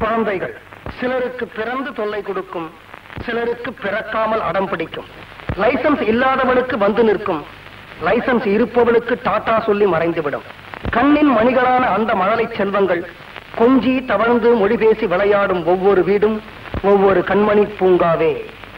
குழந்தைகள் சிலருக்கு பிறந்து தொல்லை கொடுக்கும் சிலருக்கு பிறக்காமல் அடம் பிடிக்கும் லைசன்ஸ் இல்லாதவனுக்கு வந்து நிற்கும் லைசன்ஸ் இருப்பவனுக்கு டாடா சொல்லி மறைந்துவிடும் கண்ணின் மணிகளான அந்த மழலை செல்வங்கள் கொஞ்சி தவழ்ந்து மொழி பேசி விளையாடும் ஒவ்வொரு வீடும் ஒவ்வொரு கண்மணி பூங்காவே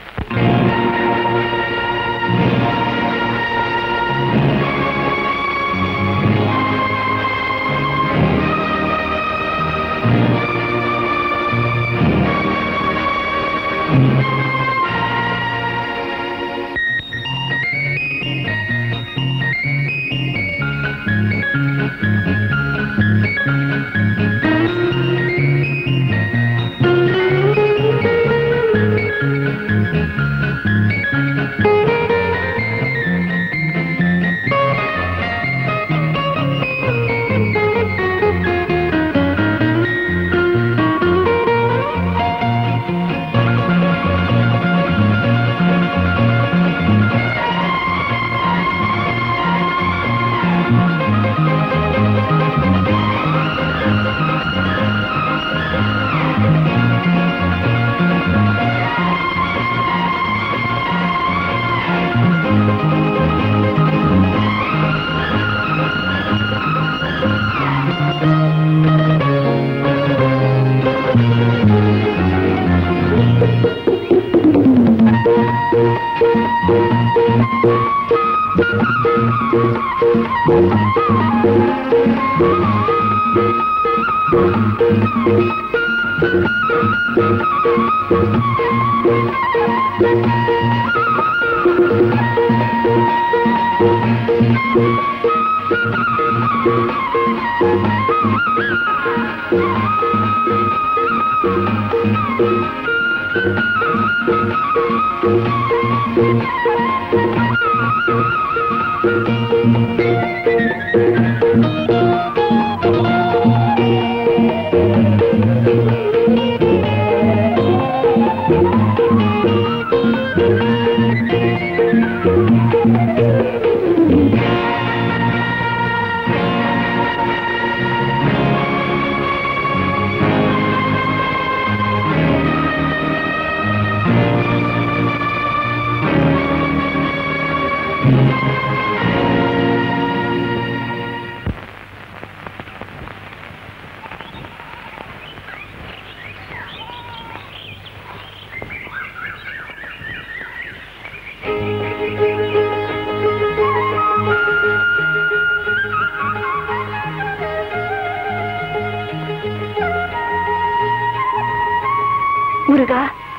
முருகா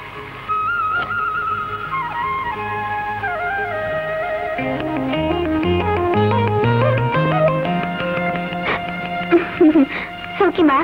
சௌக்கியமா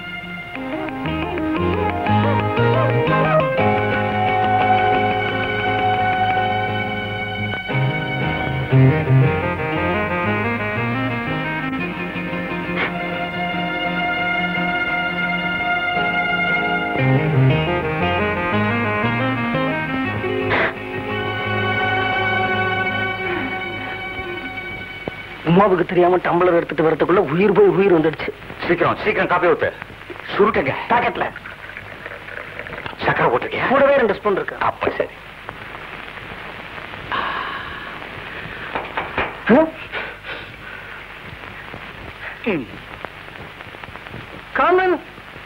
உமாவுக்கு தெரியாம டம்ளர் எடுத்துட்டு வரதுக்குள்ள உயிர் போய் உயிர் வந்துடுச்சு சீக்கிரம் சீக்கிரம் காப்பி ஊத்து சுருட்டுங்க பாக்கெட்ல சக்கரை போட்டிருக்கியா கூடவே ரெண்டு ஸ்பூன் இருக்கு அப்ப சரி காமன்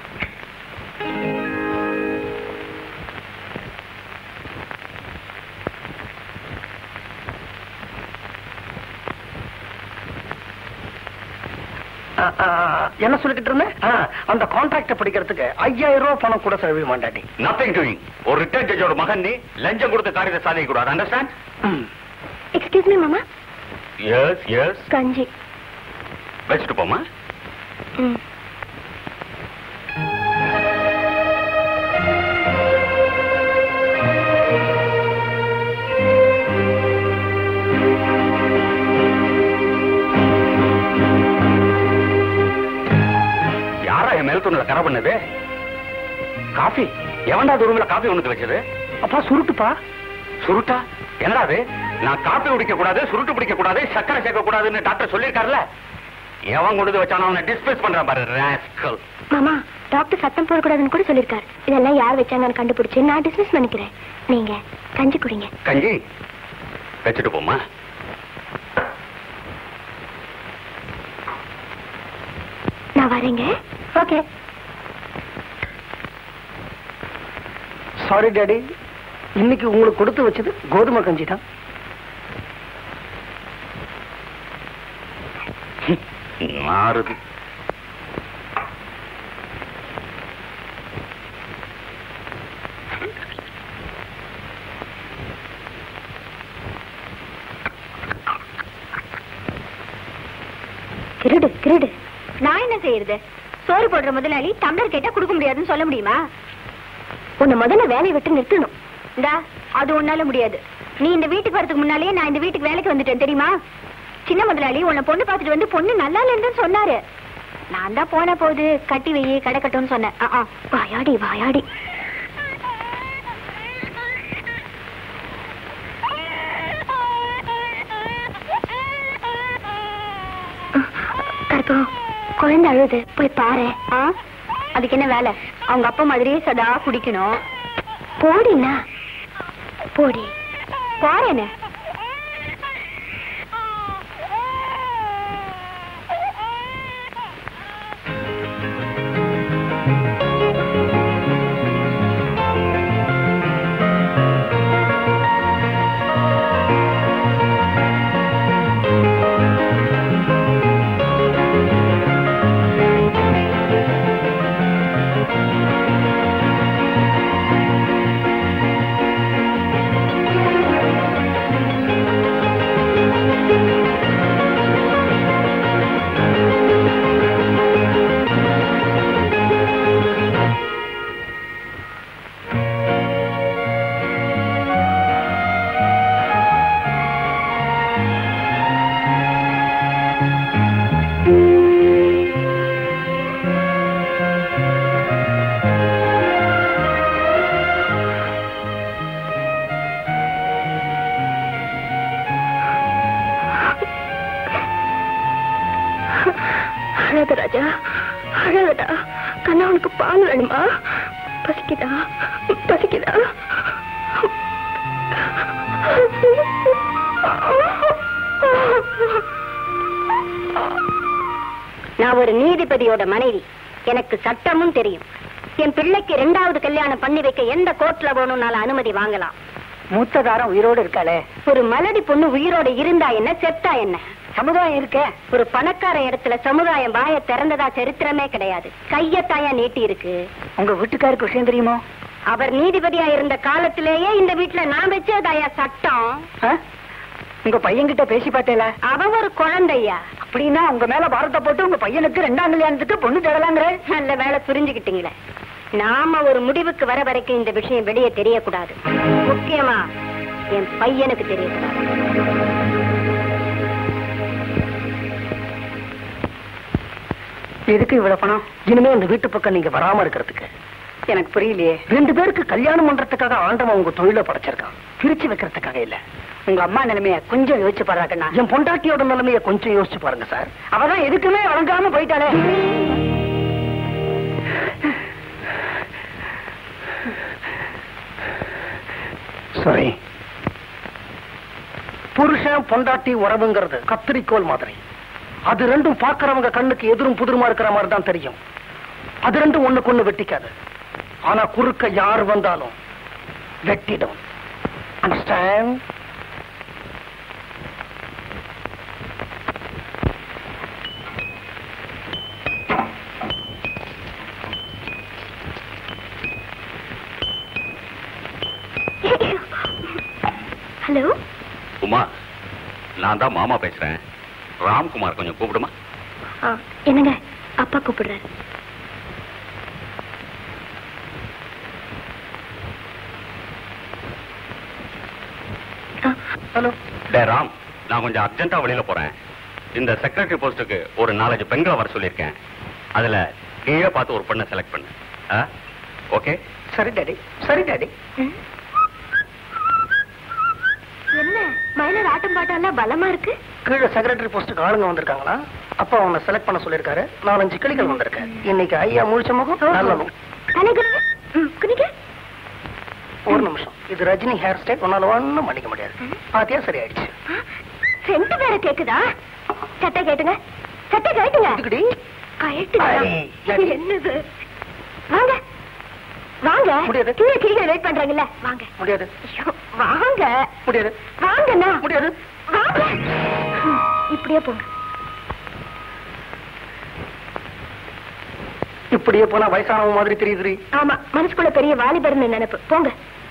என்ன சொல்லிக்கிட்டு இருந்தேன் ஆ, அந்த கான்ட்ராக்ட படிக்கிறதுக்கு ஐயாயிரம் ரூபாய் பணம் கூட செலவிட மாட்டாடி நத்திங் டூயிங் ஒரு ரிட்டையர்ட் ஜட்ஜோட மகன் நீ லஞ்சம் கொடுத்து காரியத்தை சாதிக்க கூடாது அண்டர்ஸ்டாண்ட் எக்ஸ்கியூஸ் மீ மாமா எஸ் எஸ் கஞ்சி வச்சுட்டு போமா ம் யாரா என் மேல் துணில கரை பண்ணது காஃபி எவன்டா ரூம்ல காஃபி ஒண்ணுக்கு வச்சது அப்பா சுருட்டுப்பா சுருட்டா என்னடா அது நான் காப்பி குடிக்க கூடாது சுருட்டு பிடிக்க கூடாது சக்கரை சேர்க்க கூடாதுன்னு டாக்டர் சொல்லியிருக்காருல்ல எவன் கொண்டு வந்து வச்சானோ அவனை டிஸ்பேஸ் பண்றான் பாரு ராஸ்கல் மாமா டாக்டர் சத்தம் போடக்கூடாதுன்னு கூட சொல்லிருக்காரு இதெல்லாம் யார் வச்சாங்கன்னு கண்டுபிடிச்சு நான் டிஸ்மிஸ் பண்ணிக்கிறேன் நீங்க கஞ்சி குடிங்க கஞ்சி வச்சுட்டு போமா நான் வரேங்க ஓகே சாரி டாடி இன்னைக்கு உங்களுக்கு கொடுத்து வச்சது கோதுமை கஞ்சி தான் மாறுது திருடு திருடு நான் என்ன செய்யறது சோறு போடுற முதலாளி டம்ளர் கேட்டா கொடுக்க முடியாதுன்னு சொல்ல முடியுமா உன்னை முதல்ல வேலையை விட்டு நிறுத்தணும் இந்தா அது உன்னால முடியாது நீ இந்த வீட்டுக்கு வரதுக்கு முன்னாலேயே நான் இந்த வீட்டுக்கு வேலைக்கு வந்துட்டேன் தெரியுமா சின்ன முதலாளி உன்னை பொண்ணு பார்த்துட்டு வந்து பொண்ணு நல்லா இல்லைன்னு சொன்னாரு நான் தான் போன போது கட்டி வை கடை கட்டும்னு சொன்னேன் ஆ, ஆ. வாயாடி வாயாடி கருப்பு குழந்தை அழுது போய் பாரு அதுக்கு என்ன வேலை அவங்க அப்பா மாதிரியே சதா குடிக்கணும் போடினா போடி போறேன்னு அழாத ராஜா அழாதடா கண்ணா உனக்கு பால் வேணுமா பசிக்குதா பசிக்குதா நான் ஒரு நீதிபதியோட மனைவி எனக்கு சட்டமும் தெரியும் என் பிள்ளைக்கு ரெண்டாவது கல்யாணம் பண்ணி வைக்க எந்த கோர்ட்ல வேணும்னாலும் அனுமதி வாங்கலாம் மூத்ததாரம் உயிரோடு இருக்காளே ஒரு மலடி பொண்ணு உயிரோட இருந்தா என்ன செத்தா என்ன சமுதாயம் இருக்க ஒரு பணக்கார இடத்துல சமுதாயம் வாய திறந்ததா சரித்திரமே கிடையாது கையத்தாயா நீட்டி இருக்கு உங்க வீட்டுக்காருக்கு விஷயம் தெரியுமோ அவர் நீதிபதியா இருந்த காலத்திலேயே இந்த வீட்டுல நான் வச்சதாயா சட்டம் ஆ? உங்க பையன்கிட்ட பேசி பார்த்தேல அவன் ஒரு குழந்தையா அப்படின்னா உங்க மேல பாரத்தை போட்டு உங்க பையனுக்கு ரெண்டாம் கல்யாணத்துக்கு பொண்ணு தேடலாங்கிற நல்ல வேலை புரிஞ்சுக்கிட்டீங்களே நாம ஒரு முடிவுக்கு வர வரைக்கும் இந்த விஷயம் வெளியே தெரியக்கூடாது முக்கியமா என் பையனுக்கு தெரியக்கூடாது எதுக்கு இவ்வளவு பணம் இனிமே இந்த வீட்டு பக்கம் நீங்க வராம இருக்கிறதுக்கு எனக்கு புரியலையே ரெண்டு பேருக்கு கல்யாணம் பண்றதுக்காக ஆண்டவன் உங்க தொழில படைச்சிருக்கான் பிரிச்சு வைக்கிறதுக்காக இல்ல உங்க அம்மா நிலைமைய கொஞ்சம் யோசிச்சு பாருங்கண்ணா என் பொண்டாட்டியோட நிலைமைய கொஞ்சம் யோசிச்சு பாருங்க சார் அவதான் எதுக்குமே வழங்காம போயிட்டாளே சாரி புருஷன் பொண்டாட்டி உறவுங்கிறது கத்திரிக்கோல் மாதிரி அது ரெண்டும் பார்க்கறவங்க கண்ணுக்கு எதிரும் புதிருமா இருக்கிற மாதிரி தான் தெரியும் அது ரெண்டும் ஒண்ணுக்கு ஒண்ணு வெட்டிக்காது ஆனா குறுக்க யார் வந்தாலும் வெட்டிடும் அண்டர்ஸ்டாண்ட் ஹலோ உமா நான் தான் மாமா பேசுறேன் ராம்குமார் கொஞ்சம் கூப்பிடுமா என்னங்க அப்பா கூப்பிடுறாரு ஆ, ஹலோ டே ராம் நான் கொஞ்சம் அர்ஜென்ட்டா வெளியில போறேன் இந்த செக்ரட்டரி போஸ்டுக்கு ஒரு நாலஞ்சு பெண்களை வர சொல்லியிருக்கேன் அதுல நீயே பார்த்து ஒரு பொண்ணை செலக்ட் பண்ணு ஓகே சரி டாடி சரி டாடி ம். என்ன மயிலர் ஆட்டம் பாட்டம் எல்லாம் பலமா இருக்கு கீழே செக்ரட்டரி போஸ்ட்டுக்கு ஆளுங்க வந்திருக்காங்களா அப்பா உன்னை செலக்ட் பண்ண சொல்லிருக்காரு நாலஞ்சு கிளிகள் வந்திருக்கேன் இன்னைக்கு ஐயா முழிச்ச முகம் நல்ல முகம் தலை குனிங்க ம், குனிங்க ஒரு நிமிஷம் இது ரஜினி ஹேர் ஸ்டைல் உன்னால ஒண்ணும் பண்ணிக்க முடியாது பாத்தியா சரியாயிடுச்சு ரெண்டு பேரை கேக்குதா சட்டை கேட்டுங்க சட்டை கேட்டுங்க இதுக்குடி கழட்டுங்க ஐ, ஏடி. என்னது வாங்க வாங்க முடியாது. கீழே கீழே வெயிட் பண்றாங்கல்ல வாங்க முடியாது ஐயோ, வாங்க முடியாது வாங்கண்ணா முடியாது வாங்க ம், இப்படியே போங்க இப்படியே போனா வயசானவங்க மாதிரி தெரியுதுடி ஆமா மனசுக்குள்ள பெரிய வாலிபர்னு நினைப்பு போங்க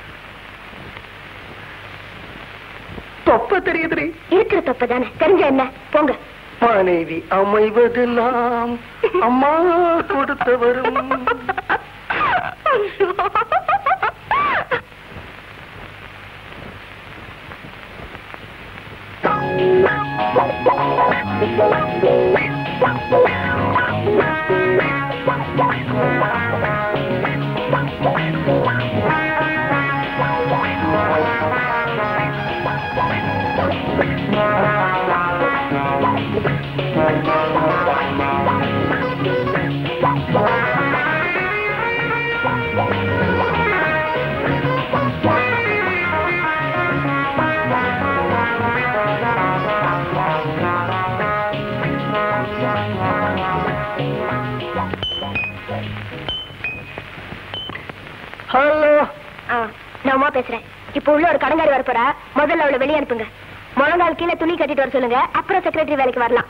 தொப்ப தெரியுதுடி இருக்கிற தப்பு தானே தெரிஞ்ச என்ன போங்க மனைவி அமைவதெல்லாம் அம்மா கொடுத்தவரும் ஹலோ ஆ, நான் உமா பேசுறேன் இப்போ உள்ள ஒரு கடங்காரி வர போறா முதல்ல அவளை வெளியே அனுப்புங்க முழங்கால் கீழே துணி கட்டிட்டு வர சொல்லுங்க அப்புறம் செக்ரட்டரி வேலைக்கு வரலாம்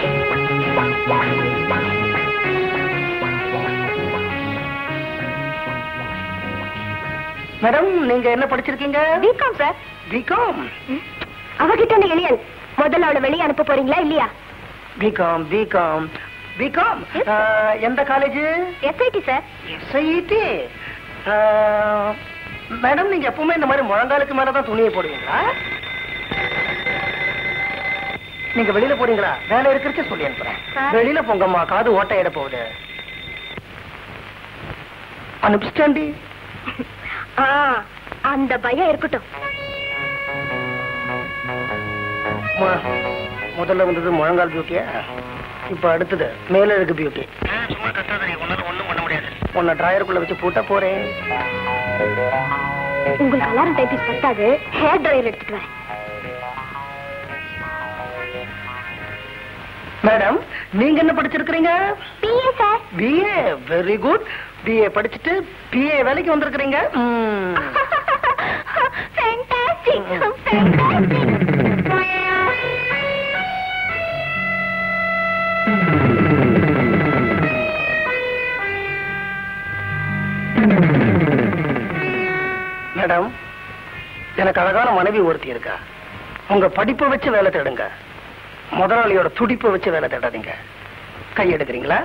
மேடம் நீங்க என்ன படிச்சிருக்கீங்க பிகாம் சார் பிகாம் அவகிட்ட அந்த எளியல் முதல்ல அவளை வெளியே அனுப்ப போறீங்களா இல்லையா பிகாம் பிகாம் பிகாம் Yes. எந்த college SIT sir SIT madam நீங்க எப்பவுமே இந்த மாதிரி முழங்காலுக்கு மேலதான் துணியை போடுவீங்களா நீங்க வெளியில போறீங்களா வேலை இருக்கிறச்சு சொல்லி அனுப்புறேன் Sir. வெளியில போங்கம்மா காது ஓட்டையிட போகுது அனுப்பிச்சிட்டாண்டி ஆ, அந்த பயம் இருக்கட்டும் அம்மா, முதல்ல வந்தது முழங்கால் பியூட்டியா இப்ப அடுத்தது மேல இருக்கு பியூட்டி சும்மா கத்தாத நீ ஒண்ணும் பண்ண முடியாது உன்னை டிராயருக்குள்ள வச்சு பூட்ட போறேன் உங்களுக்கு அலாரம் டைப்பிஸ் பத்தாது ஹேர் ட்ரையர் எடுத்துட்டு வரேன் மேடம் நீங்க என்ன படிச்சிருக்கிறீங்க BA sir BA very good BA படிச்சுட்டு பிஏ வேலைக்கு வந்திருக்கிறீங்க ம். Fantastic Mm. ஃபேண்டாஸ்டிக் மேடம் எனக்கு அழகான மனைவி ஒருத்தி இருக்கா உங்க படிப்பை வச்சு வேலை தேடுங்க முதலாளியோட துடிப்பை வச்சு வேலை தேடாதீங்க கை எடுக்கிறீங்களா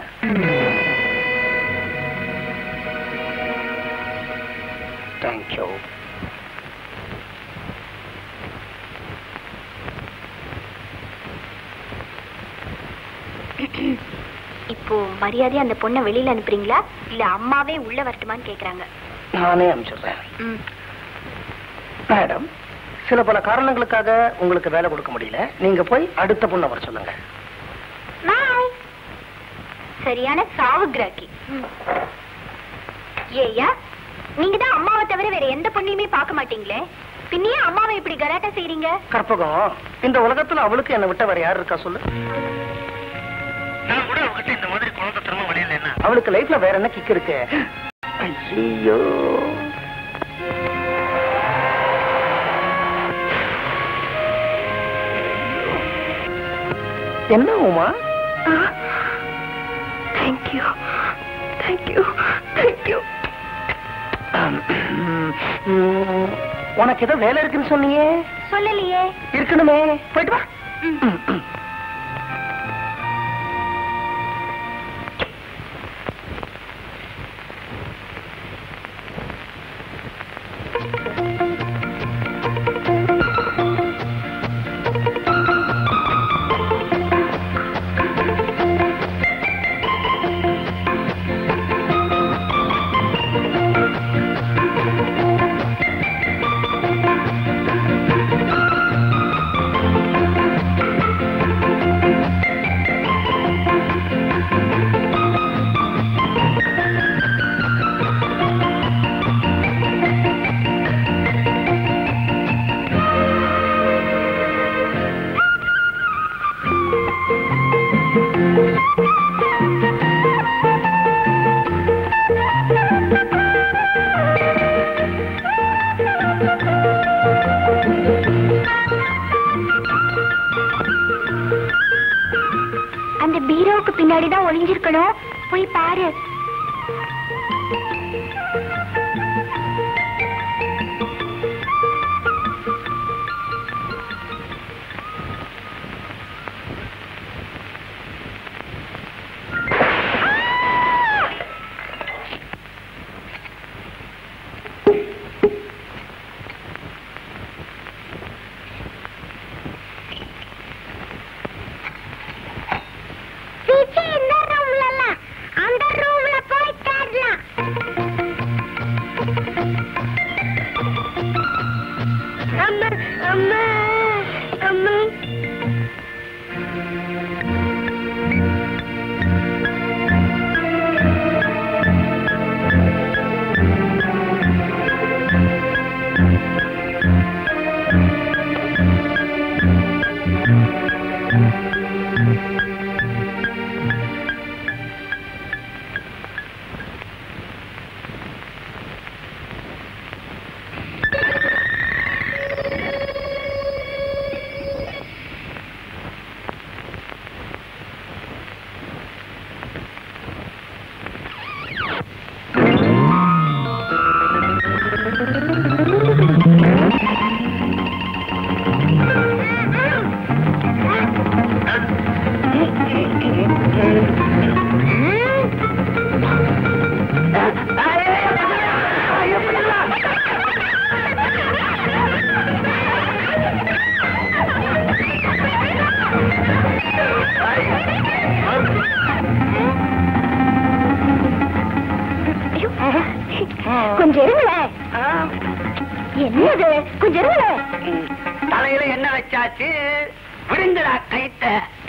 தேங்க்யூ இப்போ மரியாதையா அந்த பொண்ணை வெளியில அனுப்புறீங்களா இல்ல அம்மாவே உள்ள வரட்டுமான்னு கேக்குறாங்க நானே அனுப்பிச்சிடுறேன் ம். மேடம் சில பல காரணங்களுக்காக உங்களுக்கு வேலை கொடுக்க முடியல நீங்க போய் அடுத்த பொண்ணை வர சொல்லுங்க பாய் சரியான சாவு கிராக்கி ஏயா நீங்க தான் அம்மாவை தவிர வேற எந்த பொண்ணையுமே பார்க்க மாட்டீங்களே பின்னையே அம்மாவை இப்படி கலாட்டா செய்றீங்க கற்பகம் இந்த உலகத்துல அவளுக்கு என்ன விட்ட வேற யார் இருக்கா சொல்லு நான் கூட அவகிட்ட இந்த மாதிரி குழந்தைத்தனமா வழியில என்ன அவளுக்கு லைஃப்ல வேற என்ன கிக் இருக்கு ஐயோ என்ன உமா தேங்க்யூ தேங்க்யூ தேங்க்யூ உனக்கு ஏதோ வேலை இருக்குன்னு சொன்னியே சொல்லலையே இருக்கணுமே போயிட்டு வா பின்னாடி தான் ஒளிஞ்சிருக்கணும் போய் பாரு இந்த ரூம்ல அந்த ரூம்ல போய் தேடலாம் அம்மா அம்மா அம்மா கொஞ்சம் இருங்களேன் என்னது கொஞ்சம் இருங்களேன் தலையில என்ன வச்சாச்சு விடுங்கடா கைத்த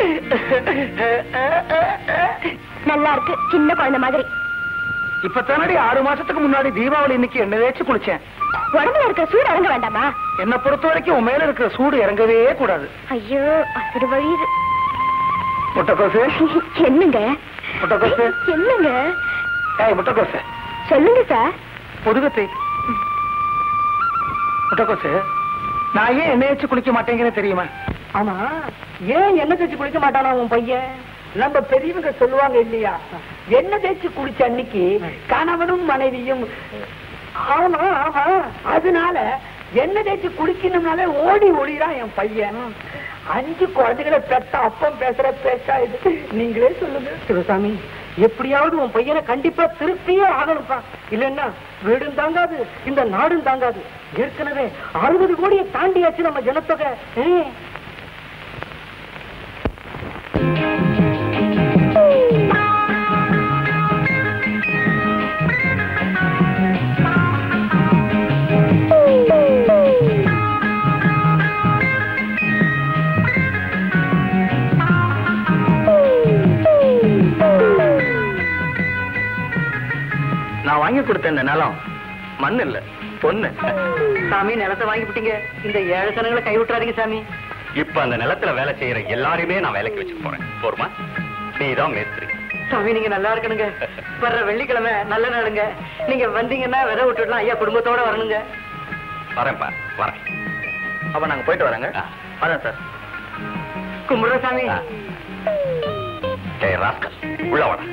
நல்லா இருக்கு சின்ன குழந்தை மாதிரி இப்ப தானடி ஆறு மாசத்துக்கு முன்னாடி தீபாவளி இன்னைக்கு என்ன தேய்ச்சி குளிச்சேன் உடம்புல இருக்கிற சூடு இறங்க வேண்டாமா என்ன பொறுத்த வரைக்கும் உன் மேல இருக்கிற சூடு இறங்கவே கூடாது ஐயோ அசுறு வழியுது முட்டைக்கோசு என்னங்க முட்டைக்கோசு என்னங்க ஏய் முட்டைக்கோசு சொல்லுங்க சார் பொதுகத்தை முட்டைக்கோசு நான் ஏன் எண்ணெய் வச்சு குளிக்க மாட்டேங்கிறேன்னு தெரியுமா ஆமா ஏன் எண்ணெய் தேய்ச்சி குளிக்க மாட்டானா உன் பையன் நம்ம பெரியவங்க சொல்லுவாங்க இல்லையா எண்ணெய் தேய்ச்சி குளிச்ச அன்னைக்கு கணவனும் மனைவியும் ஆமா ஆமா அதனால எண்ணெய் தேய்ச்சி குளிக்கணும்னாலே ஓடி ஓடிறான் என் பையன் அஞ்சு குழந்தைகளை பெத்த அப்பம் பேசுற பேச்சா இது நீங்களே சொல்லுங்க சிவசாமி எப்படியாவது உன் பையனை கண்டிப்பா திருப்பியே ஆகணும்ப்பா இல்லைன்னா வீடும் தாங்காது இந்த நாடும் தாங்காது ஏற்கனவே அறுபது கோடியை தாண்டியாச்சு நம்ம ஜனத்தொகை ஏன் நான் வாங்கி கொடுத்த இந்த நிலம் மண் இல்ல பொண்ணு சாமி நிலத்தை வாங்கி விட்டீங்க இந்த ஏழை சனங்களை கை விட்டுறாதீங்க சாமி இப்ப அந்த நிலத்துல வேலை செய்யற எல்லாரையுமே நான் வேலைக்கு வச்சுக்க போறேன் போருமா நீதான் மேஸ்திரி சாமி நீங்க நல்லா இருக்கணுங்க வர்ற வெள்ளிக்கிழமை நல்ல நாளுங்க நீங்க வந்தீங்கன்னா விதை விட்டுடலாம் ஐயா குடும்பத்தோட வரணுங்க வரேன்ப்பா வரேன் அப்ப நாங்க போயிட்டு வரோங்க ஆ. வரேன் சார் கும்பிடுற சாமி ஆ. டேய் ராஸ்கல் உள்ள வாடா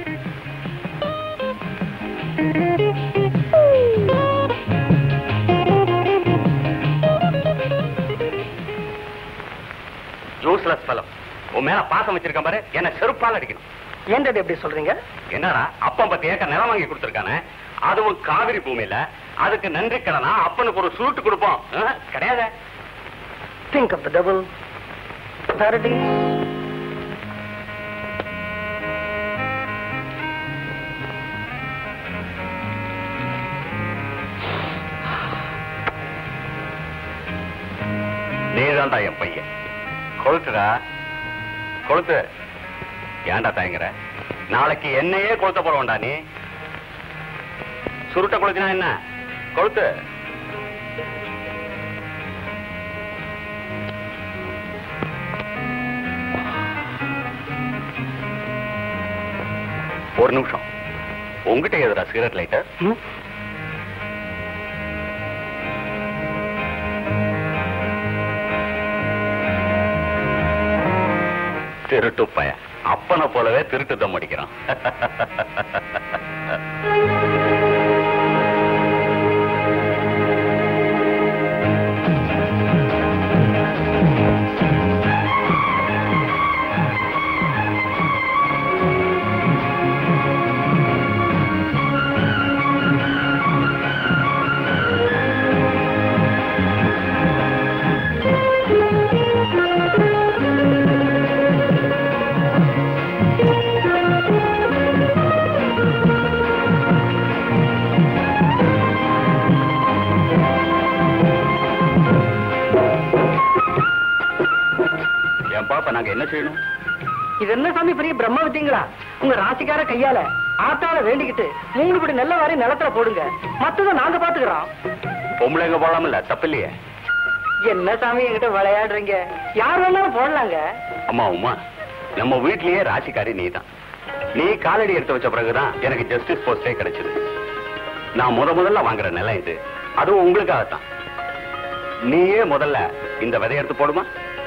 யூஸ்லெஸ் ஃபெலோ உன் மேல பாசம் வச்சிருக்க பாரு என்ன செருப்பால் அடிக்கணும் ஏன் டாடி எப்படி சொல்றீங்க என்னடா அப்பன் பத்து ஏக்கர் நிலம் வாங்கி கொடுத்துருக்கானே அதுவும் காவிரி பூமியில அதுக்கு நன்றி கடனா அப்பனுக்கு ஒரு சுருட்டு கொடுப்போம் ஆ, கிடையாது திங்க் ஆஃப் த டபுள் பாரடி நீதான்டா என் பையன் கொளுத்துடா கொளுத்து ஏன்டா தயங்குற நாளைக்கு என்னையே கொளுத்த போறவன்டா நீ சுருட்ட கொளுத்தினா என்ன கொளுத்து ஒரு நிமிஷம் உங்ககிட்ட எதுடா சிகரெட் லைட்டர் திருட்டு பையன் அப்பனை போலவே திருட்டு தம் அடிக்கிறான் என் பாப்பா நாங்க என்ன செய்யணும் இது என்ன சாமி பெரிய பிரம்ம வித்தீங்களா உங்க ராசிக்கார கையால ஆத்தால வேண்டிக்கிட்டு மூணு படி நெல்ல வாரி நிலத்துல போடுங்க மத்தத நாங்க பாத்துக்கிறோம் பொம்பளைங்க போடாமல தப்பில்லையே என்ன சாமி என்கிட்ட விளையாடுறீங்க யார் வேணாலும் போடலாங்க அம்மா உமா நம்ம வீட்லயே ராசிக்காரி நீ தான் நீ காலடி எடுத்து வச்ச பிறகுதான் எனக்கு ஜஸ்டிஸ் போஸ்டே கிடைச்சது நான் முத முதல்ல வாங்குற நிலம் இது அதுவும் உங்களுக்காகத்தான் நீயே முதல்ல இந்த விதை எடுத்து போடுமா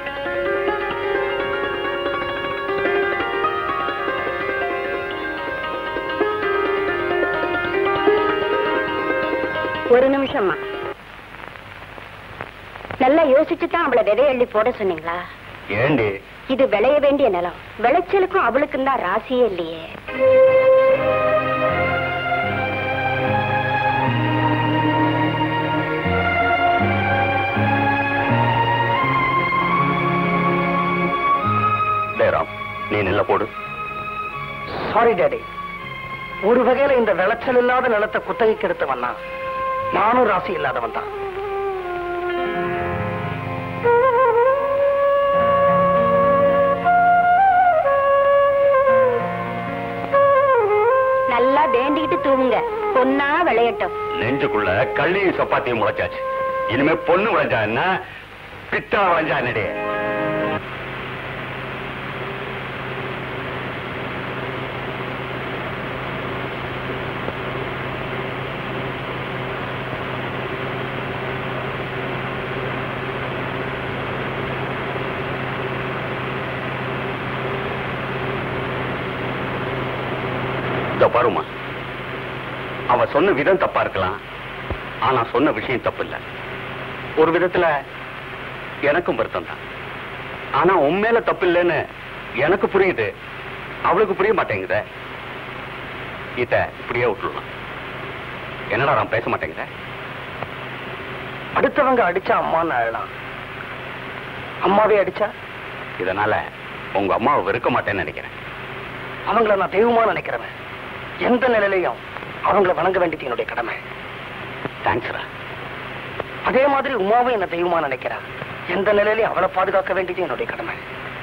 ஒரு நிமிஷம்மா நல்லா யோசிச்சு தான் அவளை விதை அள்ளி போட சொன்னீங்களா ஏண்டி இது விளைய வேண்டிய நிலம் விளைச்சலுக்கும் அவளுக்கும் தான் ராசியே இல்லையே டேராம் நீ நெல்ல போடு சாரி டாடி ஒரு வகையில இந்த விளைச்சல் இல்லாத நிலத்தை குத்தகைக்கு எடுத்தவன் தான் நானும் ராசி இல்லாதவன் தான் நல்லா வேண்டிக்கிட்டு தூங்குங்க பொண்ணா விளையட்டும் நெஞ்சுக்குள்ள கள்ளியும் சப்பாத்தியும் முளைச்சாச்சு இனிமே பொண்ணு விளைஞ்சா என்ன பித்தா விளைஞ்சா என்னடே இதோ பாருமா அவ சொன்ன விதம் தப்பா இருக்கலாம் ஆனா சொன்ன விஷயம் தப்பு இல்ல ஒரு விதத்துல எனக்கும் வருத்தம் தான் ஆனா உன் மேல தப்பு இல்லைன்னு எனக்கு புரியுது அவளுக்கு புரிய மாட்டேங்குதே இத இப்படியே விட்டுடலாம் என்னடா நான் பேச மாட்டேங்குதே அடுத்தவங்க அடிச்சா அம்மான்னு அழலாம் அம்மாவே அடிச்சா இதனால உங்க அம்மாவை வெறுக்க மாட்டேன்னு நினைக்கிறேன் அவங்கள நான் தெய்வமா நினைக்கிறவன் எந்த நிலையிலையும் அவங்கள வணங்க வேண்டியது என்னுடைய கடமை தேங்க்ஸ்ரா அதே மாதிரி உமாவும் என்ன தெய்வமா நினைக்கிறா எந்த நிலையிலையும் அவளை பாதுகாக்க வேண்டியது என்னுடைய கடமை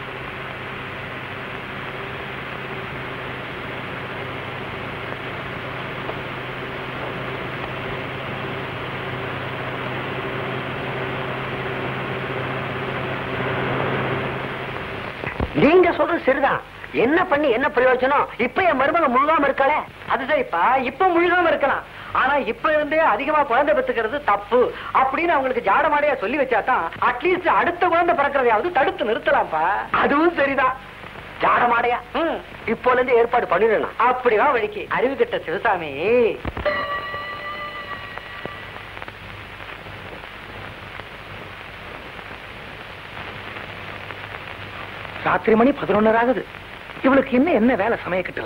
நீங்க சொல்றது சரிதான் என்ன பண்ணி என்ன பிரயோஜனம் இப்ப என் மருமக முழுகாம இருக்காளே அது சரிப்பா இப்ப முழுகாம இருக்கலாம் ஆனா இப்ப இருந்தே அதிகமா குழந்தை பெத்துக்கிறது தப்பு அப்படின்னு அவங்களுக்கு ஜாடமாடையா சொல்லி வச்சாதான் அட்லீஸ்ட் அடுத்த குழந்தை பிறக்கிறதையாவது தடுத்து நிறுத்தலாம்ப்பா அதுவும் சரிதான் ஜாடமாடையா இப்போல இருந்து ஏற்பாடு பண்ணிடணும் அப்படிதான் வழிக்கு அறிவு கெட்ட சிவசாமி ராத்திரி மணி பதினொன்னு ஆகுது இவளுக்கு இன்னும் என்ன வேலை சமய கட்டல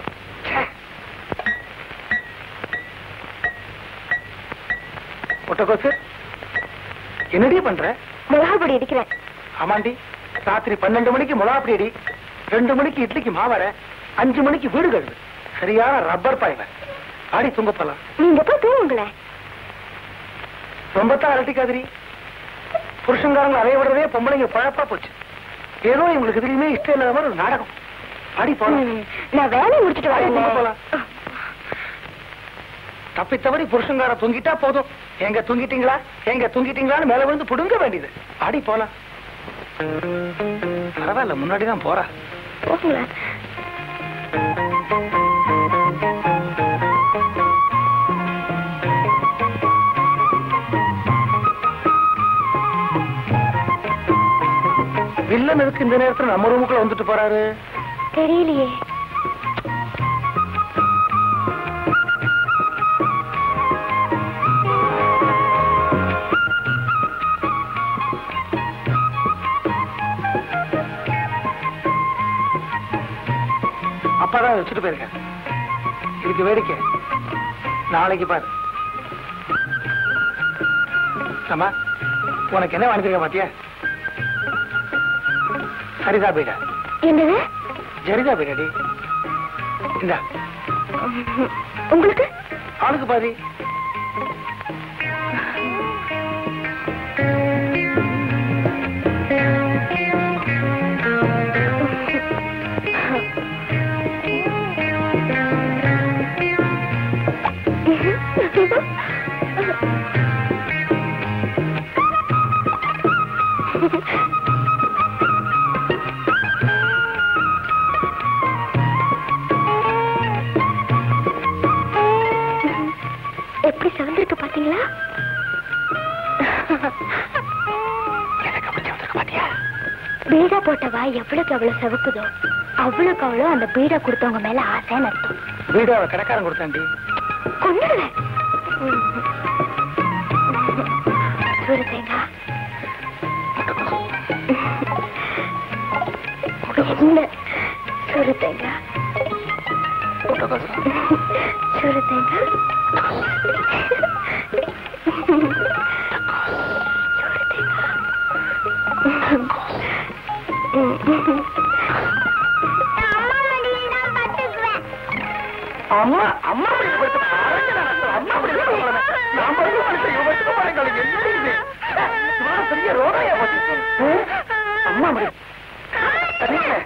ஒட்டகோசு என்னடி பண்ற மிளகா பொடி அடிக்கிறேன் ஆமாண்டி ராத்திரி பன்னெண்டு மணிக்கு முலாப்படி அடி ரெண்டு மணிக்கு இட்லிக்கு மாவர அஞ்சு மணிக்கு வீடு கழுவு சரியான ரப்பர் பாய்வ ஆடி தூங்க போலாம் நீங்க போய் தூங்குங்களேன் ரொம்ப தான் அரட்டிக்காதிரி புருஷங்காரங்க அலைய விடுறதே பொம்பளைங்க பழப்பா போச்சு ஏதோ இவங்களுக்கு எதுலையுமே இஷ்டம் இல்லாத மாதிரி ஒரு நாடகம் ஆடி போலாம் ம், நான் வேலையை முடிச்சிட்டு ஆடி தூங்க வரேன் போலாம் தப்பி தவறி புருஷங்கார தூங்கிட்டா போதும் எங்க தூங்கிட்டீங்களா எங்க தூங்கிட்டீங்களான்னு மேல விழுந்து புடுங்க வேண்டியது ஆடி போலாம் பரவாயில்ல முன்னாடி தான் போறா போங்களேன் வில்லன் எதுக்கு இந்த நேரத்துல நம்ம ரூமுக்குள்ள வந்துட்டு போறாரு தெரியலையே அப்பாதான் வச்சுட்டு போயிருக்கேன் இதுக்கு வேடிக்கை நாளைக்கு பாரு அம்மா உனக்கு என்ன வாங்கிருக்க பாத்தியா சரிதா பீடா என்னது ஜரிதா பீடாடி இந்தா உங்களுக்கு ஆளுக்கு பாதி எப்படி சிவந்திருக்கு பாத்தீங்களா எனக்கு அப்படி வந்திருக்க பாத்தியா பீடா போட்டவா எவ்வளவுக்கு எவ்வளவு செவக்குதோ அவ்வளவுக்கு அவ்வளவு அந்த பீடா கொடுத்தவங்க மேல ஆசைன்னு அர்த்தம் வீடாவை கடைக்காரன் கொடுத்தாண்டி கொண்டுடுவேன் சூடு தேங்காய் என்ன சூடு தேங்காய் சூடு தேங்காய் அம்மா அம்மா அப்படி படுத்து பாருங்க நான் அம்மா அப்படி சொல்லுறேன் நான் படுத்து படுத்து இவ படுத்து பாருங்க என்ன இது இவ்வளவு பெரிய ரோடையா போச்சு அம்மா அப்படி சரிங்க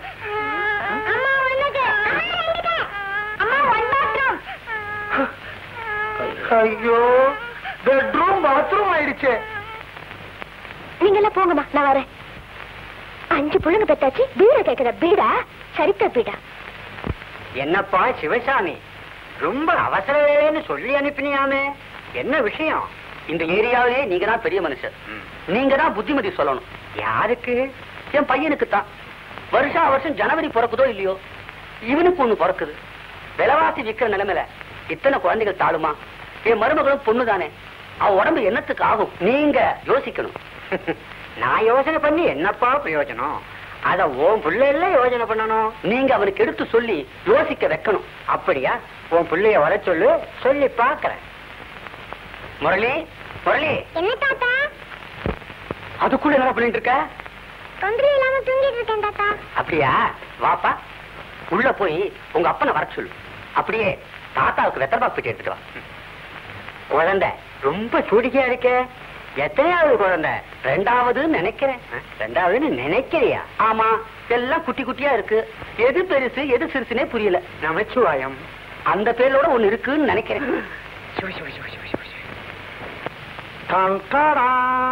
ஐயோ பெட்ரூம் பாத்ரூம் ஆயிடுச்சே நீங்க எல்லாம் போங்கம்மா நான் வரேன் அஞ்சு புள்ளுங்க பெத்தாச்சு பீடா கேக்குற பீடா சரித்த பீடா என்னப்பா சிவசாமி ரொம்ப அவசர வேலைன்னு சொல்லி அனுப்பினியாமே என்ன விஷயம் இந்த ஏரியாவிலே நீங்க தான் பெரிய மனுஷர் நீங்க தான் புத்திமதி சொல்லணும் யாருக்கு என் பையனுக்கு தான் வருஷா வருஷம் ஜனவரி பிறக்குதோ இல்லையோ இவனுக்கு ஒண்ணு பிறக்குது விலைவாசி விக்கிற நிலைமையில இத்தனை குழந்தைகள் தாழுமா என் மருமகளும் பொண்ணு தானே அவ உடம்பு என்னத்துக்கு ஆகும் நீங்க யோசிக்கணும் நான் யோசனை பண்ணி என்னப்பா பிரயோஜனம் அத உன் பிள்ளைல யோசனை பண்ணணும் நீங்க அவனுக்கு எடுத்து சொல்லி யோசிக்க வைக்கணும் அப்படியா உன் பிள்ளைய வர சொல்லு சொல்லி பாக்குறேன் முரளி முரளி என்ன தாத்தா அதுக்குள்ள என்ன பண்ணிட்டு இருக்க தொந்தரவு இல்லாம தூங்கிட்டு இருக்கேன் தாத்தா அப்படியா வாப்பா உள்ள போய் உங்க அப்பனை வர சொல்லு அப்படியே தாத்தாவுக்கு வெத்தரபாக்கு போயிட்டு எடுத்துட்டு வா குழந்தை ரொம்ப சூடிக்கையா இருக்கே எத்தனையாவது குழந்தை ரெண்டாவது நினைக்கிறேன் ரெண்டாவதுன்னு நினைக்கிறியா ஆமா எல்லாம் குட்டி குட்டியா இருக்கு எது பெருசு எது சிறுசுனே புரியல நமச்சிவாயம் அந்த பேரோட ஒண்ணு இருக்குன்னு நினைக்கிறேன் சிவ சிவ சிவ சிவ சிவ சிவ. டான் டாடா.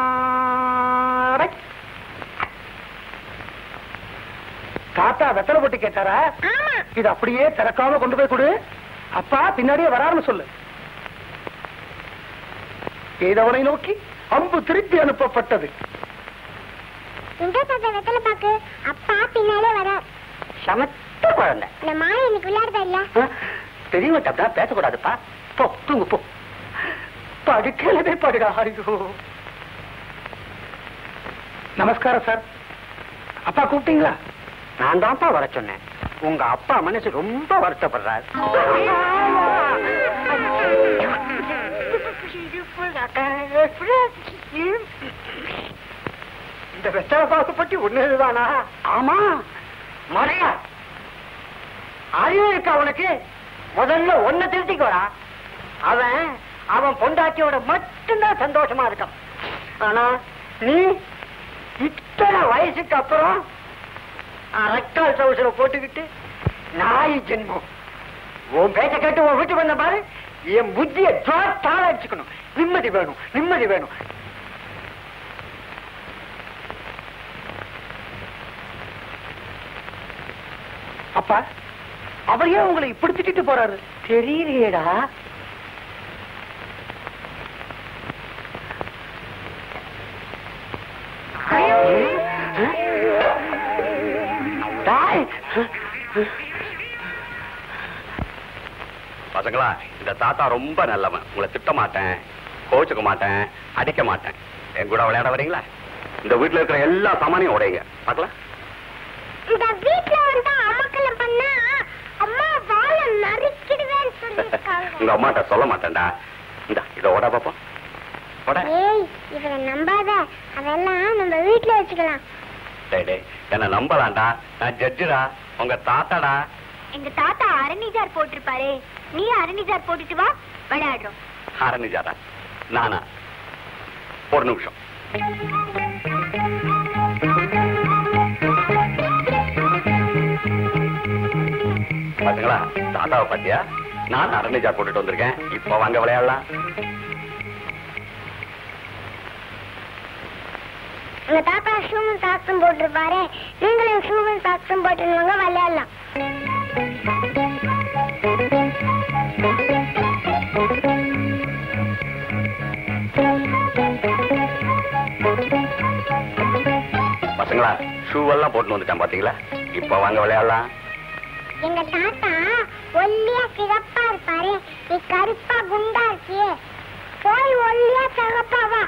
தாத்தா வெத்தலை போட்டு கேட்டாரா இது அப்படியே திறக்காம கொண்டு போய் கொடு அப்பா பின்னாடியே வராருன்னு சொல்லு ஏதவனை நோக்கி அம்பு திருப்பி அனுப்பப்பட்டது எங்க தாத்தா வெத்தலை பாக்கு அப்பா பின்னாலே வர சமத்த குழந்தை இந்த மாலை இன்னைக்கு விளையாடுதா இல்ல பெரியவங்க அப்படிலாம் பேசக்கூடாதுப்பா போ தூங்கு போ படுக்கலவே படுடா ஐயோ நமஸ்காரம் சார் அப்பா கூப்பிட்டீங்களா நான் தான்ப்பா வர சொன்னேன் உங்க அப்பா மனசு ரொம்ப வருத்தப்படுறாரு இந்த வெத்தலை பாக்கு பற்றி ஒண்ணுதானா ஆமா மறையா அறிவு இருக்கா அவனுக்கு முதல்ல ஒன்ன திருத்திக்கோடா அவன் அவன் பொண்டாட்டியோட மட்டும்தான் சந்தோஷமா இருக்கான் ஆனா நீ இத்தனை வயசுக்கு அப்புறம் ரெக்கால் சவுசர போட்டுக்கிட்டு நாய் ஜென்மம் உன் பேச்ச கேட்டு உன் வீட்டுக்கு வந்த பாரு என் புத்திய தாள அடிச்சுக்கணும் நிம்மதி வேணும் நிம்மதி வேணும் அப்பா அவர் ஏன் உங்களை இப்படி திட்டிட்டு போறாரு தெரியலையேடா பசங்களா இந்த தாத்தா ரொம்ப நல்லவன் உங்களை திட்ட மாட்டேன் கோச்சுக்க மாட்டேன் அடிக்க மாட்டேன் என் கூட விளையாட வரீங்களா இந்த வீட்டுல இருக்கிற எல்லா சாமானையும் உடையுங்க பார்க்கலாம் இந்த வீட்ல வந்து அமக்கலம் பண்ணா அம்மா வாழ நறுக்கிடுவேன்னு சொல்லிருக்காங்க உங்க அம்மாட்ட சொல்ல மாட்டேன்டா இந்த இத உட பாப்போம் உட ஏய் இவரை நம்பாத அதெல்லாம் நம்ம வீட்ல வச்சுக்கலாம் டேய் டேய் என்ன நம்பலாம்டா நான் ஜட்ஜுடா உங்க தாத்தாடா எங்க தாத்தா அரணிஜார் போட்டிருப்பாரே நீ அரணிஜார் போட்டுட்டு வா விளையாடுறோம் ஆரம்பிச்சாரா நானா ஒரு நிமிஷம் பாத்தீங்களா தாத்தாவை பாத்தியா நான் அரணிஜா போட்டுட்டு வந்திருக்கேன் இப்ப வாங்க விளையாடலாம் எங்க தாத்தா ஷூமன் சாக்ஸும் போட்டிருப்பாரு நீங்களும் ஷூமன் சாக்ஸும் போட்டுருவாங்க விளையாடலாம் பசங்களா ஷூ எல்லாம் போட்டு வந்துட்டான் பாத்தீங்களா இப்ப வாங்க விளையாடலாம் எங்க தாத்தா ஒல்லியா சிகப்பா இருப்பாரு நீ கருப்பா குண்டா இருக்கியே போய் ஒல்லியா சிகப்பா வா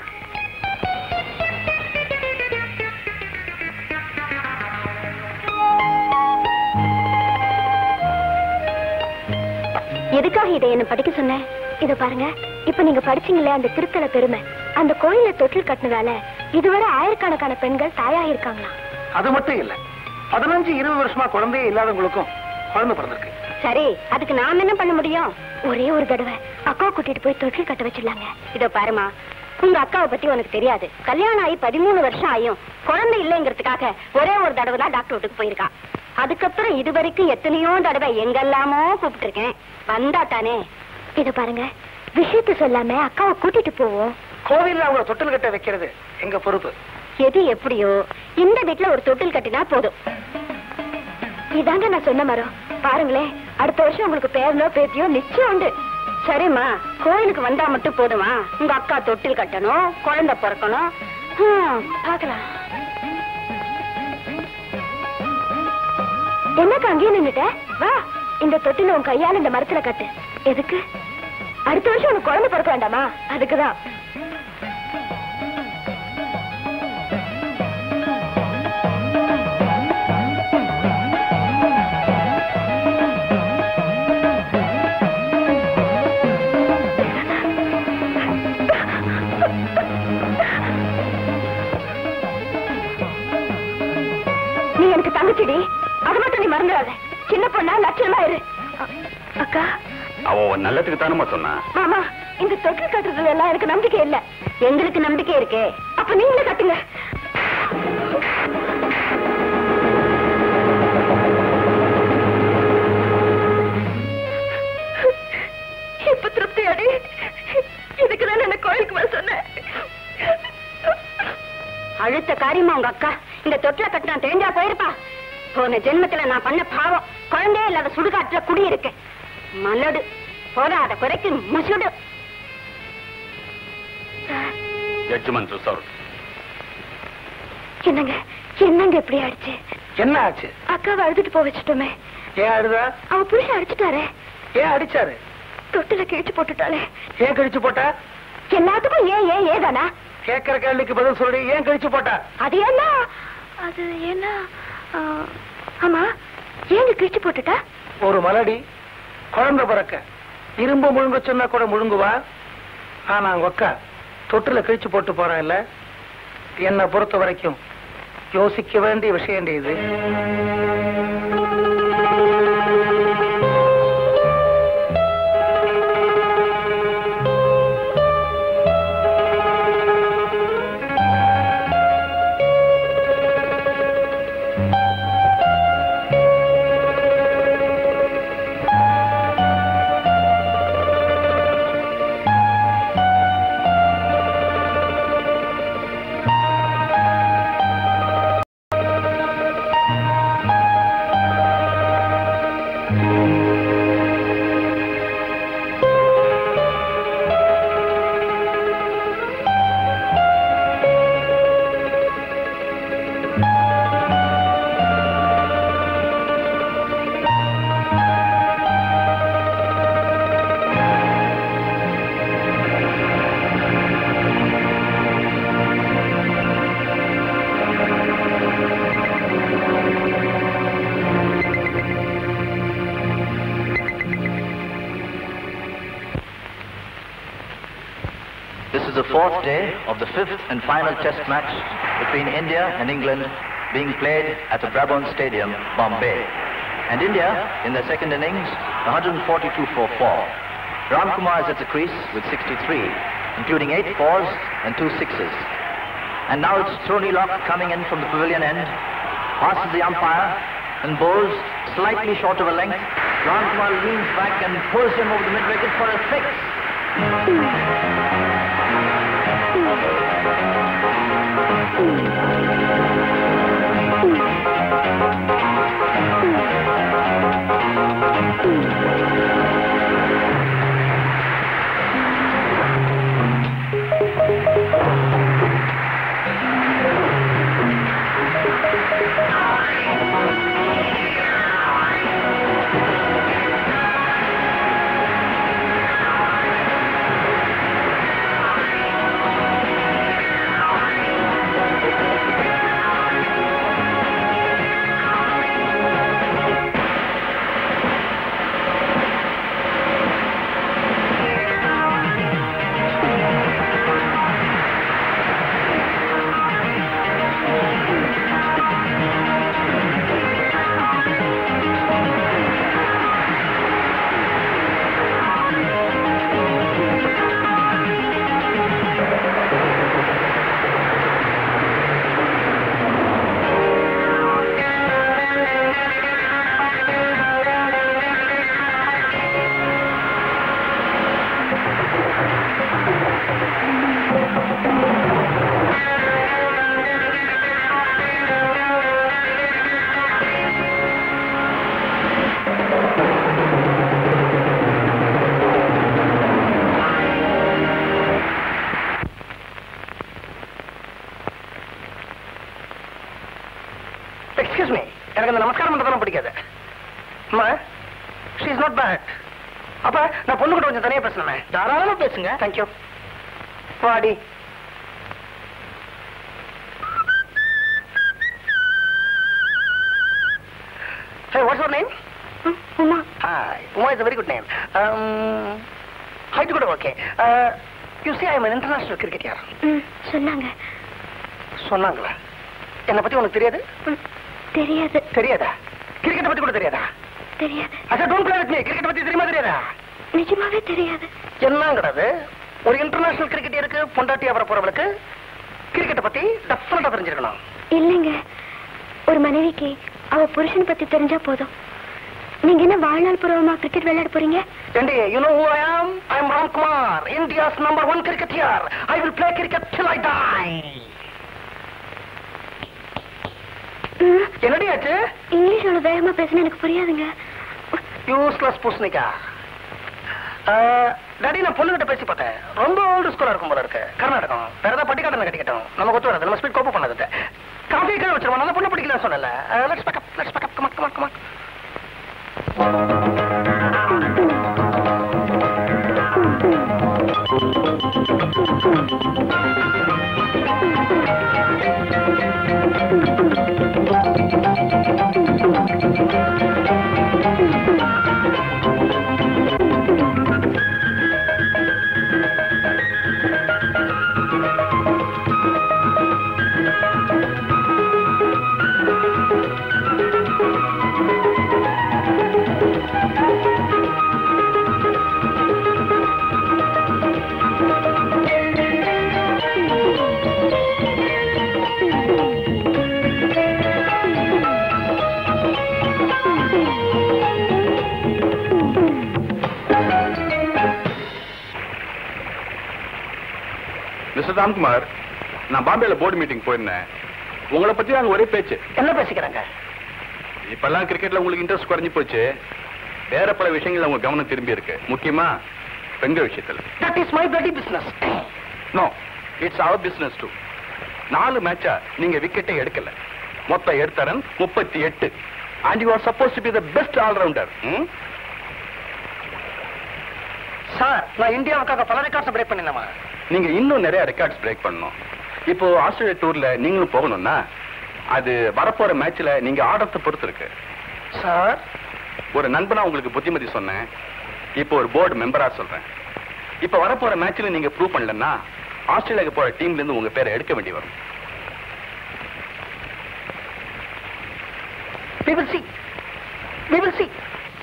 எதுக்காக இதை என்ன படிக்க சொன்னேன் இத பாருங்க இப்ப நீங்க படிச்சீங்களே அந்த திருத்தல பெருமை அந்த கோயில தொட்டில் கட்டினதால இதுவரை ஆயிரக்கணக்கான பெண்கள் தாயா இருக்காங்களாம் அது மட்டும் இல்ல பதினஞ்சு இருபது வருஷமா குழந்தையே இல்லாதவங்களுக்கும் குழந்தை பிறந்திருக்கு சரி அதுக்கு நாம என்ன பண்ண முடியும் ஒரே ஒரு தடவை அக்காவை கூட்டிட்டு போய் தொட்டில் கட்ட வச்சிடலாங்க இதோ பாருமா உங்க அக்காவை பத்தி உனக்கு தெரியாது கல்யாணம் ஆகி பதிமூணு வருஷம் ஆயும் குழந்தை இல்லைங்கிறதுக்காக ஒரே ஒரு தடவை தான் டாக்டர் வீட்டுக்கு போயிருக்கா அதுக்கப்புறம் இது வரைக்கும் எத்தனையோ தடவை எங்கெல்லாமோ கூப்பிட்டுருக்கேன் வந்தா தானே இத பாருங்க விஷயத்த சொல்லாம அக்காவை கூட்டிட்டு போவோம் கோவில்ல அவங்க தொட்டில் கட்ட வைக்கிறது எங்க பொறுப்பு எது எப்படியோ இந்த வீட்ல ஒரு தொட்டில் கட்டினா போதும் இதாங்க நான் சொன்ன மரம் பாருங்களேன் அடுத்த வருஷம் உங்களுக்கு பேரனோ பேத்தியோ நிச்சயம் உண்டு சரிம்மா கோயிலுக்கு வந்தா மட்டும் போதுமா உங்க அக்கா தொட்டில் கட்டணும் குழந்தை பிறக்கணும் ஹம், பார்க்கலாம் என்னக்கா அங்கேயே நின்னுட்ட வா இந்த தொட்டில உன் கையால இந்த மரத்துல கட்டு எதுக்கு அடுத்த வருஷம் உனக்கு குழந்தை பிறக்க வேண்டாமா அதுக்குதான் நீ எனக்கு தங்கச்சிடி அது மட்டும் நீ மறந்துடாத சின்ன பொண்ணா லட்சணமா இரு அ- அக்கா அவ உன் நல்லதுக்கு தானமா சொன்னா மாமா இந்த தொட்டில் கட்டுறதுல எல்லாம் எனக்கு நம்பிக்கை இல்ல எங்களுக்கு நம்பிக்கை இருக்கே அப்ப நீங்களே கட்டுங்க இப்ப திருப்தி அடி இதுக்குதான் என்ன கோயிலுக்கு வர சொன்னேன் அழுத்த காரியமா உங்க அக்கா இந்த தொட்டில கட்டினா தெரிஞ்சா போயிருப்பா போன ஜென்மத்துல நான் பண்ண பாவம் குழந்தையே இல்லாத சுடுகாட்டுல குடியிருக்கேன் மலடு போதாத குறைக்கு முசுடு ஜட்ஜ்மெண்ட் ரிசர்வ் என்னங்க என்னங்க இப்படி ஆயிடுச்சு என்ன ஆச்சு அக்காவை அழுதுட்டு போக வச்சுட்டோமே ஏன் அழுதா அவ புருஷன் அடிச்சுட்டாரே ஏன் அடிச்சாரு தொட்டில கிழிச்சு போட்டுட்டாளே ஏன் கழிச்சு போட்டா எல்லாத்துக்கும் ஏன் ஏன் ஏதானா கேட்கிற கேள்விக்கு பதில் சொல்லி ஏன் கழிச்சு போட்டா அது என்ன அது என்ன ஆ, ஆமா ஏங்க கிழிச்சு போட்டுட்டா ஒரு மலடி குழந்தை பிறக்க இரும்பு முழுங்க சொன்னா கூட முழுங்குவா ஆனா அவங்க அக்கா தொட்டில கிழிச்சு போட்டு போறா இல்ல என்னை பொறுத்த வரைக்கும் யோசிக்க வேண்டிய விஷயம் இது is the fourth day of the fifth and final test match between India and England being played at the Brabant Stadium, Bombay. And India, in their second innings, 142 for four. Ram Kumar is at the crease with 63, including eight fours and two sixes. And now it's Tony Locke coming in from the pavilion end, passes the umpire, and bowls slightly short of a length. Ram Kumar leans back and pulls him over the mid-wicket for a six. Excuse me எனக்கு அந்த நமஸ்காரம் பண்றதெல்லாம் பிடிக்காது அம்மா she is not bad அப்ப நான் பொண்ணு கிட்ட கொஞ்சம் தனியா பேசணுமே தாராளமா பேசுங்க தேங்க்யூ வாடி Hey, what's your name? Uma Hi. Uma is a very good name. Um, height கூட okay you see I am an international cricketer. ம் சொன்னாங்க சொன்னாங்களா என்னை பத்தி உனக்கு தெரியாது ம், தெரியாது தெரியாதா கிரிக்கெட்டை பத்தி கூட தெரியாதா தெரியாது அச்சா don't play with me cricket பத்தி தெரியுமா தெரியாதா நிஜமாவே தெரியாது என்னங்கிறது ஒரு இன்டர்நேஷனல் கிரிக்கெட்டருக்கு பொண்டாட்டி அவர போறவளுக்கு கிரிக்கெட்டை பத்தி டெஃபினட்டா தெரிஞ்சிருக்கணும் இல்லைங்க ஒரு மனைவிக்கு அவ புருஷன் பத்தி தெரிஞ்சா போதும் நீங்க என்ன வாழ்நாள் பூர்வமா கிரிக்கெட் விளையாட போறீங்க ஏண்டி you know who I am I am Ram Kumar India's number one cricketer I will play cricket till I die ம், என்னடி ஆச்சு இங்கிலீஷ் அவ்வளவு வேகமா பேசுனா எனக்கு புரியாதுங்க யூஸ்லெஸ் பூசணிக்கா டாடி நான் பொண்ணுகிட்ட பேசி பார்த்தேன் ரொம்ப ஓல்டு ஸ்கூலா இருக்கும் போல இருக்கு கர்நாடகம் வேற ஏதாவது பட்டிக்காட்டனை கட்டிக்கிட்டோம் நம்ம கொத்து வராது நம்ம ஸ்பீட் கோப்பு பண்ணது காஃபி கீழே வச்சிருவோம் நான் பொண்ணு பிடிக்கல சொன்னல லெட்ஸ் பேக்கப் லெட்ஸ் பேக்கப் கமா கமா கமா மிஸ்டர் ராம்குமார் நான் பாம்பேல போர்டு மீட்டிங் போயிருந்தேன் உங்களை பத்தி அங்க ஒரே பேச்சு என்ன பேசிக்கிறாங்க இப்பெல்லாம் கிரிக்கெட்ல உங்களுக்கு இன்ட்ரெஸ்ட் குறைஞ்சு போச்சு வேற பல விஷயங்கள்ல உங்க கவனம் திரும்பி இருக்கு முக்கியமா பெண்கள் விஷயத்துல that is my bloody business no it's our business two நாலு மேட்சா நீங்க விக்கெட்டே எடுக்கல மொத்த எடுத்த ரன் முப்பத்தி எட்டு and you are supposed to be the best allrounder sir நான் இந்தியாவுக்காக பல ரெக்கார்ட்ஸ் பிரேக் பண்ணினமா நீங்க இன்னும் நிறைய ரெக்கார்ட்ஸ் பிரேக் பண்ணணும் இப்போ ஆஸ்திரேலியா டூர்ல நீங்களும் போகணும்னா அது வரப்போற மேட்ச்ல நீங்க ஆடுறத பொறுத்து இருக்கு சார் ஒரு நண்பனா உங்களுக்கு புத்திமதி சொன்னேன் இப்போ ஒரு போர்டு மெம்பரா சொல்றேன் இப்போ வரப்போற மேட்ச்ல நீங்க ப்ரூவ் பண்ணலன்னா ஆஸ்திரேலியாவுக்கு போற டீம்ல இருந்து உங்க பேரை எடுக்க வேண்டி வரும் We will see. We will see.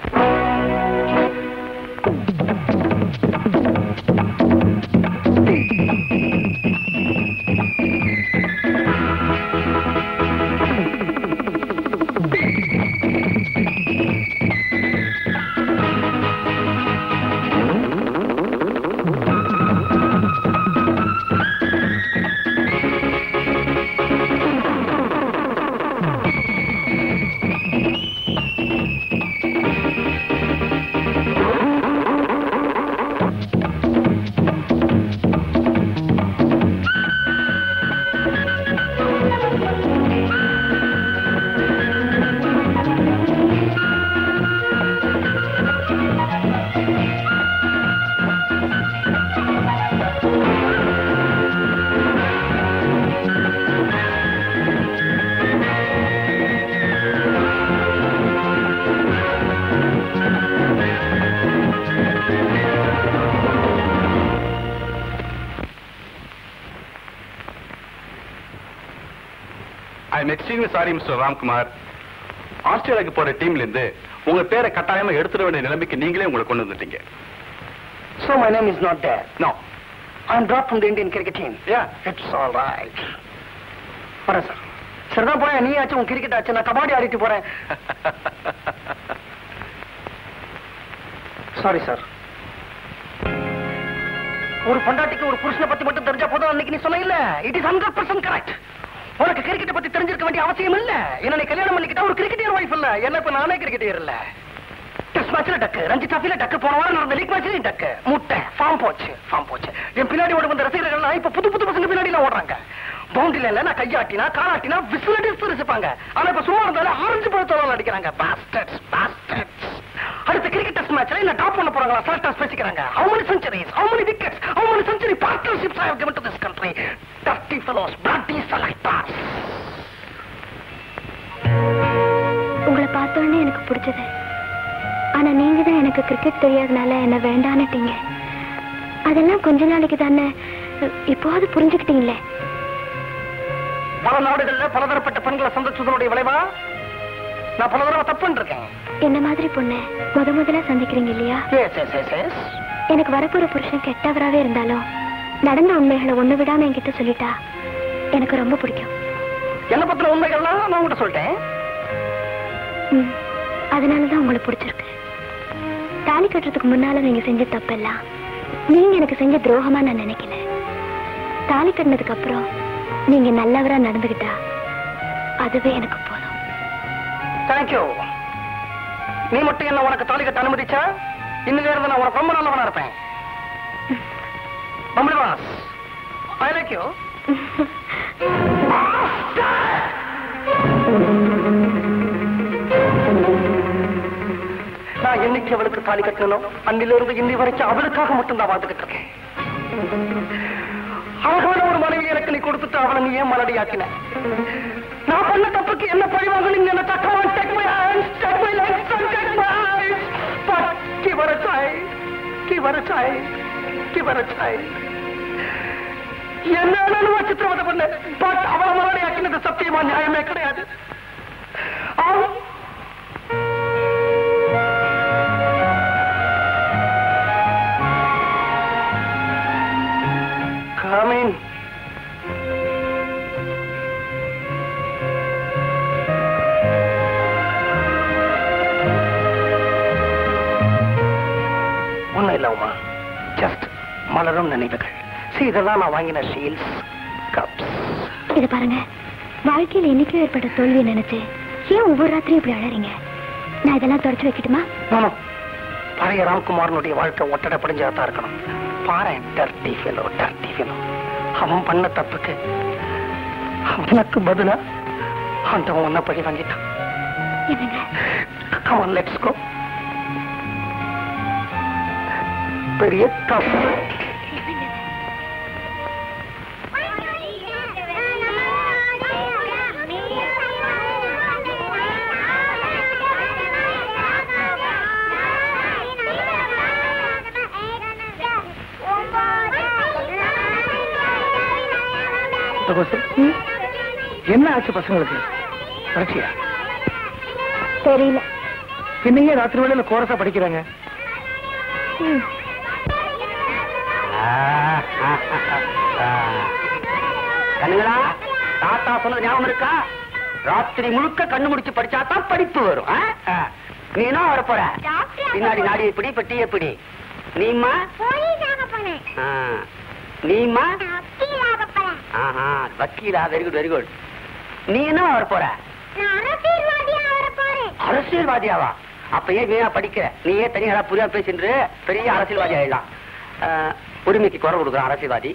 I am extremely sorry mister Ramkumar ஆஸ்திரேலியாவுக்கு போற டீம்ல இருந்து உங்க பேரை கட்டாயமா எடுத்துட வேண்டிய நிலைமைக்கு நீங்களே உங்களை கொண்டு வந்துட்டீங்க So my name is not there. No I'm dropped from the Indian cricket team. Yeah. It's all right. வரேன் சார் சரிதான் போறேன் நீ ஆச்சு உன் கிரிக்கெட் ஆச்சு நான் கபாடி ஆடிட்டு போறேன் சாரி சார் ஒரு பொண்டாட்டிக்கு ஒரு புருஷனை பத்தி மட்டும் தெரிஞ்சா போதும் அன்னைக்கு நீ சொன்ன இல்ல it is hundred percent correct உனக்கு கிரிக்கெட்டை பத்தி தெரிஞ்சிருக்க வேண்டிய அவசியம் இல்ல என்ன நீ கல்யாணம் பண்ணிக்கிட்டா ஒரு கிரிக்கெட்டியர் வைஃப் இல்ல என்ன இப்ப நானே கிரிக்கெட்டியர் இல்ல டெஸ்ட் மேட்ச்ல டக்கு ரஞ்சி டிராஃபில டக்கு போன வாரம் நடந்த லீக் மேட்ச்லயும் டக்கு முட்டை ஃபார்ம் போச்சு ஃபார்ம் போச்சு என் பின்னாடி ஓடி வந்த ரசிகர்கள்லாம் இப்ப புது புது பசங்க பின்னாடி எல்லாம் ஓடுறாங்க பவுண்டரில இல்ல நான் கையாட்டினா காலாட்டினா விசில் அடிச்சு ரசிப்பாங்க ஆனா இப்ப சும்மா இருந்தாலும் ஆரஞ்சு பழத்தோட அடிக்கிறாங்க பாஸ்டர்ஸ் பாஸ்டர்ஸ் அடுத்த கிரிக்கெட் டெஸ்ட் மேட்ச்ல என்ன டாப் பண்ண போறாங்களா செலக்டர்ஸ் பேசிக்கிறாங்க how many centuries how many wickets how many century partnerships I have given to this country dirty fellows bloody selectors உங்களை பார்த்தோன்னே எனக்கு பிடிச்சது ஆனா நீங்க தான் எனக்கு கிரிக்கெட் தெரியாதனால என்ன வேண்டான்னுட்டீங்க அதெல்லாம் கொஞ்ச நாளைக்கு தானே இப்போது புரிஞ்சுக்கிட்டீங்களே பல நாடுகள்ல பலதரப்பட்ட பெண்களை சந்திச்சதனுடைய விளைவா நான் பல தடவை தப்பு பண்ணிருக்கேன் என்ன மாதிரி பொண்ணு முத முதல்ல சந்திக்கிறீங்க இல்லையா எஸ் எஸ் எஸ் எஸ் எனக்கு வரப்போற புருஷன் கெட்டவராவே இருந்தாலும் நடந்த உண்மைகளை ஒண்ணு விடாம என்கிட்ட சொல்லிட்டா எனக்கு ரொம்ப பிடிக்கும் என்ன பத்தின உண்மைகள்லாம் நான் உங்கள்கிட்ட சொல்லிட்டேன் ம், அதனாலதான் உங்களை பிடிச்சிருக்கு தாலி கட்டுறதுக்கு முன்னால நீங்க செஞ்ச தப்பெல்லாம் நீங்க எனக்கு செஞ்ச துரோகமா நான் நினைக்கல தாலி கட்டினதுக்கு அப்புறம் நீங்க நல்லவரா நடந்துகிட்டா அதுவே எனக்கு போதும் தேங்க்யூ நீ மட்டும் என்ன உனக்கு தாலி கட்ட அனுமதிச்சா இன்னில இருந்து நான் உனக்கு ரொம்ப நல்லவனா இருப்பேன் பம்பளிவாஸ் ஐ லைக் யூ நான் என்னைக்கு அவளுக்கு தாலி கட்டணும் அன்னில இருந்து இன்னி வரைக்கும் அவளுக்காக மட்டும் தான் வாழ்ந்துகிட்டு இருக்கேன் அழகான ஒரு மனைவி எனக்கு நீ கொடுத்துட்டு அவளை நீ ஏன் மலடியாக்கின நான் பண்ண தப்புக்கு என்ன பழிவாங்க நீங்க என்ன தக்கவான் take my hands, take my legs and take my eyes. But give her a try. Give her a try. Give her a try. என்ன வேணாலும் சித்திரவதை பண்ண பட் அவளை மலடியாக்கினது சத்தியமா நியாயமே கிடையாது அவ- Come in. ஒண்ணும் இல்ல உமா ஜஸ்ட் மலரும் நினைவுகள் See, இதெல்லாம் நான் வாங்கின ஷீல்ஸ் கப்ஸ் இது பாருங்க வாழ்க்கையில என்னைக்கோ ஏற்பட்ட தோல்வியை நினைச்சு ஏன் ஒவ்வொரு ராத்திரியும் இப்படி அழறீங்க நான் இதெல்லாம் தொடச்சு வைக்கட்டுமா நானும் பழைய ராம்குமாரனுடைய வாழ்க்கை ஒட்டடை படிஞ்சாதான் இருக்கணும் பாரு டர்டி ஃபெலோ டர்டி ஃபெலோ அவன் பண்ண தப்புக்கு அவனுக்கு பதிலா ஆண்டவன் ஒன்ன பழி வாங்கிட்டான் என்னங்க கமான் லெட்ஸ் கோ பெரிய தப்பு ஒன்பது முட்டகோசு என்ன ஆச்சு பசங்களுக்கு பரீட்சையா தெரியல பின்னையே ராத்திரி வேளையில கோரஸா படிக்கிறாங்க ம். கண்ணுங்களா தாத்தா சொன்னது ஞாபகம் இருக்கா ராத்திரி முழுக்க கண்ணு முடிச்சு படிச்சாதான் படிப்பு வரும் ஆ? ஆ. நீ என்ன வர போற பின்னாடி நாடி இப்படி இப்ப டீ எப்படி நீமா ஆ. நீமா ஆஹா வக்கீலா வெரி குட் வெரி குட் நீ என்ன வர போற அரசியல்வாதியாவா அப்ப ஏன் வீணா படிக்கிற நீ ஏன் தனியா புரியாம பேசிட்டு பெரிய அரசியல்வாதி ஆயிடலாம் ஆ, உரிமைக்கு குறை கொடுக்குற அரசியல்வாதி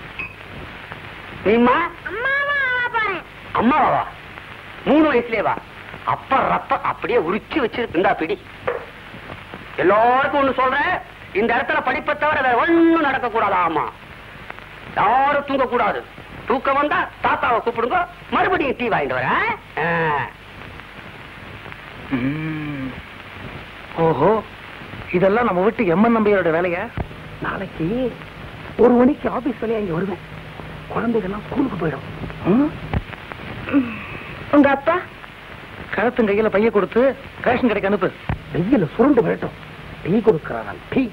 நீமா அம்மாவா மூணு வயசுலயே வா அப்ப ரப்ப அப்படியே உரிச்சு வச்சிருந்தா பிடி எல்லாருக்கும் ஒண்ணு சொல்றேன் இந்த இடத்துல படிப்பை தவிர வேற ஒண்ணும் நடக்க கூடாது ஆமா யாரும் தூங்க கூடாது தூக்கம் வந்தா தாத்தாவை கூப்பிடுங்க மறுபடியும் டீ வாங்கிட்டு வரேன் ஆ. ம். ஓஹோ இதெல்லாம் நம்ம வீட்டு எம்என் நம்பியோட வேலையா நாளைக்கு ஒரு மணிக்கு ஆபீஸ் வேலையா இங்க வருவேன் குழந்தைகள்லாம் ஸ்கூலுக்கு போயிடும் ம்? உங்க அப்பா கழுத்தும் கையில பைய கொடுத்து ரேஷன் கடைக்கு அனுப்பு வெயில சுருண்டு விரட்டும் டீ கொடுக்கறான் டீ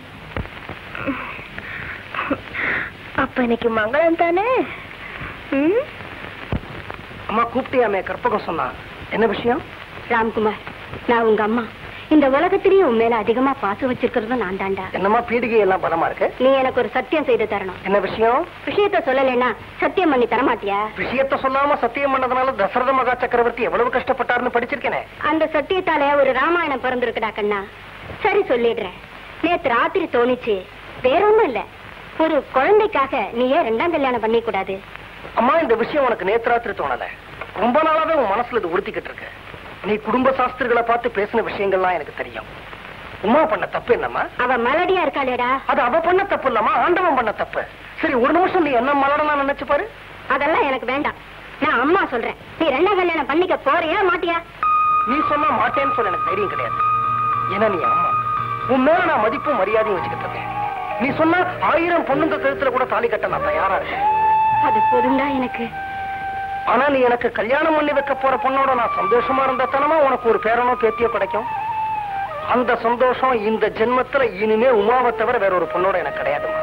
அப்ப இன்னைக்கு மங்களம் தானே ம்? அம்மா கூப்பிட்டியாமே கற்பகம் சொன்னா என்ன விஷயம் ராம்குமார் நான் உங்க அம்மா இந்த உலகத்திலேயே உன் மேல அதிகமா பாசம் வச்சிருக்கிறதும் நான் தாண்டா என்னம்மா பீடிகை எல்லாம் பலமா இருக்கு நீ எனக்கு ஒரு சத்தியம் செய்து தரணும் என்ன விஷயம் விஷயத்த சொல்லலைன்னா சத்தியம் பண்ணி தரமாட்டியா விஷயத்த சொல்லாம சத்தியம் பண்ணதுனால தசரத மகா சக்கரவர்த்தி எவ்வளவு கஷ்டப்பட்டாருன்னு படிச்சிருக்கேனே அந்த சத்தியத்தால ஒரு ராமாயணம் பிறந்திருக்குடா கண்ணா சரி சொல்லிடுறேன் நேத்து ராத்திரி தோணிச்சு வேற ஒண்ணும் இல்ல ஒரு குழந்தைக்காக நீ ஏன் ரெண்டாம் கல்யாணம் பண்ணி கூடாது அம்மா இந்த விஷயம் உனக்கு நேத்து ராத்திரி தோணல ரொம்ப நாளாவே உன் மனசுல இது உறுத்திக்கிட்டு இருக்கு நீ குடும்ப சாஸ்திரிகளை பார்த்து பேசின விஷயங்கள்லாம் எனக்கு தெரியும் உமா பண்ண தப்பு என்னம்மா அவ மலடியா இருக்காளேடா அது அவ பண்ண தப்பு இல்லம்மா ஆண்டவன் பண்ண தப்பு சரி ஒரு நிமிஷம் நீ என்ன மலடலாம் நினைச்சு பாரு அதெல்லாம் எனக்கு வேண்டாம் நான் அம்மா சொல்றேன் நீ ரெண்டாம் கல்யாணம் பண்ணிக்க போறியா மாட்டியா நீ சொன்னா மாட்டேன்னு சொல்ல எனக்கு தைரியம் கிடையாது ஏன்னா நீ அம்மா உன் மேல நான் மதிப்பும் மரியாதையும் வச்சுக்கிட்டு இருக்கேன் நீ சொன்னா ஆயிரம் பொண்ணுங்க கழுத்துல கூட தாலி கட்ட நான் தயாரா இருக்கேன் அது போதும்டா எனக்கு ஆனா நீ எனக்கு கல்யாணம் பண்ணி வைக்க போற பொண்ணோட நான் சந்தோஷமா இருந்த தனமா உனக்கு ஒரு பேரனோ பேத்தியோ கிடைக்கும் அந்த சந்தோஷம் இந்த ஜென்மத்துல இனிமே உமாவை தவிர வேற ஒரு பொண்ணோட எனக்கு கிடையாதுமா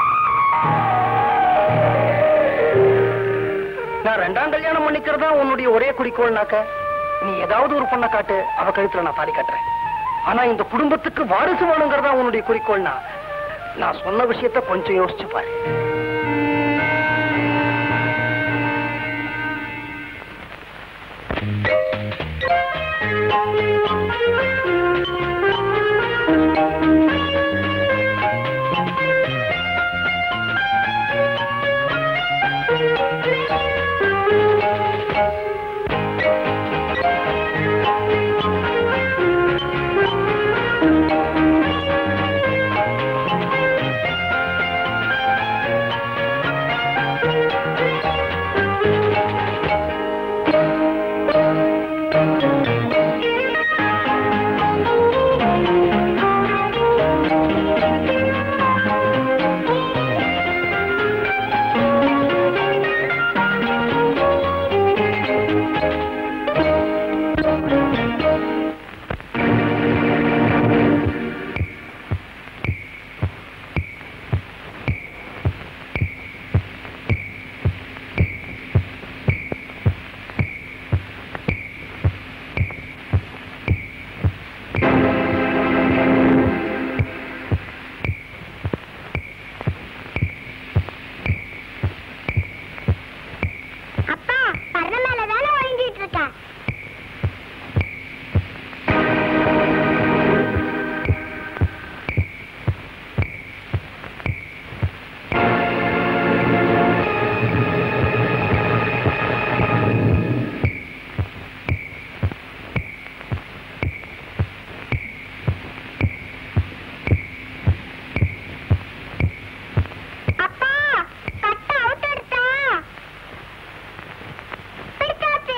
நான் ரெண்டாம் கல்யாணம் பண்ணிக்கிறதா உன்னுடைய ஒரே குறிக்கோள்னாக்க நீ ஏதாவது ஒரு பொண்ணை காட்டு அவ கழுத்துல நான் தாலி கட்டுறேன் ஆனா இந்த குடும்பத்துக்கு வாரிசு வேணுங்கிறதா உன்னுடைய குறிக்கோள்னா நான் சொன்ன விஷயத்த கொஞ்சம் யோசிச்சு பாரு அப்பா பரண மேல தானே ஒழிஞ்சிட்டு இருக்கேன் அப்பா கட்ட அவுட் எடுத்தா பிடிச்சாச்சு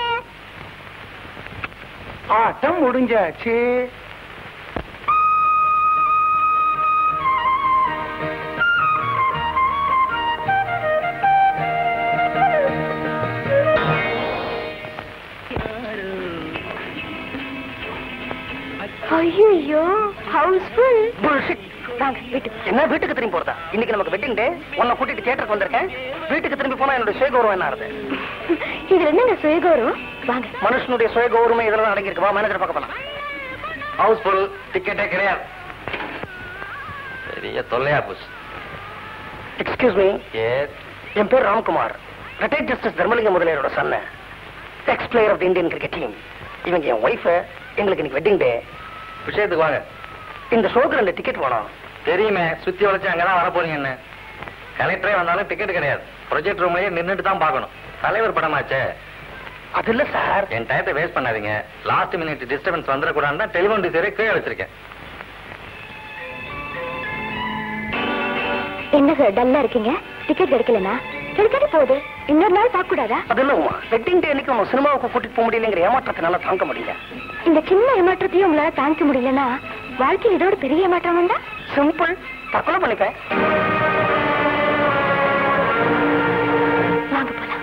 ஆட்டம் முடிஞ்சாச்சு ஹவுஸ்ஃபுல் Bullshit. வாங்க வீட்டுக்கு என்ன வீட்டுக்கு திரும்பி போறதா இன்னைக்கு நமக்கு வெட்டிங் டே உன்னை கூட்டிட்டு தியேட்டருக்கு வந்திருக்கேன் வீட்டுக்கு திரும்பி போனா என்னோட சுயகௌரவம் என்ன ஆறுது இதுல என்னங்க சுயகௌரவம் வாங்க மனுஷனுடைய சுயகௌரவம் இதெல்லாம் அடங்கியிருக்கு வா மேனேஜர் பார்க்க போலாம் ஹவுஸ்ஃபுல் டிக்கெட்டே கிடையாது பெரிய தொல்லையா போச்சு எக்ஸ்கியூஸ் மீ எஸ் என் பேர் ராம்குமார் ரிட்டையர்ட் ஜஸ்டிஸ் தர்மலிங்க முதலியாரோட சன்ன ex player of the Indian cricket team இவங்க என் ஒய்ஃப் எங்களுக்கு இன்னைக்கு வெட்டிங் டே விஷயத்துக்கு வாங்க இந்த ஷோக்கு ரெண்டு டிக்கெட் வேணும் தெரியுமே சுத்தி வளைச்சு அங்கதான் வர போறீங்கன்னு கலெக்டரே வந்தாலும் டிக்கெட் கிடையாது ப்ரொஜெக்ட் ரூம்லயே நின்னுட்டு தான் பார்க்கணும் தலைவர் படமாச்சே அது இல்ல சார் என் டயத்தை வேஸ்ட் பண்ணாதீங்க லாஸ்ட் மினிட் டிஸ்டர்பன்ஸ் வந்துடக்கூடாதுன்னு தான் டெலிஃபோன் டிசைரே கீழே வச்சிருக்கேன் என்ன சார் டல்லா இருக்கீங்க டிக்கெட் கிடைக்கலனா கிடைக்காட்டி போகுது இன்னொரு நாள் பார்க்க கூடாதா அது இல்ல உமா வெட்டிங் டே அன்னைக்கு உங்க சினிமாவுக்கு கூட்டிட்டு போக முடியலங்கிற ஏமாற்றத்தினால தாங்க முடியல இந்த சின்ன ஏமாற்றத்தையும் உங்களால தாங்கிக்க முடியலன்னா வாழ்க்கையில் இதோட பெரிய ஏமாற்றம் வந்தா சிம்பிள் தற்கொலை பண்ணிப்பேன் வாங்க போலாம்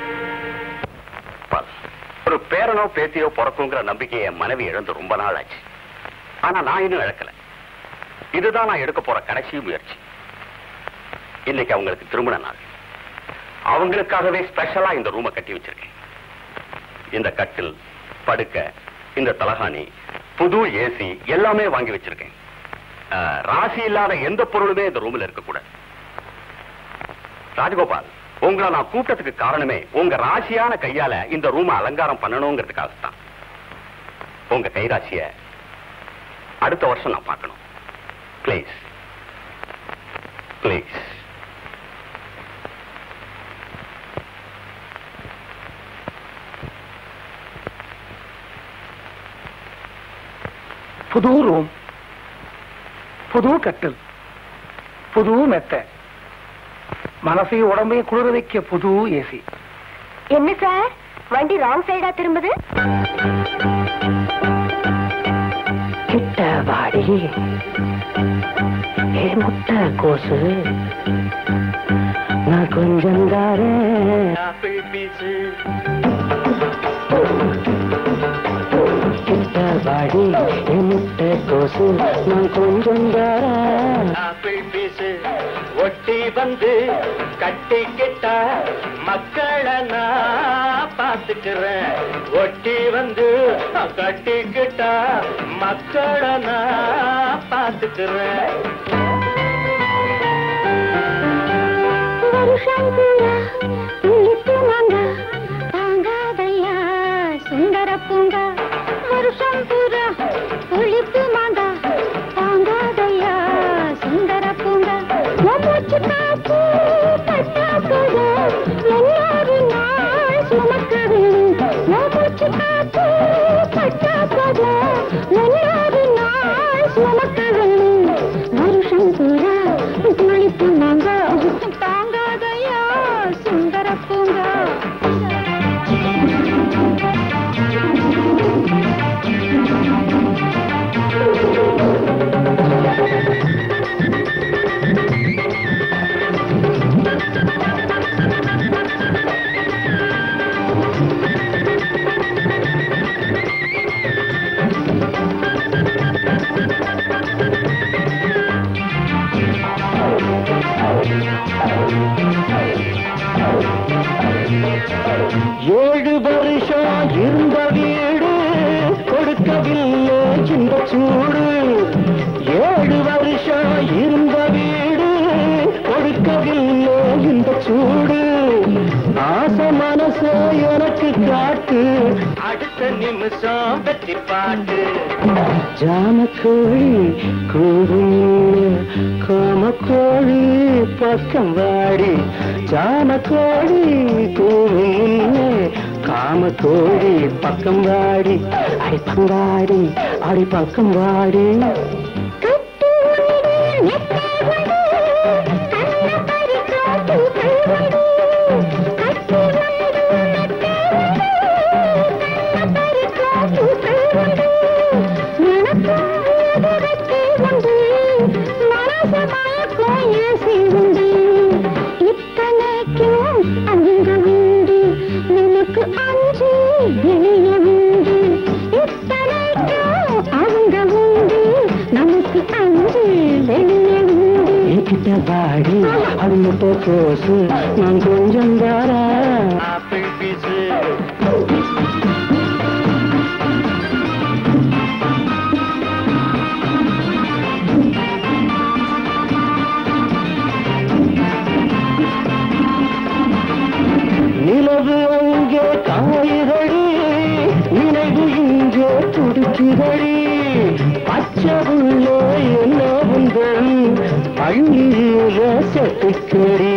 ஒரு பேரனோ பேத்தியோ பிறக்குங்கிற நம்பிக்கையை என் மனைவி இழந்து ரொம்ப நாள் ஆச்சு ஆனா நான் இன்னும் இழக்கல இதுதான் நான் எடுக்க போற கடைசி முயற்சி இன்னைக்கு அவங்களுக்கு திருமண நாள் அவங்களுக்காகவே ஸ்பெஷலா இந்த ரூமை கட்டி வச்சிருக்கேன் இந்த கட்டில் படுக்க இந்த தலகாணி புது ஏசி எல்லாமே வாங்கி வச்சிருக்கேன் அஹ், ராசி இல்லாத எந்த பொருளுமே இந்த ரூம்ல இருக்கக்கூடாது ராஜகோபால் உங்களை நான் கூப்பிட்டதுக்கு காரணமே உங்க ராசியான கையால இந்த ரூமை அலங்காரம் பண்ணணுங்கிறதுக்காக தான் உங்க கைராசிய அடுத்த வருஷம் நான் பார்க்கணும் ப்ளீஸ் ப்ளீஸ் புது ரூம் புது கட்டில் புது மெத்தை மனசையும் உடம்பையும் குளிர வைக்க புது ஏசி என்ன சார் வண்டி ராங் சைடா திரும்புது கிட்ட வாடி ஏ முட்டை கோசு நான் கொஞ்சம் தாரேன் கிட்ட வாடி ஏ முட்டை கோசு நான் கொஞ்சம் தாரேன் ஒட்டி வந்து கட்டிக்கிட்டா மக்களை நான் பாத்துக்கிறேன் ஒட்டி வந்து கட்டிக்கிட்டா மக்களை நான் பாத்துக்கிறேன் வருஷம் பூரா உள்ளிட்டு வாங்க தாங்காதையா சுந்தர பூங்கா வருஷம் பூரா ஒழிப்பு மாங்கா தாங்காதையா சுந்தர பூங்கா மூச்சு காத்து பட்டா போது எல்லாரு நாள் சுமக்கவே மூச்சு காத்து பட்டா போது எல்லாரு நாள் சுமக்கவே வருஷம் பூரா ஒழிப்பு மாங்கா தாங்காதையா சுந்தர பூங்கா ஏழு வருஷம் இருந்த வீடு கொடுக்கவில்லை இந்த சூடு ஏழு வருஷம் இருந்த வீடு கொடுக்கவில்லை இந்த சூடு ஆசை மனச எனக்கு காட்டு அடுத்த நிமிஷம் வெற்றி பாட்டு ஜாமக்கோழி கூவும் காமக்கோழி பக்கம் வாடி ஜாமக்கோழி கூவும் காமக்கோழி பக்கம் வாடி அடி பங்காடி அடி பக்கம் வாடி அஞ்சு இணைய உண்டு இத்தனைக்கும் அவங்க உண்டு கிட்ட வாடி அழுத்த கோசு நான் கொஞ்சம் தார ஆப்பிள் பீஸு நிலவு அங்கே காயுதடி நினைவு இங்கே துடிக்குதடி பச்சை உள்ளே என்ன உந்தன் பள்ளி செட்டுக்கடி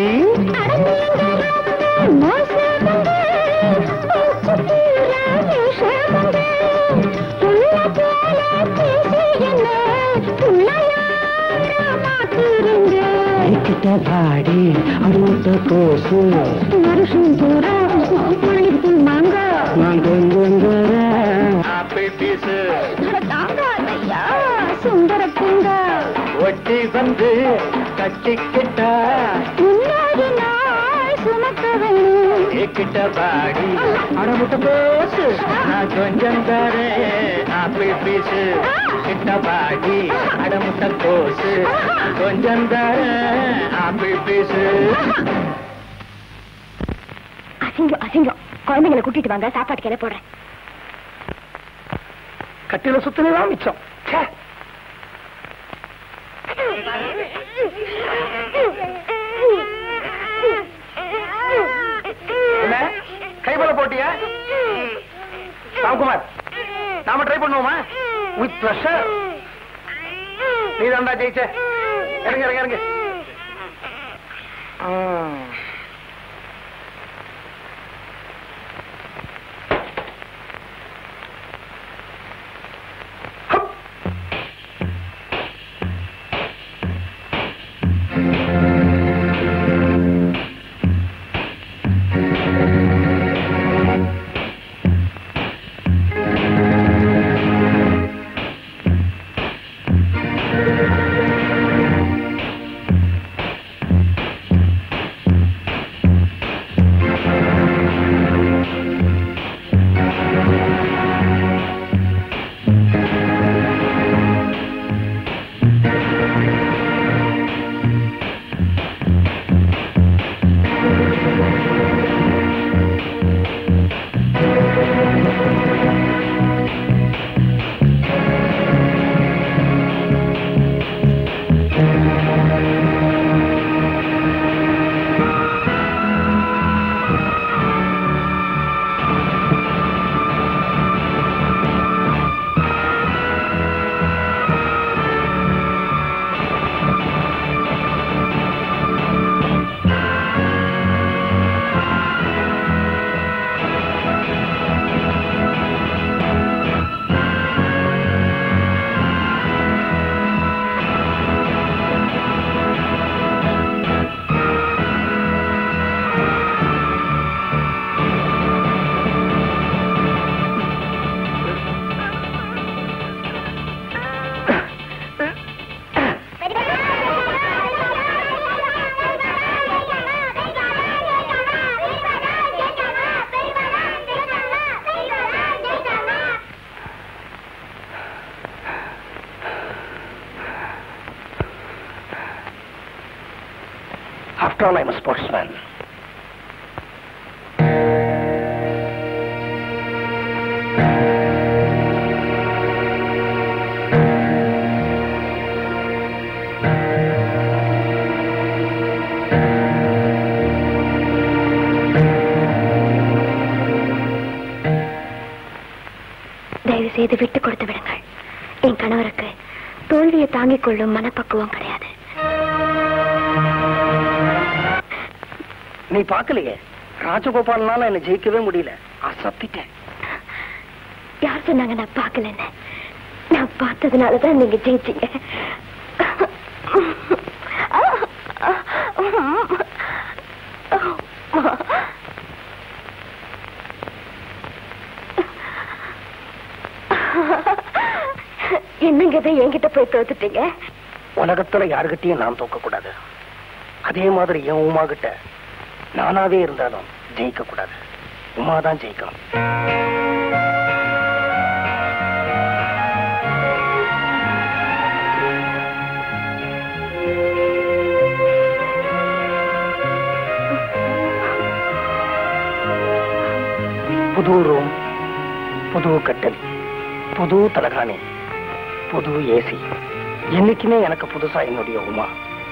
கிட்ட பாடி அடுத்த கோசு வருஷம் பூரா மாங்க நான் கொஞ்சம் தரேன் ஆப்பிள் பீஸு சுந்தர பூங்கா ஒட்டி வந்து கட்டிக்கிட்டா முன்னாடி நாள் சுமக்க வேணும் கிட்ட பாடி அடமுட்ட கோசு நான் கொஞ்சம் தரேன் ஆப்பிள் பீஸு கிட்ட பாடி அடமுட்ட கோசு கொஞ்சம் தரேன் ஆப்பிள் பீஸு அசிங்கம் அசிங்கம் குழந்தைங்களை கூட்டிட்டு வாங்க சாப்பாட்டு கிளை போடுறேன் கட்டில சுத்தினதான் மிச்சம் ச்சே. என்ன கைபல போட்டியா ராம்குமார் நாம ட்ரை பண்ணுவோமா வித் ப்ளஷர் நீ தான்டா ஜெயிச்ச இறங்க இறங்க இறங்க ம். ஹப். After all, I'm a sportsman. தயவு செய்து விட்டு கொடுத்து விடுங்கள் என் கணவருக்கு தோல்வியை தாங்கிக் கொள்ளும் மனப்பக்குவம் கிடையாது நீ பார்க்கலையே ராஜகோபால்னால என்ன ஜெயிக்கவே முடியல அசத்திட்டேன் யார் சொன்னாங்க நான் பார்க்கலன்னு நான் பார்த்ததுனாலதான் நீங்க ஜெயிச்சீங்க என்னங்க இதை என்கிட்ட போய் தோத்துட்டீங்க உலகத்துல யாருகிட்டயும் நான் தோக்க கூடாது அதே மாதிரி என் உமா கிட்ட நானாவே இருந்தாலும் ஜெயிக்க கூடாது உமா தான் ஜெயிக்கணும் புது ரூம் புது கட்டில் புது தலகாணி புது ஏசி என்னைக்குமே எனக்கு புதுசா என்னுடைய உமா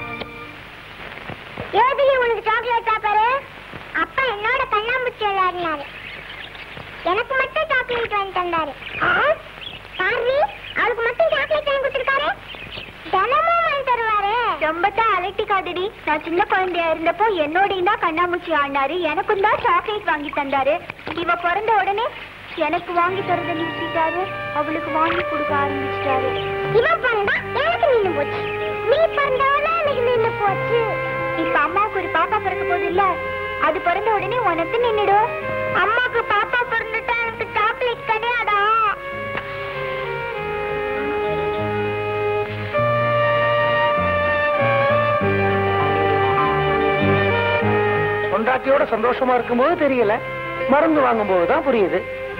ஏபிலி உனக்கு சாக்லேட் பாப்பாரு அப்பா என்னோட கண்ணாமூச்சி விளையாடினாரு எனக்கு மட்டும் சாக்லேட் வாங்கி தந்தாரு பாரு அவளுக்கு மட்டும் சாக்லேட் வாங்கி கொடுத்துருக்காரு தினமும் வாங்கி தருவாரு ரொம்ப தான் அலட்டிக்காதடி நான் சின்ன குழந்தையா இருந்தப்போ என்னோடையும் தான் கண்ணாமூச்சி ஆடினாரு எனக்கும் தான் சாக்லேட் வாங்கி தந்தாரு இவ பிறந்த உடனே எனக்கு வாங்கி தரத நிறுத்திட்டாரு அவளுக்கு வாங்கி கொடுக்க ஆரம்பிச்சிட்டாரு இவன் பிறந்தா எனக்கு நின்னு போச்சு நீ பிறந்தவன எனக்கு நின்னு போச்சு இப்ப அம்மாவுக்கு ஒரு பாப்பா பிறக்க போகுது இல்ல அது பிறந்த உடனே உனக்கு நின்னுடும் அம்மாக்கு பாப்பா பிறந்துட்டா எனக்கு சாக்லேட் கிடையாதா பொண்டாட்டியோட சந்தோஷமா இருக்கும்போது தெரியல மருந்து வாங்கும்போது தான் புரியுது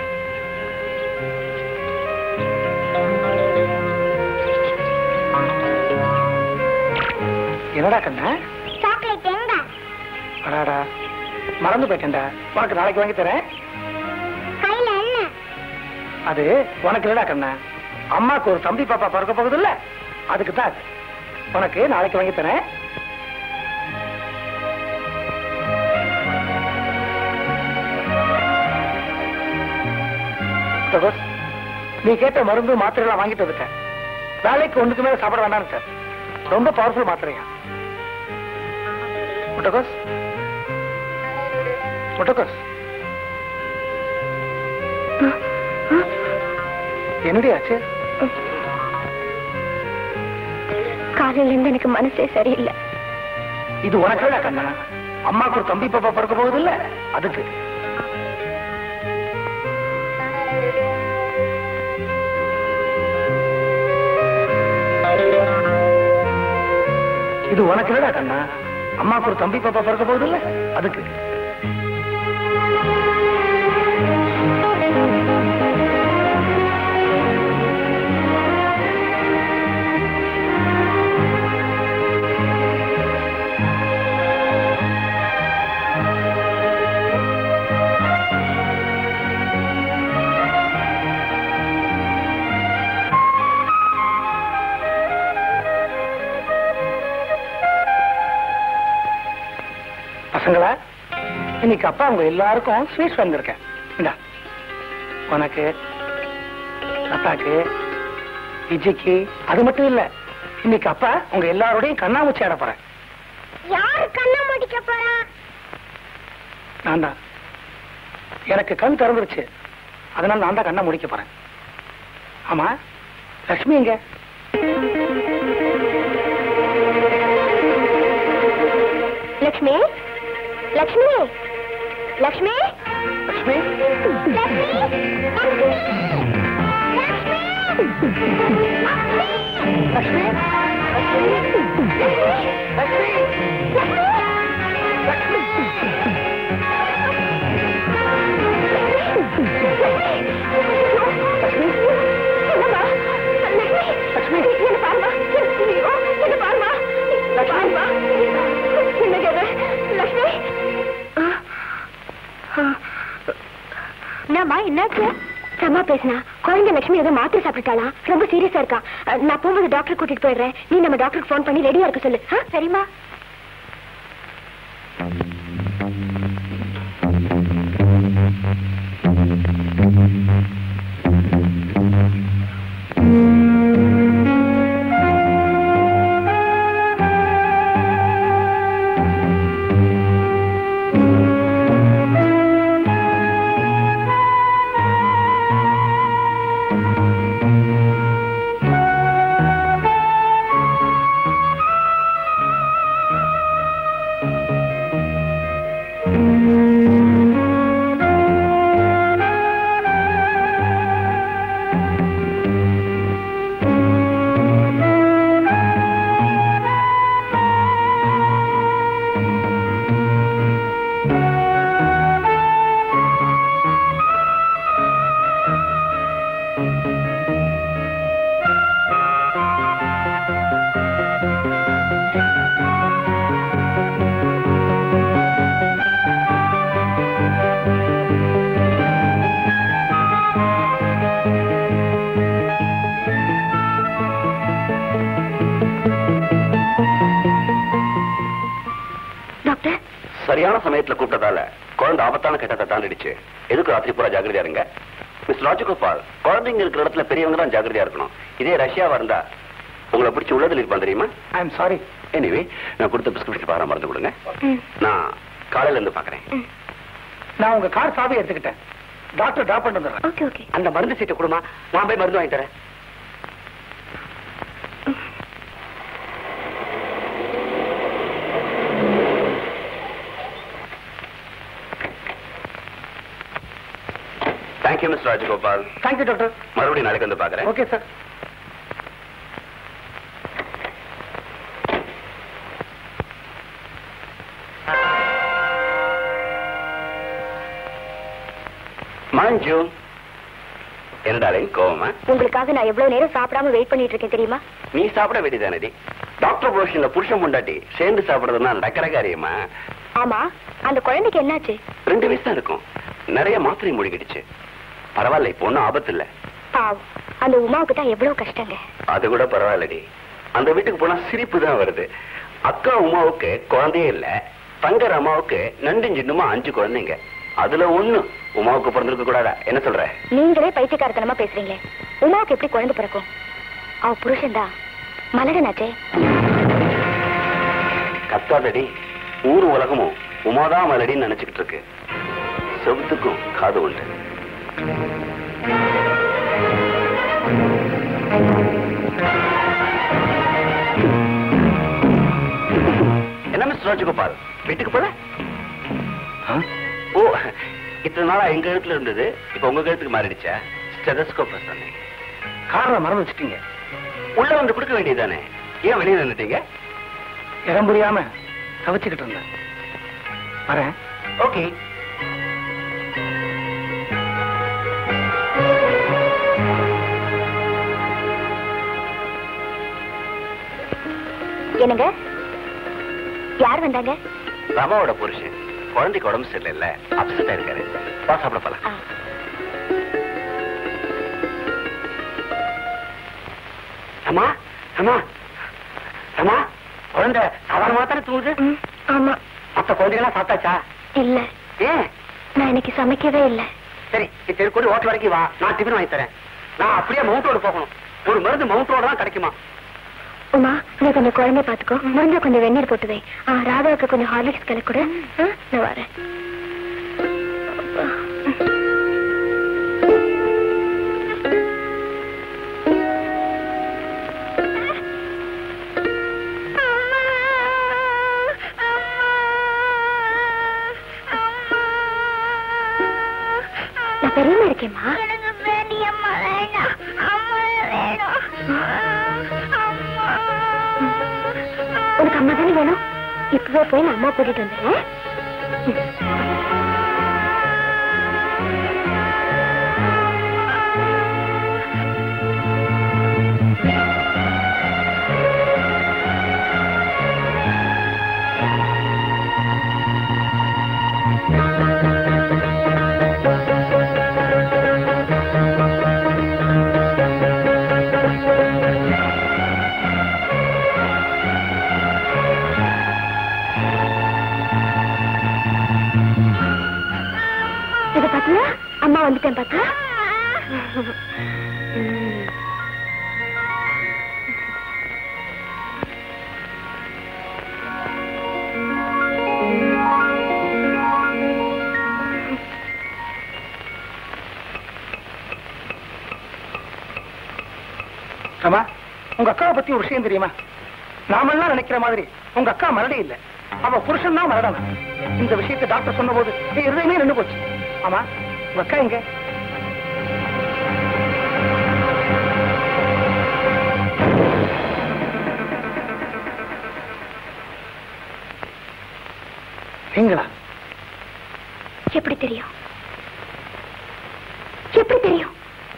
என்னடா கண்ணா சாக்லேட் எங்க அடாடா மறந்து போயிட்டேன்டா உனக்கு நாளைக்கு வாங்கி தரேன் கையில என்ன அது உனக்கு இல்லடா கண்ணா அம்மாக்கு ஒரு தம்பி பாப்பா பிறக்க போகுது இல்ல அதுக்கு தான் அது. உனக்கு நாளைக்கு வாங்கி தரேன் சகோஸ், நீ கேட்ட மருந்து மாத்திரை எல்லாம் வாங்கிட்டு வந்துட்டேன் வேலைக்கு ஒண்ணுக்கு மேல சாப்பிட வேண்டாம் சார் ரொம்ப பவர்ஃபுல் மாத்திரையா முட்டகோஸ் முட்டகோஸ் என்னடி ஆச்சு காலையில இருந்து எனக்கு மனசே சரியில்லை இது உனக்கு இல்ல கண்ணா அம்மாக்கு ஒரு தம்பி பாப்பா பிறக்க போகுது இல்ல அதுக்கு இது உனக்கு இல்லடா கண்ணா அம்மாக்கு ஒரு தம்பி பாப்பா பிறக்க போகுது இல்ல அதுக்கு பசங்களா இன்னைக்கு அப்பா உங்க எல்லாருக்கும் ஸ்வீட்ஸ் வந்திருக்கேன் இந்தா உனக்கு அப்பாக்கு விஜய்க்கு அது மட்டும் இல்ல இன்னைக்கு அப்பா உங்க எல்லாரோடையும் கண்ணாமூச்சி ஆட போறேன் யாரு கண்ணை முடிக்க போறா நான் தான் எனக்கு கண் திறந்துருச்சு அதனால நான் தான் கண்ணை முடிக்க போறேன் ஆமா லட்சுமி எங்க லக்ஷ்மி லக்ஷ்மி லக்ஷ்மி லட்சுமி லட்சுமி லட்சுமி என்னம்மா என்னாச்சு சம்மா பேசினா குழந்தை லட்சுமி ஏதோ மாத்திரை சாப்பிட்டுட்டாளா ரொம்ப சீரியஸா இருக்கா அஹ், நான் போகும்போது டாக்டர் கூட்டிட்டு போயிடுறேன் நீ நம்ம டாக்டருக்கு ஃபோன் பண்ணி ரெடியா இருக்க சொல்லு ஆ, சரிம்மா சரியான சமயத்துல கூப்பிட்டதால குழந்தை ஆபத்தான கட்டத்தை தாண்டிடுச்சு எதுக்கு ராத்திரி பூரா ஜாக்கிரதையா இருங்க மிஸ் ராஜகோபால் குழந்தைங்க இருக்கிற இடத்துல பெரியவங்க தான் ஜாக்கிரதையா இருக்கணும் இதே ரஷ்யாவா இருந்தா உங்களை பிடிச்சி உள்ளதில் இருப்பான் தெரியுமா ஐ எம் சாரி எனிவே நான் கொடுத்த பிரிஸ்கிரிப்ஷன் பாரம் மறந்து கொடுங்க ம். நான் காலையில இருந்து பாக்குறேன் நான் உங்க கார் சாவி எடுத்துக்கிட்டேன் டாக்டர் டிராப் பண்ணிட்டு வந்துடுறேன் ஓகே ஓகே அந்த மருந்து சீட்டை கொடுமா நான் போய் மருந்து வாங்கி தரேன் thank you miss Rajagopal thank you doctor மறுபடியும் நாளைக்கு வந்து பாக்குறேன் ஓகே சார் மஞ்சு என்னடாலே கோவமா உங்களுக்காக நான் எவ்வளவு நேரம் சாப்பிடாம வெயிட் பண்ணிட்டு இருக்கேன் தெரியுமா நீ சாப்பிட வேண்டியதானடி டாக்டர் புரோஷன்ல புருஷன் பொண்டாட்டி சேர்ந்து சாப்பிடுறதுன்னா நடக்கிற காரியமா ஆமா அந்த குழந்தைக்கு என்னாச்சு ரெண்டு வயசு தான் இருக்கும் நிறைய மாத்திரை மூழ்கிடுச்சு பரவாயில்ல இப்போ ஒன்றும் ஆபத்து இல்ல பாவம் அந்த உமாவுக்கு தான் எவ்வளவு கஷ்டங்க அது கூட பரவாயில்லடி அந்த வீட்டுக்கு போனா சிரிப்பு தான் வருது அக்கா உமாவுக்கு குழந்தையே இல்ல தங்கர் அம்மாவுக்கு நண்டு சின்னமா அஞ்சு குழந்தைங்க அதுல ஒண்ணு உமாவுக்கு பிறந்திருக்க கூடாதா என்ன சொல்ற நீங்களே பைத்தியக்காரத்தனமா பேசுறீங்களே உமாவுக்கு எப்படி குழந்தை பிறக்கும் அவ புருஷன் தான் மலடனாச்சே கத்தாதடி ஊர் உலகமும் உமாதான் மலடின்னு நினைச்சுக்கிட்டு இருக்கு செவுத்துக்கும் காது உண்டு என்ன மிஸ் ராஜகோபால் வீட்டுக்கு போல ஓ இத்தனை நாளா எங்க கழுத்துல இருந்தது இப்ப உங்க கழுத்துக்கு மாறிடுச்சா ஸ்டெதஸ்கோப் சொன்னேன் காரில் மறந்து வச்சுட்டீங்க உள்ள வந்து கொடுக்க வேண்டியதுதானே ஏன் வெளியே நின்னுட்டீங்க இடம் புரியாம தவிச்சுக்கிட்டு இருந்தேன் வரேன் ஓகே என்னங்க யார் வந்தாங்க ரமாவோட புருஷன் குழந்தைக்கு உடம்பு சரியில்லை அப்செட்டா இருக்காரு வா சாப்பிட போலாம் ஆ. அம்மா அம்மா அம்மா குழந்தை சாதாரணமா தானே தூங்குது ம், ஆமா மத்த குழந்தைகளாம் சாப்பிட்டாச்சா இல்ல ஏன் நான் இன்னைக்கு சமைக்கவே இல்ல சரி நீ தெருக்கூடி ஹோட்டல் வரைக்கும் வா நான் டிஃபன் வாங்கி தரேன் நான் அப்படியே மவுண்ட் ரோடு போகணும் ஒரு மருந்து மவுண்ட் ரோடு தான் கிடைக்குமா உமா நீ கொஞ்சம் குழந்தை பாத்துக்கோ முடிஞ்ச கொஞ்சம் வெந்நீர் போட்டு வை ஆ, ராதாவுக்கு கொஞ்சம் ஹார்லிக்ஸ் கலக்கு கொடு ஆ, நான் வரேன் நான் பெரியமா இருக்கேம்மா எனக்கு பெரியம்மா வேணாம் அம்மா வேணும் அம்மா உனக்கு அம்மா தானே வேணும் இப்பவே போய் நான் அம்மா கூட்டிட்டு வந்துடுறேன் இத பாத்தியா அம்மா வந்துட்டேன் பாத்தியா ம். ரமா உங்க அக்காவை பத்தி ஒரு விஷயம் தெரியுமா நாமெல்லாம் நினைக்கிற மாதிரி உங்க அக்கா மரடி இல்ல அவ புருஷன் தான் மரடனா இந்த விஷயத்தை டாக்டர் சொன்ன போது என் இருதயமே நின்று போச்சு ஆமா உங்க அக்கா எங்க நீங்களா எப்படி தெரியும் எப்படி தெரியும்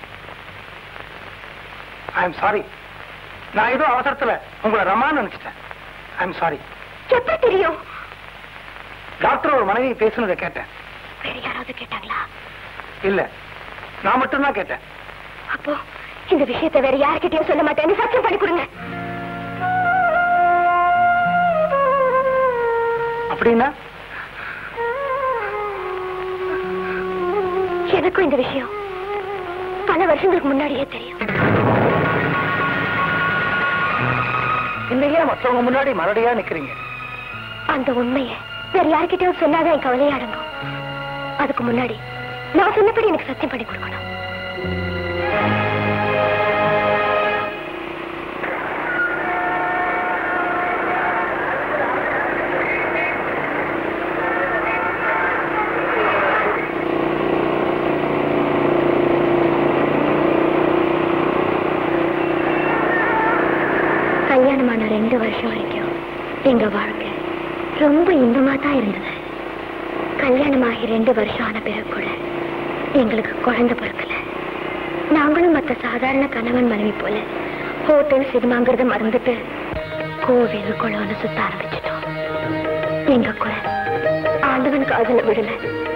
ஐ எம் சாரி நான் ஏதோ அவசரத்துல உங்களை ரமான்னு நினைச்சிட்டேன் ஐ எம் சாரி எப்படி தெரியும் டாக்டர் ஒரு மனைவி பேசுனதை கேட்டேன் வேற யாராவது கேட்டாங்களா இல்ல நான் மட்டும்தான் கேட்டேன் அப்போ இந்த விஷயத்தை வேற யார்கிட்டயும் சொல்ல மாட்டேன்னு சத்தியம் பண்ணி கொடுங்க அப்படின்னா எனக்கும் இந்த விஷயம் பல வருஷங்களுக்கு முன்னாடியே தெரியும் இன்னைக்கு மற்றவங்க முன்னாடி மறுபடியா நிக்கிறீங்க அந்த உண்மையை வேற யார்கிட்டயும் சொன்னாதான் என் கவலையே அடங்கும் அதுக்கு முன்னாடி நான் சொன்னபடி எனக்கு சத்தியம் பண்ணி கொடுக்கணும் கல்யாணமான ரெண்டு வருஷம் வரைக்கும் எங்க வாழ்க்கை ரொம்ப இன்பமா தான் இருந்தது கல்யாணமாகி ரெண்டு வருஷம் ஆன பிறகு கூட எங்களுக்கு குழந்தை பிறக்கல நாங்களும் மற்ற சாதாரண கணவன் மனைவி போல ஹோட்டல் சினிமாங்கிறத மறந்துட்டு கோவில் குளம்னு சுத்த ஆரம்பிச்சிட்டோம் எங்க குரல் ஆண்டவன் காதல விடல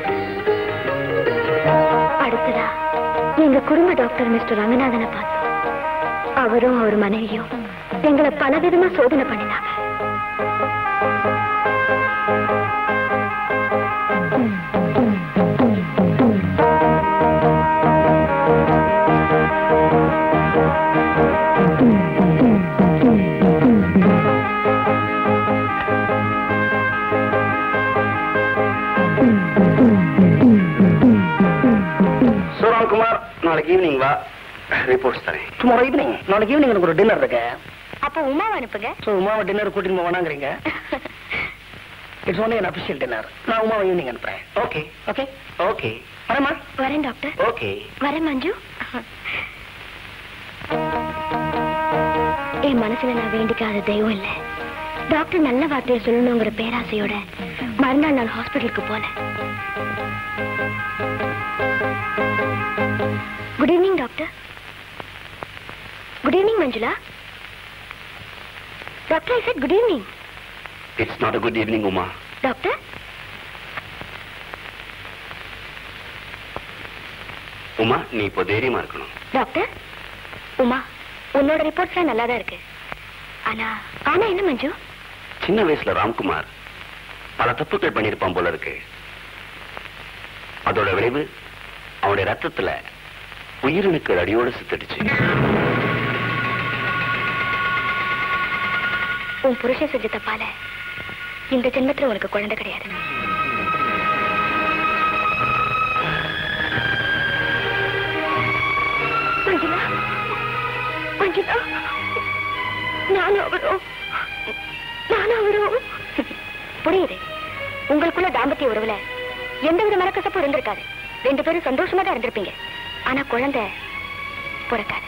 அடுத்ததா எங்க குடும்ப டாக்டர் மிஸ்டர் ரங்கநாதனை பார்த்தோம் அவரும் அவர் மனைவியும் எங்களை பலவிதமா சோதனை பண்ணினாங்க சூராம்குமார் நாளைக்கு ஈவினிங் வா ரிப்போர்ட்ஸ் தரேன் டுமாரோ ஈவினிங் நாளைக்கு ஈவினிங் எனக்கு ஒரு டின்னர் இருக்கு அப்ப உமாவை அனுப்புங்க ஸோ உமாவை டின்னர் கூட்டிட்டு போவானாங்கிறீங்க it's only an official dinner நான் உமாவை ஈவினிங் அனுப்புறேன் ஓகே ஓகே ஓகே வரேம்மா வரேன் டாக்டர் ஓகே வரேன் மஞ்சு என் மனசுல நான் வேண்டிக்காத தெய்வம் இல்ல டாக்டர் நல்ல வார்த்தையை சொல்லணுங்கிற பேராசையோட மறுநாள் நான் ஹாஸ்பிட்டலுக்கு போனேன் good evening doctor good evening Manjula doctor I said good evening it's not a good evening Uma doctor Uma நீ இப்போ தைரியமா இருக்கணும் டாக்டர் உமா உன்னோட ரிப்போர்ட்ஸ்லாம் நல்லா தான் இருக்கு ஆனா ஆனா என்ன மஞ்சு சின்ன வயசுல ராம்குமார் பல தப்புக்கள் பண்ணியிருப்பான் போல இருக்கு அதோட விளைவு அவனுடைய ரத்தத்துல உயிரணுக்கள் அடியோடு சுத்தடிச்சு உன் புருஷன் செஞ்ச தப்பால இந்த ஜென்மத்துல உனக்கு குழந்தை கிடையாது மஞ்சுளா மஞ்சுளா நானும் அவரும் நானும் அவரும் புரியுது உங்களுக்குள்ள தாம்பத்திய உறவுல எந்த வித மனக்கசப்பும் இருந்திருக்காது ரெண்டு பேரும் சந்தோஷமா தான் இருந்திருப்பீங்க ஆனா குழந்தை பிறக்காது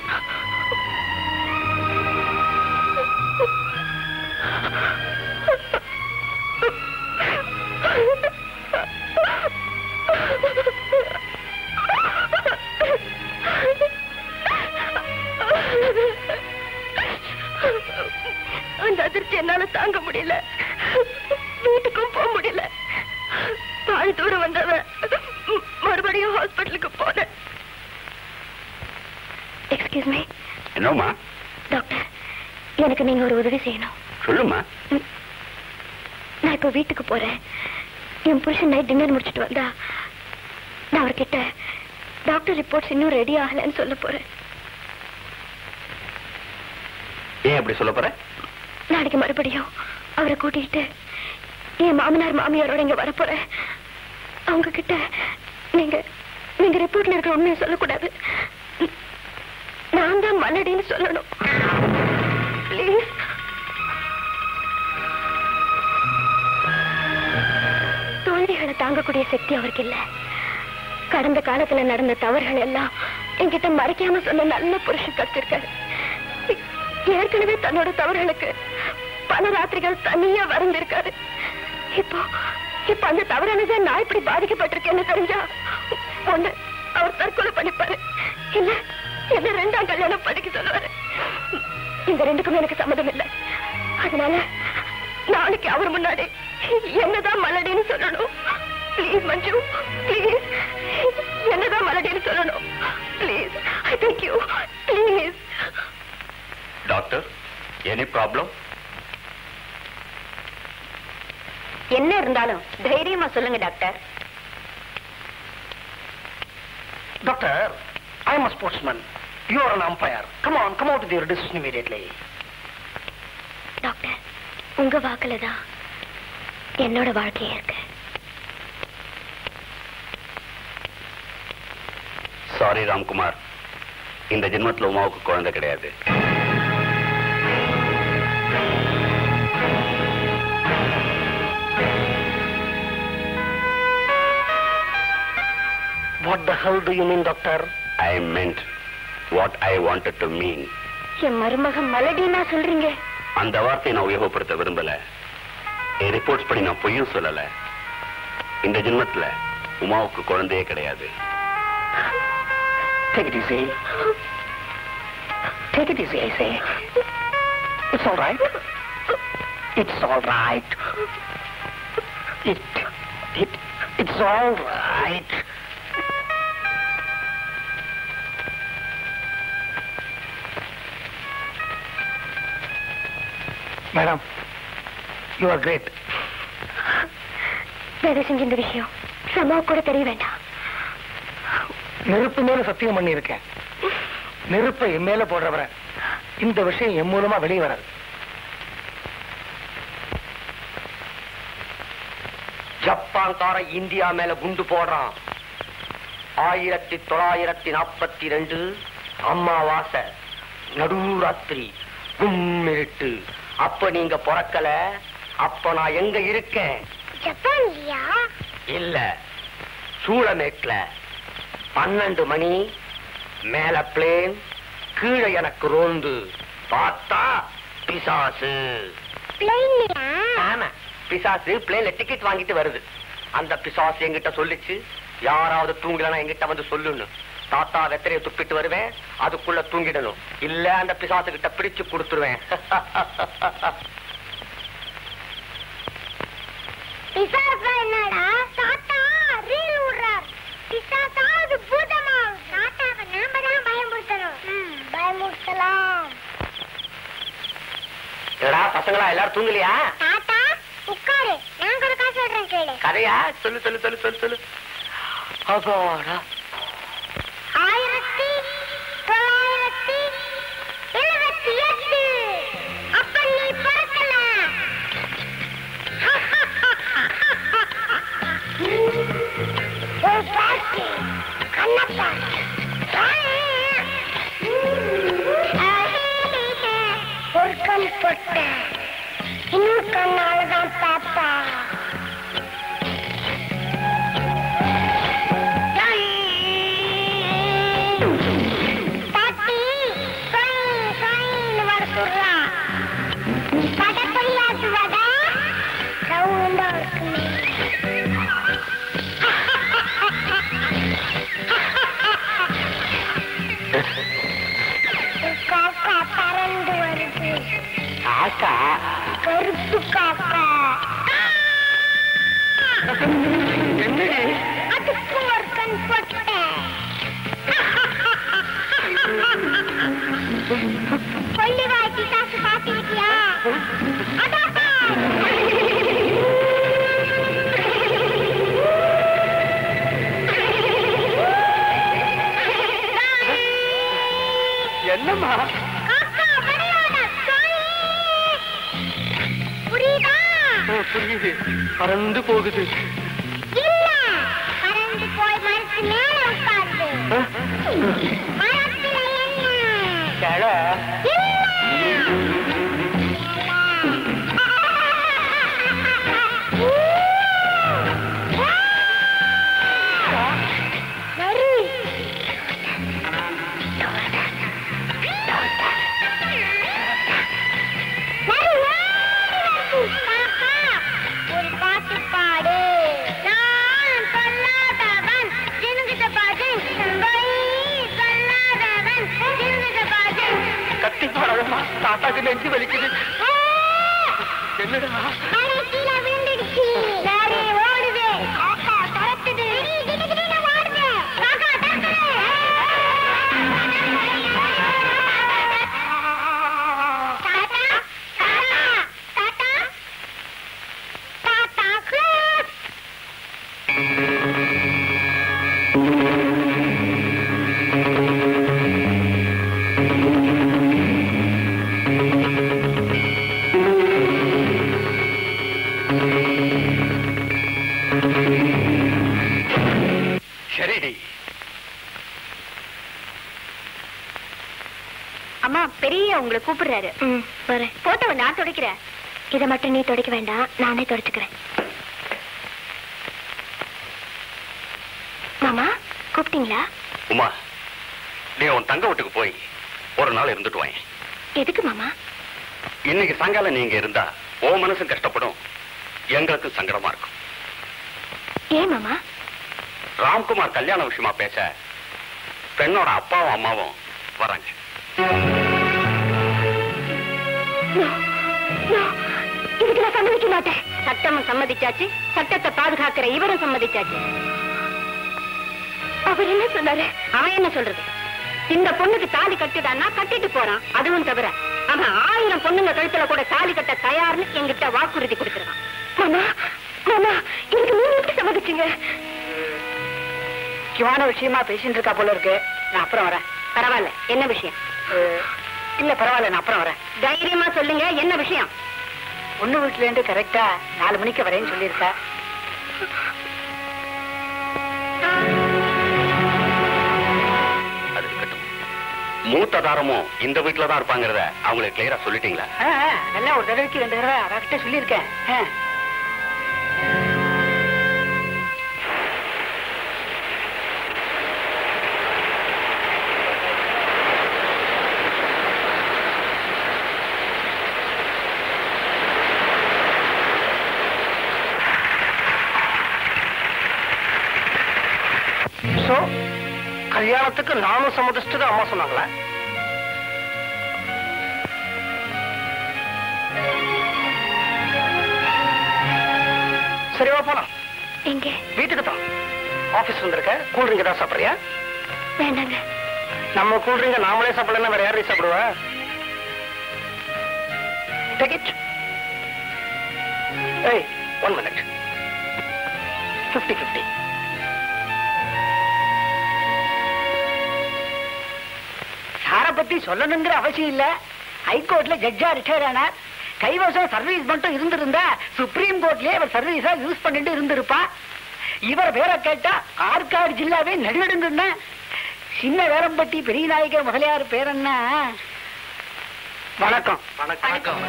அந்த அதிர்ச்சி என்னால தாங்க முடியல வீட்டுக்கும் போக முடியல பாதி தூரம் வந்தவன் மறுபடியும் ஹாஸ்பிட்டலுக்கு போனேன் எக்ஸ்கியூஸ் மீ என்னம்மா டாக்டர் எனக்கு நீங்க ஒரு உதவி செய்யணும் சொல்லுமா நான் இப்ப வீட்டுக்கு போறேன் என் புருஷன் நைட் டின்னர் முடிச்சிட்டு வந்தா நான் அவர்கிட்ட டாக்டர் ரிப்போர்ட்ஸ் இன்னும் ரெடி ஆகலைன்னு சொல்ல போறேன் ஏன் அப்படி சொல்ல போற நாளைக்கு மறுபடியும் அவரை கூட்டிட்டு என் மாமனார் மாமியாரோட இங்க வரப்போறேன் அவங்க கிட்ட நீங்க நீங்க ரிப்போர்ட்ல இருக்கிற உண்மையை சொல்லக்கூடாது நான் தான் மலடின்னு சொல்லணும் ப்ளீஸ் தோல்விகளை தாங்கக்கூடிய சக்தி அவருக்கு இல்ல கடந்த காலத்துல நடந்த தவறுகள் எல்லாம் என்கிட்ட மறைக்காம சொன்ன நல்ல புருஷன் கத்திருக்காரு ஏற்கனவே தன்னோட தவறுகளுக்கு பல ராத்திரிகள் தனியா வறந்திருக்காரு இப்போ இப்ப அந்த தவறானதை நான் இப்படி பாதிக்கப்பட்டிருக்கேன்னு தெரிஞ்சா ஒண்ணு அவர் தற்கொலை பண்ணிப்பாரு இல்ல என்ன ரெண்டாம் கல்யாணம் படிக்க சொல்லுவாரு இந்த ரெண்டுக்குமே எனக்கு சம்மதம் இல்லை அதனால நாளைக்கு அவர் முன்னாடி என்னதான் மலடின்னு சொல்லணும் ப்ளீஸ் மஞ்சு ப்ளீஸ் என்னதான் மலடின்னு சொல்லணும் please I thank you please doctor any problem என்ன இருந்தாலும் தைரியமா சொல்லுங்க doctor Doctor, I am a sportsman. You are an umpire. Come on, come out with your decision immediately. Doctor உங்க வாக்குல தான் என்னோட வாழ்க்கையே இருக்கு சாரி ராம்குமார் இந்த ஜென்மத்துல உமாவுக்கு குழந்தை கிடையாது What the hell do you mean, Doctor? I meant what I wanted to mean என் மருமகன் மலடினா சொல்றீங்க அந்த வார்த்தையை நான் உபயோகப்படுத்த விரும்பல என் ரிப்போர்ட்ஸ் படி நான் பொய்யும் சொல்லல இந்த ஜென்மத்துல உமாவுக்கு குழந்தையே கிடையாது Take it easy. Take it easy, I say. It's all right. It's all right. It, it, it's all right. Madam, you are great. தயவு செஞ்சு இந்த விஷயம் சமா கூட தெரிய வேண்டாம் நெருப்பு மேல சத்தியம் பண்ணி இருக்கேன் நெருப்பை என் மேல போடுறவரை இந்த விஷயம் என் மூலமா வெளியே வராது ஜப்பான்கார இந்தியா மேல குண்டு போடுறான் ஆயிரத்தி தொள்ளாயிரத்தி நாற்பத்தி ரெண்டு அம்மாவாசை நடுராத்திரி கும்மிருட்டு அப்ப நீங்க பிறக்கல அப்ப நான் எங்க இருக்கேன் ஜப்பான் இல்லையா இல்ல சூளமேட்ல பன்னெண்டு மணி மேல பிளேன் கீழே எனக்கு ரோந்து பார்த்தா பிசாசு பிளைன்லயா ஆமா பிசாசு பிளேன்ல டிக்கெட் வாங்கிட்டு வருது அந்த பிசாசு என்கிட்ட சொல்லிச்சு யாராவது தூங்கலனா என்கிட்ட வந்து சொல்லுன்னு தாத்தா வெத்தரைய துப்பிட்டு வருவேன் அதுக்குள்ள தூங்கிடணும் இல்ல அந்த பிசாசு கிட்ட பிடிச்சு கொடுத்துருவேன் பிசாசா என்னடா தாத்தா ரீல் விடுறார் பிசாசா அது பூதமா தாத்தாவை நாம தான் பயமுறுத்தணும் ம், பயமுறுத்தலாம் என்னடா பசங்களா எல்லாரும் தூங்கலையா தாத்தா உட்காரு நான் ஒரு காசு சொல்றேன் கேளு கதையா சொல்லு சொல்லு சொல்லு சொல்லு சொல்லு அப்பாடா ஆயிரத்தி தொள்ளாயிரத்தி எழுபத்தி எட்டு அப்ப நீ பிறக்கல ஒரு பாட்டு கண்ணப்பா ஒரு கண் பொட்ட இன்னொரு கண்ணாலதான் பாப்பா பாட்டி சொய் சொய்னு வர சொல்றா படப்படியாச்சு வட சவுண்டா இருக்குமே ஒரு காக்கா பறந்து வருது ஆக்கா கருப்பு காக்கா அதுக்கு ஒரு கண் போட்டேன் கொள்ளிவாய் பிசாசு பார்த்திருக்கியா அதாப்பா என்னம்மா காக்கா விளையாட சொய். புரியுதா புரியுது பறந்து போகுது இல்ல பறந்து போய் மரத்து மேல உட்காருது மரத்துல என்ன கிழ ஒரு பாட்டு பாடு நான் சொல்லாதவன் ஜினுகிட்ட பாடு சொல்லாதவன் ஜினுகிட்ட பாடு கத்தி பாடமா தாத்தாக்கு நெஞ்சு வலிக்குது என்னடா கடைசியில விழுந்துடுச்சு சரி ஓடுது காக்கா துரத்துது கிட்டக்கிட்ட ஓடுது காக்கா தட்டுது தாத்தா தாத்தா தாத்தா தாத்தா க்ளோஸ் சரிடி அம்மா பெரிய உங்களை கூப்பிடுறாரு ம் வரேன் போட்டோவை நான் துடைக்கிறேன் இதை மட்டும் நீ துடைக்க வேண்டாம் நானே துடைச்சுக்கிறேன் மாமா கூப்பிட்டீங்களா உமா நீ உன் தங்க வீட்டுக்கு போய் ஒரு நாள் இருந்துட்டு வாங்க எதுக்கு மாமா இன்னைக்கு சாயங்காலம் நீங்க இருந்தா ஓ மனசும் கஷ்டப்படும் எங்களுக்கும் சங்கடமா இருக்கும் ஏன் மாமா ராம்குமார் கல்யாண விஷயமா பேச பெண்ணோட அப்பாவும் அம்மாவும் வராங்க No, no, இதுக்கு நான் சம்மதிக்க மாட்டேன் சட்டமும் சம்மதிச்சாச்சு சட்டத்தை பாதுகாக்கிற இவரும் சம்மதிச்சாச்சு அவர் என்ன சொன்னாரு அவன் என்ன சொல்றது இந்த பொண்ணுக்கு தாலி கட்டுடான்னா கட்டிட்டு போறான் அதுவும் தவிர அவன் ஆயிரம் பொண்ணுங்க கழுத்துல கூட தாலி கட்ட தயார்னு என்கிட்ட வாக்குறுதி கொடுத்துருக்கான் மாமா மாமா இதுக்கு நீங்க எப்படி சம்மதிச்சீங்க முக்கியமான விஷயமா பேசிட்டு இருக்கா போல இருக்கு நான் அப்புறம் வரேன் பரவாயில்ல என்ன விஷயம் அஹ், இல்ல பரவாயில்ல நான் அப்புறம் வரேன் தைரியமா சொல்லுங்க என்ன விஷயம் பொண்ணு வீட்டுல இருந்து கரெக்டா நாலு மணிக்கு வரேன்னு சொல்லியிருக்கா அது இருக்கட்டும் மூத்த தாரமும் இந்த வீட்டுல தான் இருப்பாங்கிறத அவங்களுக்கு கிளியரா சொல்லிட்டீங்களா ஆ, ஆ, நல்லா ஒரு தடவைக்கு ரெண்டு தடவை அவர்கிட்ட சொல்லியிருக்கேன் ஆ. சோ கல்யாணத்துக்கு நானும் சம்மதிச்சுட்டு அம்மா சொன்னாங்களா சரிவா போலாம் எங்க வீட்டுக்கு தான் ஆபீஸ் வந்திருக்க கூல் ட்ரிங்க் தான் சாப்பிடுறியா வேண்டாங்க நம்ம கூல் ட்ரிங்க் நாமளே சாப்பிடலாம் வேற யாரையும் சாப்பிடுவா டேக் இட் ஏய் ஒன் மினிட் ஃபிஃப்டி ஃபிஃப்டி சாரை பத்தி சொல்லணுங்கிற அவசியம் இல்ல ஹைகோர்ட்ல ஜட்ஜா ரிட்டையர் ஆனார் கைவசம் சர்வீஸ் மட்டும் இருந்திருந்தா சுப்ரீம் கோர்ட்லயே இவர் சர்வீஸா யூஸ் பண்ணிட்டு இருந்திருப்பா இவர் பேரை கேட்டா ஆற்காடு ஜில்லாவே நடுநடுங்குன்னா சின்ன வேரம்பட்டி பெரிய நாயகர் முதலியார் பேர் என்ன வணக்கம் வணக்கம்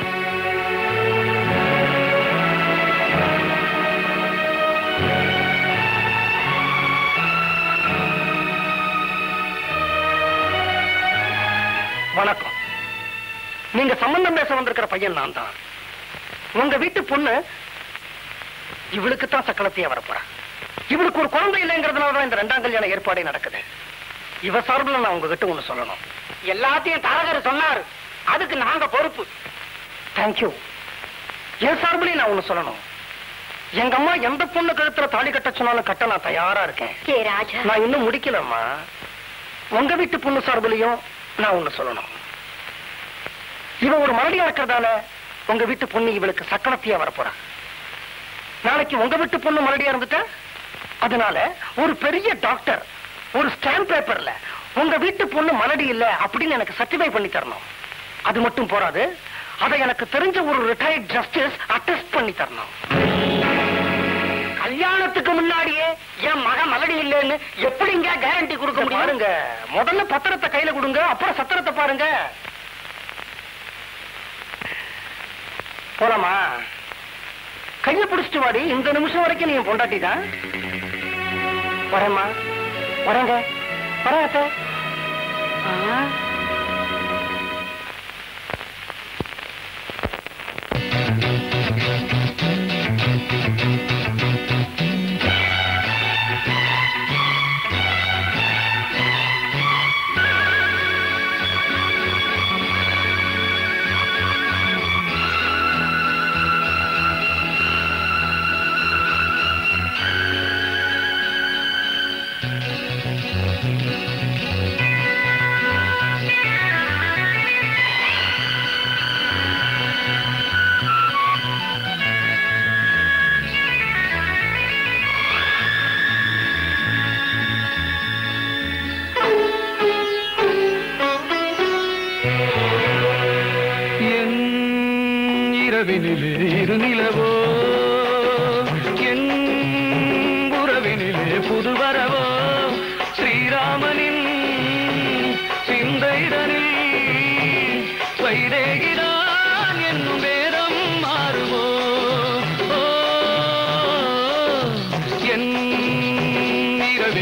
வணக்கம் நீங்க சம்பந்தம் பேச வந்திருக்கிற பையன் நான் தான் உங்க வீட்டு பொண்ணு இவளுக்கு தான் சக்கலத்தையே வரப்போறா இவளுக்கு ஒரு குழந்தை இல்லைங்கிறதுனால தான் இந்த ரெண்டாம் கல்யாண ஏற்பாடே நடக்குது இவ சார்பில் நான் உங்ககிட்ட ஒண்ணு சொல்லணும் எல்லாத்தையும் தரகர் சொன்னார் அதுக்கு நாங்க பொறுப்பு தேங்க்யூ என் சார்பிலையும் நான் ஒண்ணு சொல்லணும் எங்க அம்மா எந்த பொண்ணு கழுத்துல தாலி கட்ட சொன்னாலும் கட்ட நான் தயாரா இருக்கேன் ஏ ராஜா நான் இன்னும் முடிக்கலம்மா உங்க வீட்டு பொண்ணு சார்பிலையும் நான் ஒண்ணு சொல்லணும் இவ ஒரு மறுபடியும் இருக்கிறதால உங்க வீட்டு பொண்ணு இவளுக்கு சக்கனத்தையா வரப்போறா நாளைக்கு உங்க வீட்டு பொண்ணு மறுபடியா இருந்துட்டா அதனால ஒரு பெரிய டாக்டர் ஒரு ஸ்டாம்ப் பேப்பர்ல உங்க வீட்டு பொண்ணு மலடி இல்ல அப்படின்னு எனக்கு சர்டிஃபை பண்ணி தரணும் அது மட்டும் போறாது அதை எனக்கு தெரிஞ்ச ஒரு ரிட்டையர்ட் ஜஸ்டிஸ் அட்டஸ்ட் பண்ணி தரணும் கல்யாணத்துக்கு முன்னாடியே என் மகன் மலடி இல்லைன்னு எப்படிங்க கேரண்டி கொடுக்க இங்க முடியும் பாருங்க முதல்ல பத்திரத்தை கையில கொடுங்க அப்புறம் சத்திரத்தை பாருங்க போலாமா கைய பிடிச்சிட்டு வாடி இந்த நிமிஷம் வரைக்கும் நீ பொண்டாட்டி தான் வரேம்மா வரேங்க வரேன் அத்தை. ஆ.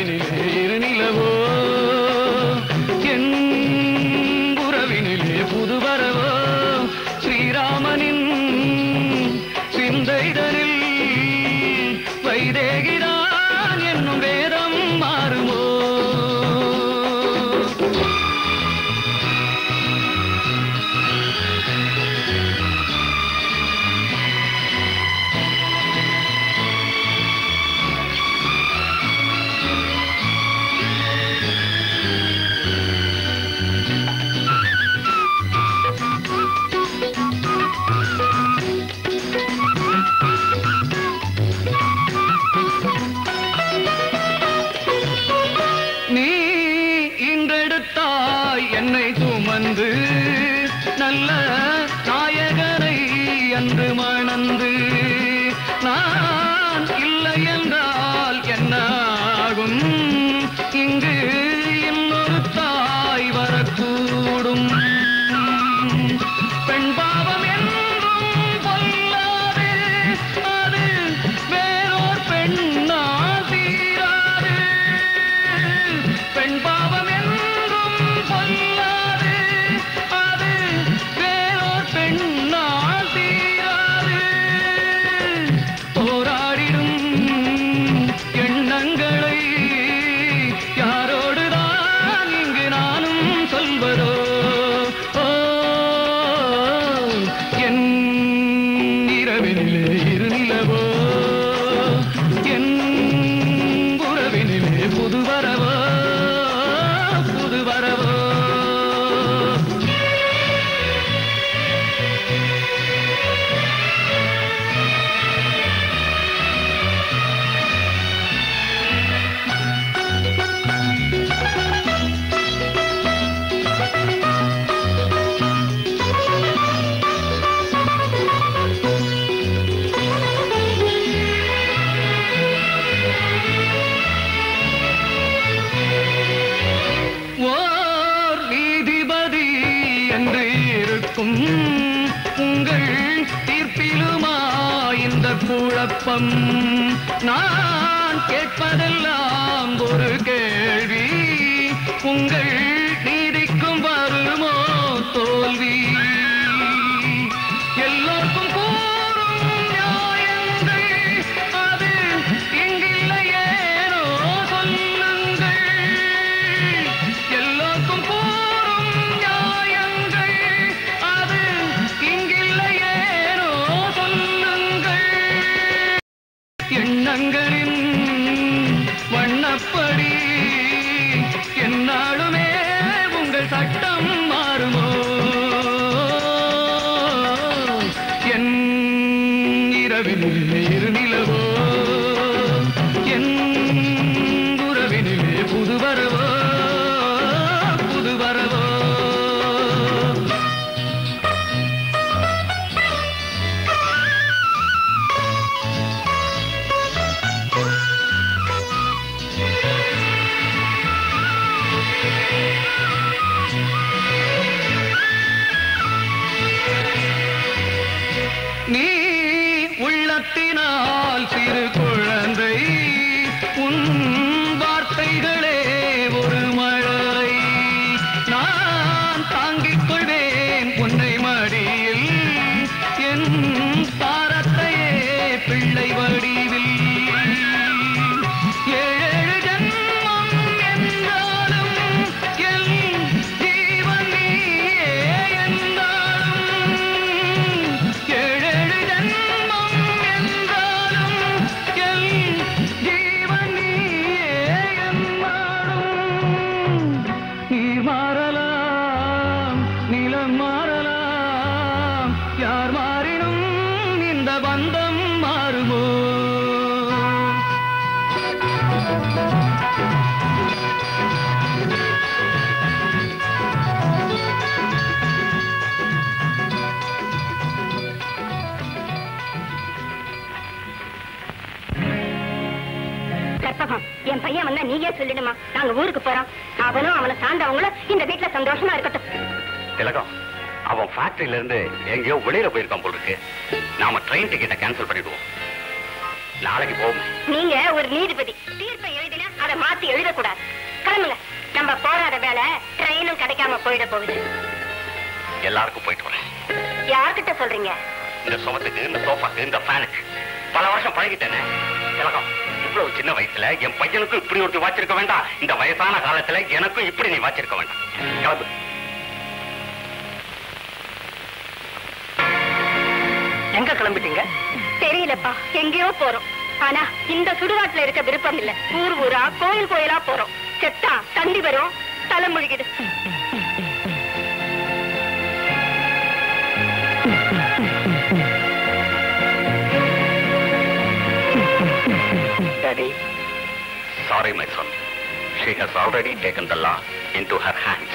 இரவினிலே இருநிலவோ என் உறவினிலே புதுவரவோ ஸ்ரீராமனின் சிந்தைதனில் வைதேகிதான் என்னும் வேதம் மாறுமோ நீ இன்றெடுத்தாய் என்னை சுமந்து நல்ல நாயகனை அன்று மணந்து நான் இல்லை என்றால் என்ன ஆகும் இங்கு இன்னொரு தாய் வரக்கூடும் பெண் பாவம் என்றும் பொல்லாது அது வேறோர் பெண்ணால் தீராது பெண் பாவம் என்றும் பொல்லாது அது வேறோர் பெண்ணால் தீராது போராடிடும் எண்ணங்களை யாரோடுதான் இங்கு நானும் சொல்வதோ ஓ, என் இரவினிலே இருநிலவோ என் உறவினிலே புதுவரவோ புதுவரவோ ஓர் நீதிபதி என்று இருக்கும் உங்கள் தீர்ப்பிலுமா இந்த குழப்பம் நான் கேட்பதெல்லாம் ஒரு கேள்வி உங்கள் நீதிக்கும் வருமோ தோல்வி எல்லோருக்கும் கூறும் நியாயங்கள் அது இங்கில்லையேனோ சொல்லுங்கள் எல்லோருக்கும் கூறும் நியாயங்கள் அது இங்கில்லையேனோ சொல்லுங்கள் எண்ணங்களின் வண்ணப்படி என்னாலுமே உங்கள் சட்டம் மாறுமோ என் இரவினிலே இருநிலவோ என் உறவினிலே புதுவரவோ புதுவரவோ நீ உள்ளத்தினால் சிறு குழந்தை உன் வார்த்தைகளே ஒரு மழலை நான் தாங்கிக் கொள்வேன் உன்னை மடியில் என் பாரத்தையே பிள்ளை வடிவில் ஏழு ஜன்மம் என்றாலும் என் ஜீவன் நீயே என்றாலும் ஏழேழு ஜன்மம் என்றாலும் என் ஜீவன் நீயே என்றாலும் நீர் மாறலாம் நிலம் மாறலாம் யார் மாறினும் இந்த பந்தம் மாறுமோ கற்பகம் என் பையன் வந்தா நீயே சொல்லிடுமா நாங்க ஊருக்கு போறோம் அவனும் அவனை சார்ந்தவங்களும் இந்த வீட்டுல சந்தோஷமா இருக்கட்டும் திலகம் அவன் ஃபேக்டரியில இருந்து எங்கேயோ வெளியில போயிருக்கான் போல இருக்கு நாம ட்ரெயின் டிக்கெட்டை கேன்சல் பண்ணிடுவோம் நாளைக்கு போவோம் நீங்க ஒரு நீதிபதி தீர்ப்பை எழுதினா அதை அதை மாத்தி எழுதக்கூடாது கிளம்புங்க நம்ம போராத வேலை ட்ரெயினும் கிடைக்காம போயிட போகுது எல்லாருக்கும் போயிட்டு வரேன் யார்கிட்ட சொல்றீங்க இந்த சுமத்துக்கு இந்த சோஃபாக்கு இந்த ஃபேனுக்கு பல வருஷம் பழகிட்டேனே திலகம் இவ்வளவு சின்ன வயசுல என் பையனுக்கும் இப்படி ஒருத்தி வாச்சிருக்க வேண்டாம் இந்த வயசான காலத்துல எனக்கும் இப்படி நீ வாச்சிருக்க வேண்டாம் கிளம்பு எங்க கிளம்பிட்டீங்க தெரியலப்பா எங்கேயோ போறோம் ஆனா இந்த சுடுகாட்டுல இருக்க விருப்பம் இல்ல ஊர் ஊரா கோயில் கோயிலா போறோம் செத்தா தண்ணி வரும் தலை முழுகிடு daddy sorry my son she has already taken the law into her hands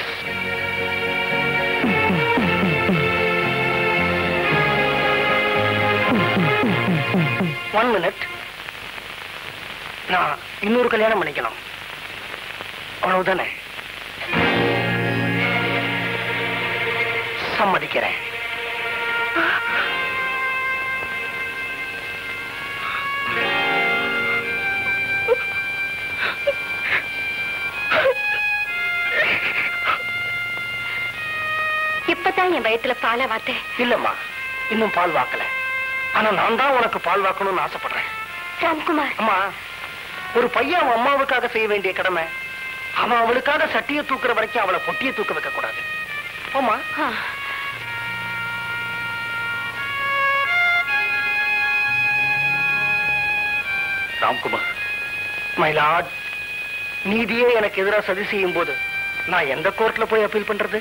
one minute நான் இன்னொரு கல்யாணம் பண்ணிக்கணும் அவ்வளவுதானே சம்மதிக்கிறேன் இப்பதான் என் வயத்துல பாலை வாத்தேன் இல்லம்மா இன்னும் பால் வாக்கல ஆனா நான் தான் உனக்கு பால் வாக்கணும்னு ஆசைப்படுறேன் ராம்குமார் அம்மா ஒரு பையன் அவன் அம்மாவுக்காக செய்ய வேண்டிய கடமை அவன் அவளுக்காக சட்டியை தூக்குற வரைக்கும் அவளை பொட்டியை தூக்க வைக்க கூடாது போமா ஆ. ராம்குமார் மைலாட் நீதியே எனக்கு எதிராக சதி செய்யும் போது நான் எந்த கோர்ட்ல போய் அப்பீல் பண்றது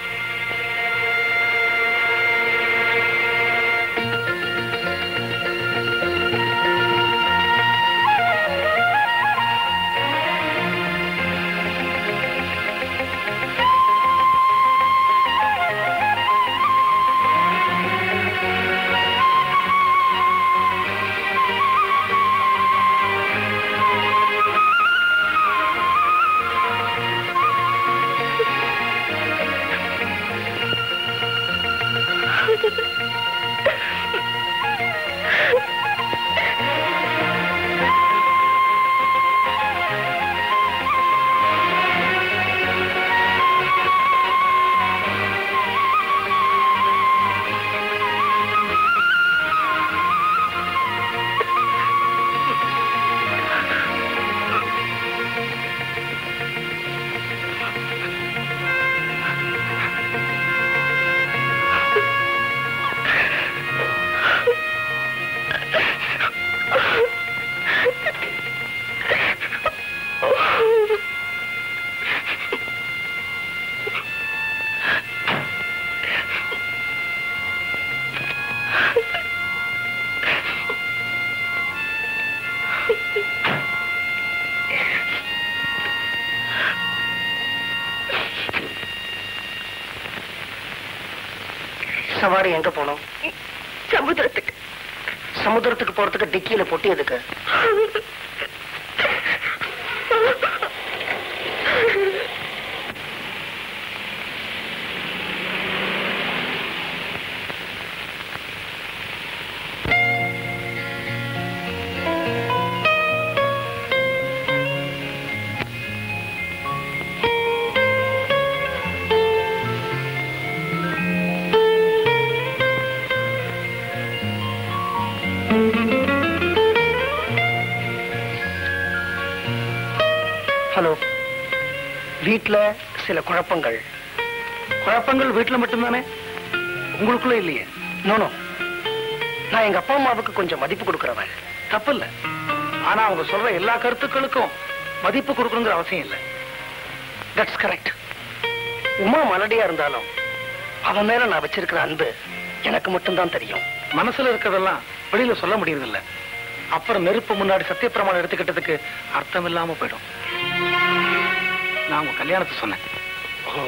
சவாரி எங்க போகணும் சமுத்திரத்துக்கு சமுத்திரத்துக்கு போறதுக்கு டிக்கியில பொட்டி எதுக்கு ஹலோ வீட்ல சில குழப்பங்கள் குழப்பங்கள் வீட்ல மட்டும்தானே உங்களுக்குள்ள இல்லையே நோனோ நான் எங்க அப்பா அம்மாவுக்கு கொஞ்சம் மதிப்பு கொடுக்கறவன் தப்பு இல்ல ஆனா அவங்க சொல்ற எல்லா கருத்துக்களுக்கும் மதிப்பு கொடுக்கணுங்கிற அவசியம் இல்லை தட்ஸ் கரெக்ட் உமா மலடியா இருந்தாலும் அவன் மேல நான் வச்சிருக்கிற அன்பு எனக்கு மட்டும்தான் தெரியும் மனசுல இருக்கிறதெல்லாம் வெளியில சொல்ல முடியறதில்ல அப்புறம் நெருப்பு முன்னாடி சத்தியப்பிரமாணம் எடுத்துக்கிட்டதுக்கு அர்த்தம் இல்லாம போயிடும் நான் உங்க கல்யாணத்தை சொன்னேன் ஓ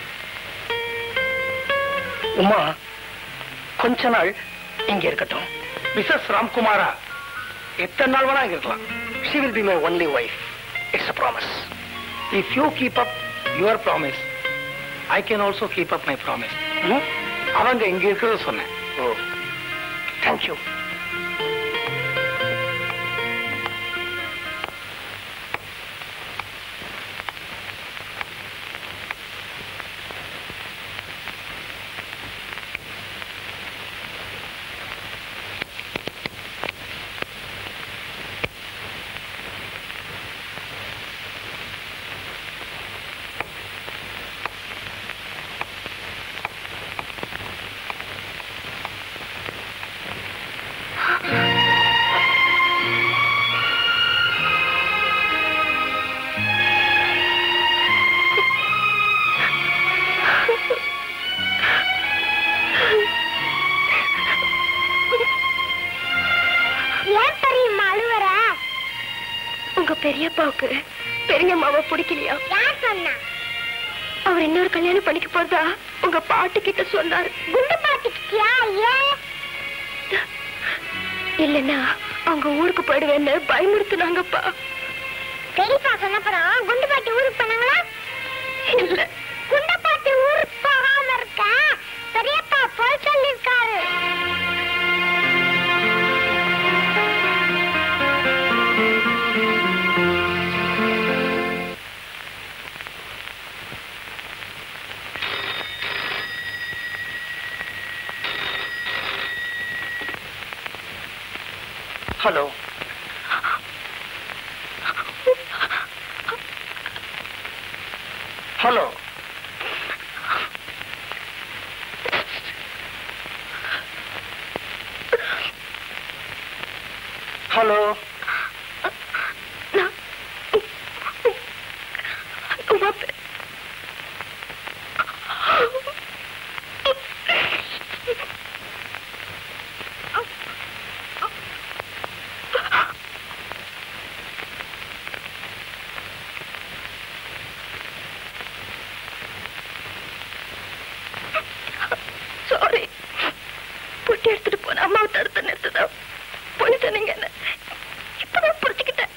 உமா கொஞ்ச நாள் இங்க இருக்கட்டும் மிஸ்ஸஸ் ராம்குமாரா எத்தனை நாள் வேணா இங்க இருக்கலாம் she will be my only wife it's a promise if you keep up your promise I can also keep up my promise அவங்க இங்க இருக்கிறத சொன்னேன் ஓ தேங்க்யூ பெரியப்பாவுக்கு பெரியம்மாவை பிடிக்கலையா யார் சொன்னா அவர் இன்னொரு கல்யாணம் பண்ணிக்க போறதா உங்க பாட்டு கிட்ட சொன்னாரு குண்டு பாட்டுக்கிட்டியா ஏன் இல்லன்னா அவங்க ஊருக்கு போயிடுவேன்னு பயமுறுத்துனாங்கப்பா பெரியப்பா சொன்னப்புறம் குண்டு பாட்டி ஊருக்கு போனாங்களா இல்ல குண்டு பாட்டி ஊருக்கு போகாம இருக்க பெரியப்பா போய் சொல்லிருக்காரு ஹலோ ஹலோ ஹலோ உமா பெ- சாரி பொட்டி எடுத்துட்டு போன அம்மாவை தடுத்து நிறுத்துதா போய் சொன்னீங்க என்ன இப்பதான் புரிஞ்சுக்கிட்டேன்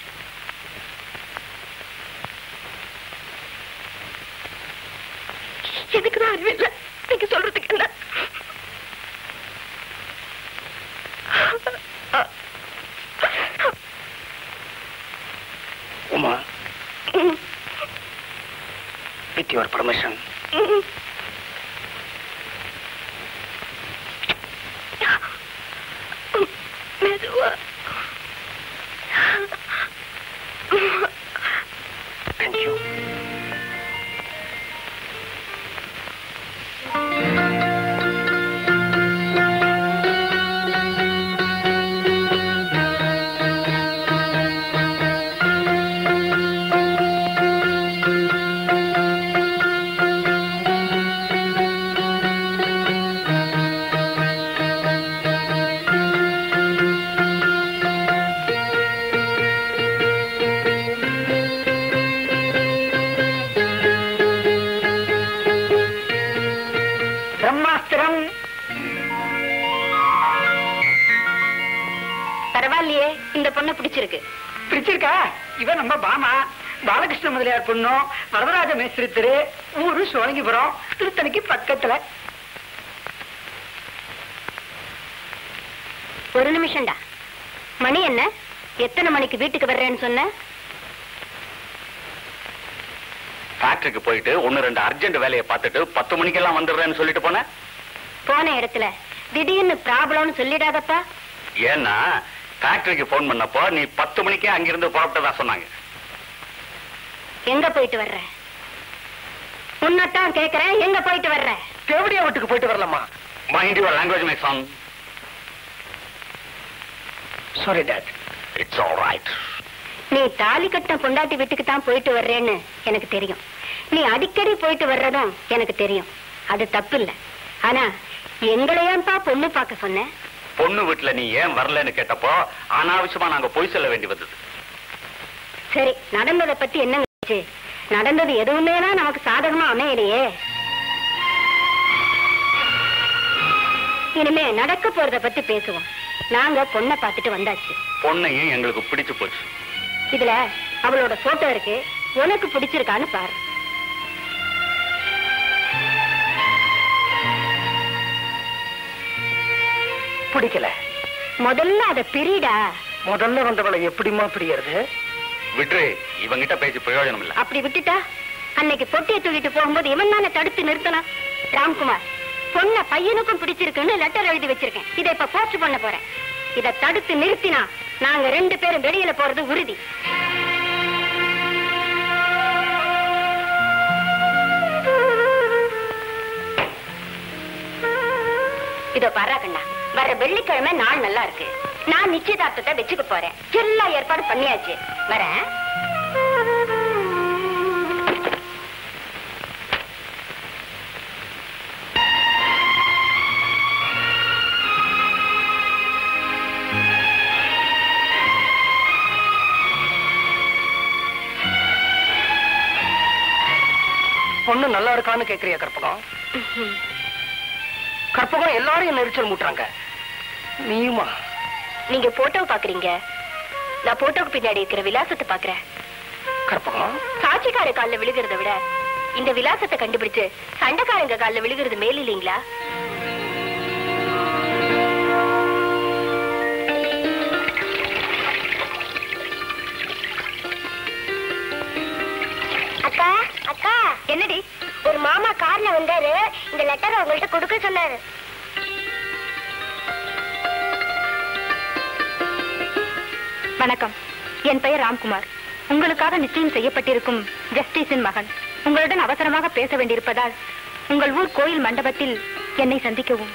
எனக்கு தான் அறிவில்லை நீங்க சொல்றதுக்கு என்ன உமா ம், வித் யுவர் பர்மிஷன் ம். மெதுவா தேங்க்யூ பிரம்மாஸ்திரம் பரவாயில்லையே இந்த பொண்ணை பிடிச்சிருக்கு பிடிச்சிருக்கா இவன் நம்ம பாமா பாலகிருஷ்ண முதலியார் பொண்ணும் வரதராஜ மேஸ்திரி திரு ஊரு சோழங்கிபுரம் திருத்தணிக்கு பக்கத்துல ஒரு நிமிஷம்டா மணி என்ன எத்தனை மணிக்கு வீட்டுக்கு வர்றேன்னு சொன்ன ஃபேக்டரிக்கு போயிட்டு ஒன்னு ரெண்டு அர்ஜென்ட் வேலையை பார்த்துட்டு பத்து மணிக்கெல்லாம் வந்துடுறேன்னு சொல்லிட்டு போனேன் போன இடத்துல திடீர்னு ப்ராப்ளம்னு சொல்லிடாதப்பா ஏன்னா ஃபேக்டரிக்கு ஃபோன் பண்ணப்போ நீ பத்து மணிக்கே அங்கிருந்து புறப்பட்டதா சொன்னாங்க எங்க போயிட்டு வர்ற உன்னத்தான் கேக்குறேன் எங்க போயிட்டு வர்ற தேவடியா வீட்டுக்கு போயிட்டு வரலாமா mind your language my son sorry dad it's all right நீ தாலி கட்டின பொண்டாட்டி வீட்டுக்கு தான் போயிட்டு வர்றேன்னு எனக்கு தெரியும் நீ அடிக்கடி போயிட்டு வர்றதும் எனக்கு தெரியும் அது தப்பு இல்ல ஆனா எங்களை ஏன்பா பொண்ணு பார்க்க சொன்ன பொண்ணு வீட்டுல நீ ஏன் வரலன்னு கேட்டப்போ அனாவசியமா நாங்க பொய் சொல்ல வேண்டி வந்தது சரி நடந்ததை பத்தி என்ன நினைச்சு? நடந்தது எதுவுமே நமக்கு சாதகமா அமையலையே இனிமே நடக்க போறத பத்தி பேசுவோம் நாங்க பொண்ணை பார்த்துட்டு வந்தாச்சு பொண்ணையும் எங்களுக்கு பிடிச்சு போச்சு இதுல அவளோட போட்டோ இருக்கு உனக்கு பிடிச்சிருக்கான்னு பாரு பிடிக்கல முதல்ல அத பிரிடா முதல்ல வந்தவளை எப்படிமா பிரியறது விட்ரு இவங்கிட்ட பேசி பிரயோஜனம் இல்ல அப்படி விட்டுட்டா அன்னைக்கு பொட்டியை தூக்கிட்டு போகும்போது இவன் தானே தடுத்து நிறுத்தணும் ராம்குமார் பொண்ண பையனுக்கும் பிடிச்சிருக்குன்னு லெட்டர் எழுதி வச்சிருக்கேன் இதை இப்ப போஸ்ட் பண்ண போறேன் இத தடுத்து நிறுத்தினா நாங்க ரெண்டு பேரும் வெளியில போறது உறுதி இதோ பாராக்கண்ணா வர வெள்ளிக்கிழமை நாள் நல்லா இருக்கு நான் நிச்சயதார்த்தத்தை வச்சுக்க போறேன் எல்லா ஏற்பாடு பண்ணியாச்சு வரேன் பொண்ணு நல்லா இருக்கான்னு கேக்குறியா கற்பகம் கற்பகம் எல்லாரும் என்ன எரிச்சல் மூட்டுறாங்க நீயுமா நீங்க போட்டோ பாக்குறீங்க நான் போட்டோக்கு பின்னாடி இருக்கிற விலாசத்தை பாக்குறேன் கற்பகம் சாட்சிக்கார கால்ல விழுகிறத விட இந்த விலாசத்தை கண்டுபிடிச்சு சண்டைக்காரங்க கால்ல விழுகிறது மேல் இல்லீங்களா அக்கா அக்கா என்னடி ஒரு மாமா கார்ல வந்தாரு இந்த லெட்டர் உங்கள்ட்ட கொடுக்க சொன்னாரு வணக்கம் என் பெயர் ராம்குமார் உங்களுக்காக நிச்சயம் செய்யப்பட்டிருக்கும் ஜஸ்டிஸின் மகன் உங்களுடன் அவசரமாக பேச வேண்டியிருப்பதால் உங்கள் ஊர் கோயில் மண்டபத்தில் என்னை சந்திக்கவும்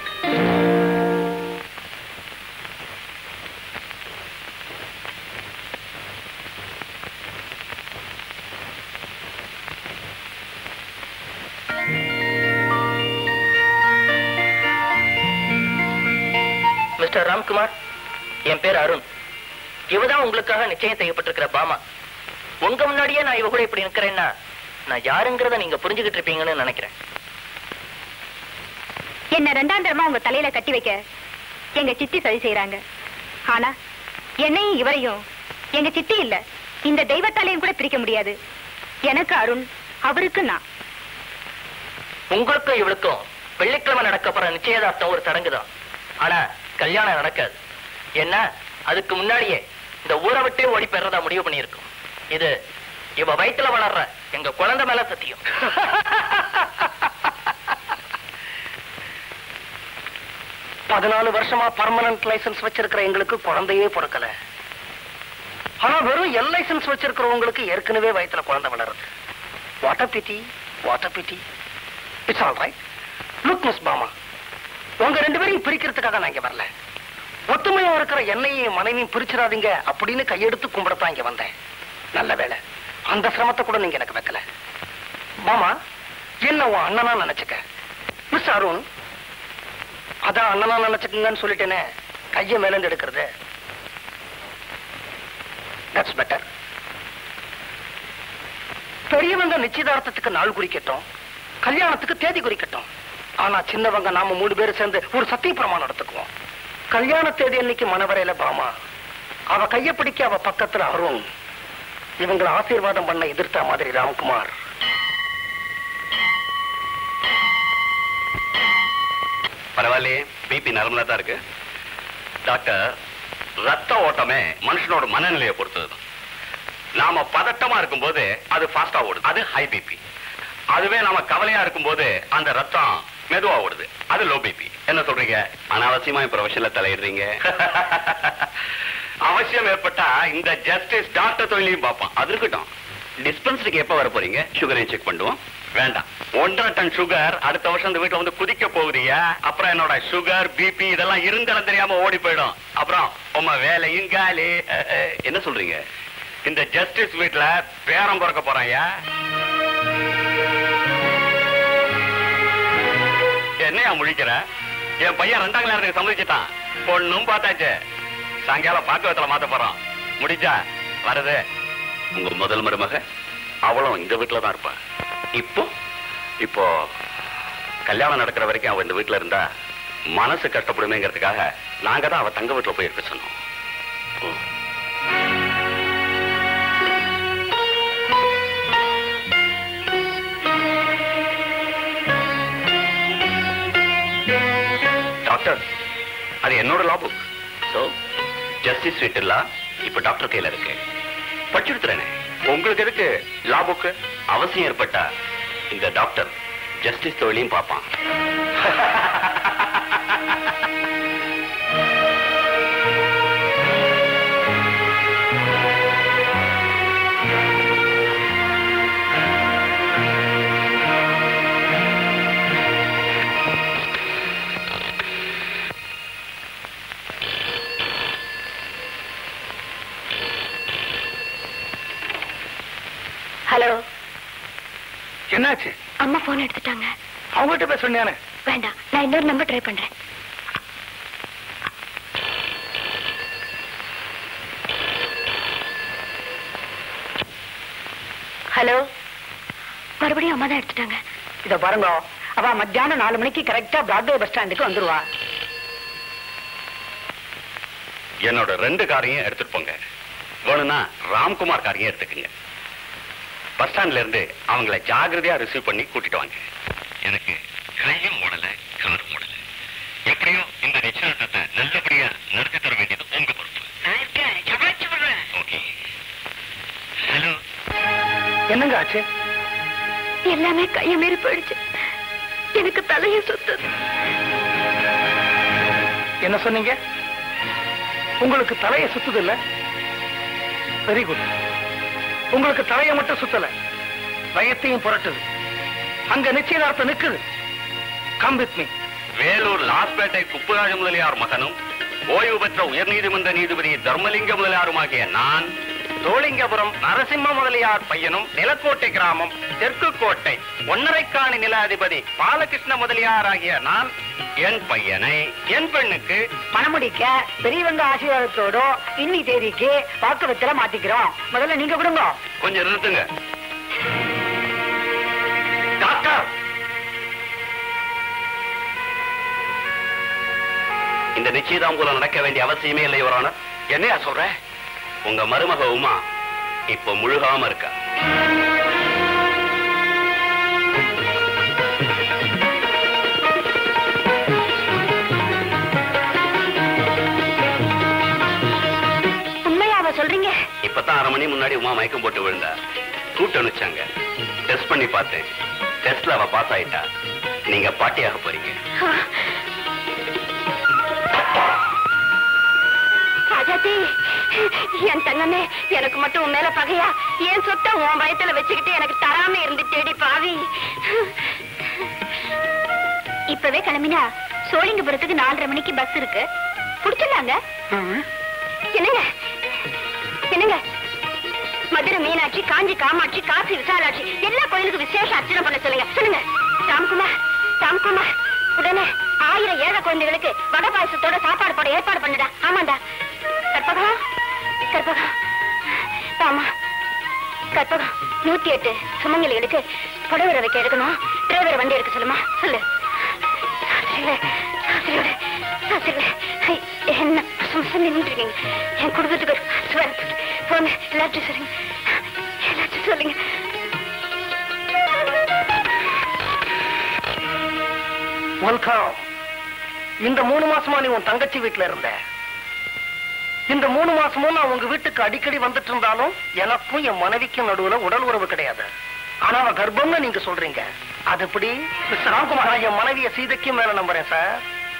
மிஸ்டர் ராம்குமார் என் பேர் அருண் இவதான் உங்களுக்காக நிச்சயம் செய்யப்பட்டிருக்கிற பாமா உங்க முன்னாடியே நான் இவ கூட இப்படி நிக்கிறேன்னா நான் யாருங்கிறத நீங்க புரிஞ்சுகிட்டு இருப்பீங்கன்னு நினைக்கிறேன் என்ன ரெண்டாந்தரமா உங்க தலையில கட்டி வைக்க எங்க சித்தி சதி செய்யறாங்க ஆனா என்னையும் இவரையும் எங்க சித்தி இல்ல இந்த தெய்வத்தாலையும் கூட பிரிக்க முடியாது எனக்கு அருண் அவருக்கு நான் உங்களுக்கும் இவளுக்கும் வெள்ளிக்கிழமை நடக்க போற நிச்சயதார்த்தம் ஒரு சடங்கு தான் ஆனா கல்யாணம் நடக்காது என்ன அதுக்கு முன்னாடியே இந்த ஊரை விட்டே ஓடி பெறதா முடிவு பண்ணியிருக்கோம் இது இவ வயித்துல வளர்ற எங்க குழந்தை மேல சத்தியம் பதினாலு வருஷமா பர்மனன்ட் லைசன்ஸ் வச்சிருக்கிற எங்களுக்கு குழந்தையே பிறக்கல ஆனா வெறும் எல் லைசன்ஸ் வச்சிருக்கிறவங்களுக்கு ஏற்கனவே வயித்துல குழந்தை வளருது what a pity what a pity it's all right look miss Bama உங்க ரெண்டு பேரையும் பிரிக்கிறதுக்காக நான் இங்க வரல ஒத்துமையா இருக்கிற என்னையும் மனைவியும் பிரிச்சிடாதீங்க அப்படின்னு கையெடுத்து கும்பிடத்தான் இங்க வந்தேன் நல்ல வேளை அந்த சிரமத்தை கூட நீங்க எனக்கு வைக்கல மாமா என்ன உன் அண்ணனா நினைச்சுக்க மிஸ் அருண் அதான் அண்ணனா நினைச்சுக்கங்கன்னு சொல்லிட்டேனே கைய மேல இருந்து எடுக்கிறது தட்ஸ் பெட்டர் பெரியவங்க நிச்சயதார்த்தத்துக்கு நாள் குறிக்கட்டும் கல்யாணத்துக்கு தேதி குறிக்கட்டும் ஆனா சின்னவங்க நாம மூணு பேரும் சேர்ந்து ஒரு சத்திய பிரமாணம் எடுத்துக்குவோம் கல்யாண தேதி அன்னைக்கு மனவரையில பாமா அவ கைய பிடிக்க அவ பக்கத்துல அருண் இவங்களை ஆசீர்வாதம் பண்ண எதிர்த்த மாதிரி ராம்குமார் பரவாயில்லையே பிபி நார்மலா தான் இருக்கு டாக்டர் ரத்த ஓட்டமே மனுஷனோட மனநிலையை பொறுத்தது நாம பதட்டமா இருக்கும்போது அது ஃபாஸ்டா ஓடுது அது ஹை பிபி அதுவே நாம கவலையா இருக்கும்போது அந்த ரத்தம் மெதுவா ஓடுது அது லோ பிபி என்ன சொல்றீங்க அனாவசியமா என் ப்ரொஃபஷன்ல தலையிடுறீங்க அவசியம் ஏற்பட்டா இந்த ஜஸ்டிஸ் டாக்டர் தொழிலையும் பார்ப்பான் அது இருக்கட்டும் டிஸ்பென்சரிக்கு எப்ப வர போறீங்க சுகரையும் செக் பண்ணுவோம் வேண்டாம் ஒன்றரை டன் சுகர் அடுத்த வருஷம் இந்த வீட்டுல வந்து குதிக்க போகுதியா அப்புறம் என்னோட சுகர் பிபி இதெல்லாம் இருந்தாலும் தெரியாம ஓடி போயிடும் அப்புறம் உங்க வேலையும் காலி என்ன சொல்றீங்க இந்த ஜஸ்டிஸ் வீட்டுல பேரம் பிறக்க போறாயா என்னையா முழிக்கிற என் பையன் ரெண்டாம் கல்யாணத்துக்கு சம்மதிச்சுட்டான் பொண்ணும் பார்த்தாச்சு சாயங்காலம் பாக்கவத்துல மாத்த போறோம் முடிச்சா வருது உங்க முதல் மருமக அவளும் இந்த வீட்டுல தான் இருப்பா இப்போ இப்போ கல்யாணம் நடக்கிற வரைக்கும் அவ இந்த வீட்டுல இருந்தா மனசு கஷ்டப்படுமேங்கிறதுக்காக நாங்க தான் அவ தங்க வீட்டுல போய் இருக்க சொன்னோம் ம். டாக்டர் அது என்னோட law book so justice sweet இல்லா இப்ப டாக்டர் கையில இருக்கு படிச்சுடுத்துறேனே உங்களுக்கு எதுக்கு லா புக் அவசியம் ஏற்பட்டா இந்த டாக்டர் ஜஸ்டிஸ் தொழிலையும் பார்ப்பான் ஹலோ என்னாச்சு அம்மா போன் எடுத்துட்டாங்க அவங்ககிட்ட போய் சொன்னியானே வேண்டாம் நான் இன்னொரு நம்பர் ட்ரை பண்றேன் ஹலோ மறுபடியும் அம்மா தான் எடுத்துட்டாங்க இத பாருங்க அவ மத்தியானம் நாலு மணிக்கு கரெக்டா பிராட்வே பஸ் ஸ்டாண்டுக்கு வந்துருவா என்னோட ரெண்டு காரையும் எடுத்துட்டு போங்க வேணும்னா ராம்குமார் காரையும் எடுத்துக்கங்க பஸ் ஸ்டாண்ட்ல இருந்து அவங்கள ஜாகிரதையா ரிசீவ் பண்ணி கூட்டிட்டு வாங்க எனக்கு கையும் மூடல காலும் மூடல எப்படியோ இந்த நிச்சயதார்த்தத்தை நல்லபடியா நடத்தி தர வேண்டியது உங்க பொறுப்பு ஓகே ஹலோ என்னங்க ஆச்சு எல்லாமே கைய மீறி போயிடுச்சு எனக்கு தலைய சுத்துது என்ன சொன்னீங்க உங்களுக்கு தலையை சுத்துது இல்ல வெரி குட் உங்களுக்கு தலையை மட்டும் சுத்தல பயத்தையும் புரட்டுது அங்க நிச்சயதார்த்தம் நிக்குது come with me Vellore Lawspet Kuppuraja Mudaliar மகனும் ஓய்வு பெற்ற உயர்நீதிமன்ற நீதிபதி தர்மலிங்க முதலியாருமாகிய நான் சோழிங்கபுரம் நரசிம்ம முதலியார் பையனும் நிலக்கோட்டை கிராமம் தெற்கு கோட்டை ஒன்னரைக்காணி நில அதிபதி பாலகிருஷ்ண முதலியார் ஆகிய நான் என் பையனை என் பெண்ணுக்கு பணமுடிக்க பெரியவங்க ஆசீர்வாதத்தோட இன்னி தேதிக்கு வாக்கு வெத்தல மாத்திக்கிறோம் முதல்ல நீங்க கொடுங்க கொஞ்சம் நிறுத்துங்க டாக்டர் இந்த நிச்சயதாம்பூலம் நடக்க வேண்டிய அவசியமே இல்லை யுவரான என்னையா சொல்ற உங்க மருமக உமா இப்போ முழுகாம இருக்கா உண்மையாவ சொல்றீங்க இப்பதான் அரை மணி முன்னாடி உமா மயக்கம் போட்டு விழுந்தா கூட்டு அனுப்பிச்சாங்க டெஸ்ட் பண்ணி பார்த்தேன் டெஸ்ட்ல அவ பாஸ் ஆயிட்டா நீங்க பாட்டியாக போறீங்க ராஜாத்தி என் தங்கமே எனக்கு மட்டும் உன் மேல பகையா என் சொத்தை உன் வயத்துல வச்சுக்கிட்டு எனக்கு தராம இருந்துட்டேடி பாவி இப்பவே கிளம்பினா சோழிங்கபுரத்துக்கு நாலரை மணிக்கு பஸ் இருக்கு புடிச்சிடலாங்க என்னங்க என்னங்க மதுரை மீனாட்சி காஞ்சி காமாட்சி காசி விசாலாட்சி எல்லா கோயிலுக்கும் விசேஷ அர்ச்சனை பண்ண சொல்லுங்க சொல்லுங்க ராம்குமார் ராம்குமார் உடனே ஆயிரம் ஏழை குழந்தைகளுக்கு வடை பாயசத்தோட சாப்பாடு போட ஏற்பாடு பண்ணுடா ஆமாண்டா கற்பகம் கற்பகம் ஆமா கற்பகம் நூத்தி எட்டு சுமங்கலிகளுக்கு புடவை வைக்க எடுக்கணும் டிரைவர் வண்டி எடுக்க சொல்லுமா சொல்லு சாஸ்திரிகளே, சாஸ்திரிகளே, சாஸ்திரிகளே, ஐ, என்ன சும்மா நின்றுருக்கீங்க என் குடும்பத்துக்கு ஒரு சுவர் போங்க எல்லாத்தையும் சொல்லுங்க எல்லாத்தையும் சொல்லுங்க வெல்கம் இந்த மூணு மாசமா நீ உன் தங்கச்சி வீட்டுல இருந்த இந்த மூணு மாசமும் நான் உங்க வீட்டுக்கு அடிக்கடி வந்துட்டு இருந்தாலும் எனக்கும் என் மனைவிக்கும் நடுவுல உடல் உறவு கிடையாது ஆனா அவ கர்ப்பம்னு நீங்க சொல்றீங்க அது எப்படி மிஸ்டர் ராம்குமார் நான் என் மனைவிய சீதைக்கும் மேல நம்புறேன் சார்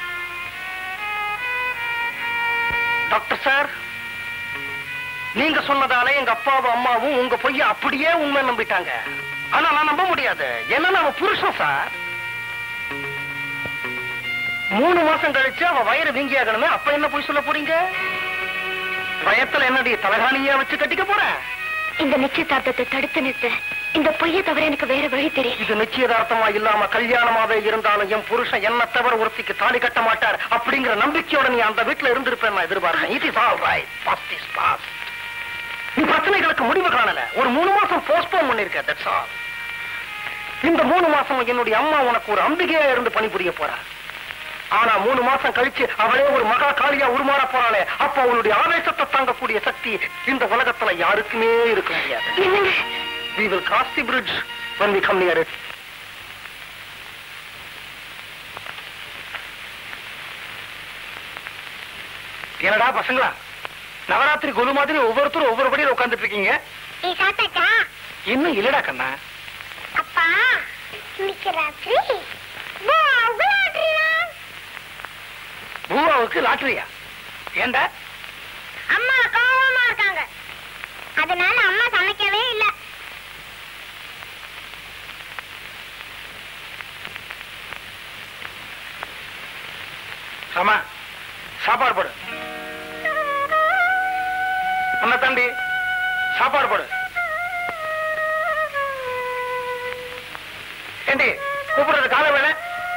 டாக்டர் சார் நீங்க சொன்னதால எங்க அப்பாவும் அம்மாவும் உங்க பொய்ய அப்படியே உண்மை நம்பிட்டாங்க ஆனா நான் நம்ப முடியாது ஏன்னா நான் அவன் புருஷன் சார் மூணு மாசம் கழிச்சு அவ வயிறு வீங்கியாகணுமே அப்ப என்ன போய் சொல்ல போறீங்க பயத்துல என்னுடைய தலகாணியா வச்சு கட்டிக்க போறேன் இந்த நிச்சயதார்த்தத்தை தடுத்து நிறுத்த இந்த பொய்யை தவிர எனக்கு வேற வழி தெரியும் இது நிச்சயதார்த்தமா இல்லாம கல்யாணமாவே இருந்தாலும் என் புருஷன் என்ன தவிர ஒருத்திக்கு தாலி கட்ட மாட்டார் அப்படிங்கிற நம்பிக்கையோட நீ அந்த வீட்டுல இருந்திருப்பேன் நான் எதிர்பார்த்தேன் it is all right past is past நீ பிரச்சனைகளுக்கு முடிவு காணல ஒரு மூணு மாசம் போஸ்ட்போன் பண்ணிருக்க தட்ஸ் ஆல் இந்த மூணு மாசம் என்னுடைய அம்மா உனக்கு ஒரு அம்பிகையா இருந்து பணிபுரிய போறா ஆனா மூணு மாசம் கழிச்சு அவளே ஒரு மகா காளியா உருமாற போறாளே அப்ப அவளுடைய ஆவேசத்தை தாங்கக்கூடிய சக்தி இந்த உலகத்துல யாருக்குமே இருக்க முடியாது we will cross the bridge when we come near it என்னடா பசங்களா நவராத்திரி குரு மாதிரி ஒவ்வொருத்தரும் ஒவ்வொரு படியில உட்கார்ந்துட்டு இருக்கீங்க நீ சாப்பிட்டாச்சா இன்னும் இல்லடா கண்ணா அப்பா இன்னைக்கு ராத்திரி பூவாவுக்கு லாட்டரியா பூவாவுக்கு லாட்டரியா ஏண்டா அம்மா கோவமா இருக்காங்க அதனால அம்மா சமைக்கவே இல்ல சமா சாப்பாடு போடு அண்ணா தம்பி சாப்பாடு போடு ஏண்டி கூப்பிடுறது கால வேலை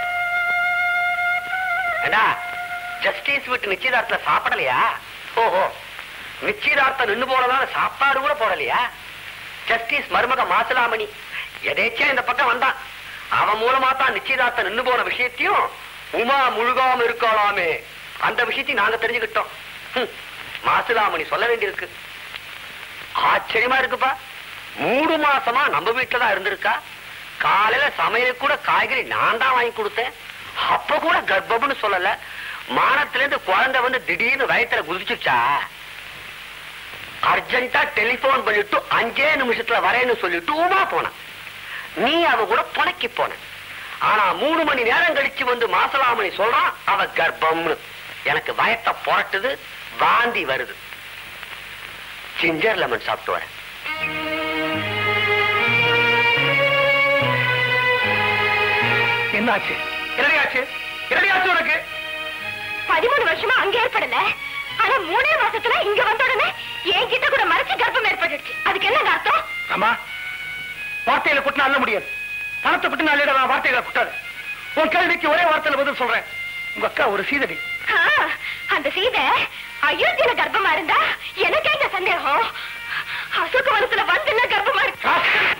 ஏண்டா ஜஸ்டிஸ் வீட்டு நிச்சயதார்த்தத்துல சாப்பிடலையா ஓஹோ நிச்சயதார்த்தம் நின்னு போனதால சாப்பாடு கூட போடலையா ஜஸ்டிஸ் மருமக மாசலாமணி எதேச்சா இந்த பக்கம் வந்தான் அவன் மூலமா தான் நிச்சயதார்த்தம் நின்னு போன விஷயத்தையும் உமா முழுகாம இருக்காளாமே அந்த விஷயத்தையும் நாங்க தெரிஞ்சுக்கிட்டோம் ஹம், மாசிலாமணி சொல்ல வேண்டியிருக்கு ஆச்சரியமா இருக்குப்பா மூணு மாசமா நம்ம வீட்டுல தான் இருந்திருக்கா காலையில சமையலுக்கு கூட காய்கறி நான் தான் வாங்கி கொடுத்தேன் அப்ப கூட கர்ப்பம்னு சொல்லல மானத்துல இருந்து குழந்தை வந்து திடீர்னு வயத்துல குதிச்சுச்சா அர்ஜென்ட்டா டெலிபோன் பண்ணிட்டு அஞ்சே நிமிஷத்துல வரேன்னு சொல்லிட்டு உமா போனான் நீ அவ கூட துணைக்கு போன ஆனா மூணு மணி நேரம் கழிச்சு வந்து மாசலாமணி சொல்றான் அவ கர்ப்பம்னு எனக்கு வயத்தை புரட்டுது வாந்தி வருது ஜிஞ்சர் லெமன் சாப்பிட்டு வரேன் என்னாச்சு என்னடியாச்சு என்னடியாச்சு உனக்கு பதிமூணு வருஷமா அங்க ஏற்படல ஆனா மூணே மாசத்துல இங்க வந்த உடனே என்கிட்ட கூட மறைச்சு கர்ப்பம் ஏற்பட்டுச்சு அதுக்கு என்ன அர்த்தம் ஆமா வார்த்தையில குட்டினா அள்ள முடியாது பணத்தை குட்டினா அள்ளிடலாம் வார்த்தையில குட்டாது உன் கேள்விக்கு ஒரே வார்த்தையில பதில் சொல்றேன் உங்க அக்கா ஒரு சீதடி ஆ, அந்த சீதை அயோத்தியில கர்ப்பமா இருந்தா எனக்கு எங்க சந்தேகம் அசோகவனத்துல வந்து கர்ப்பமா இருக்கு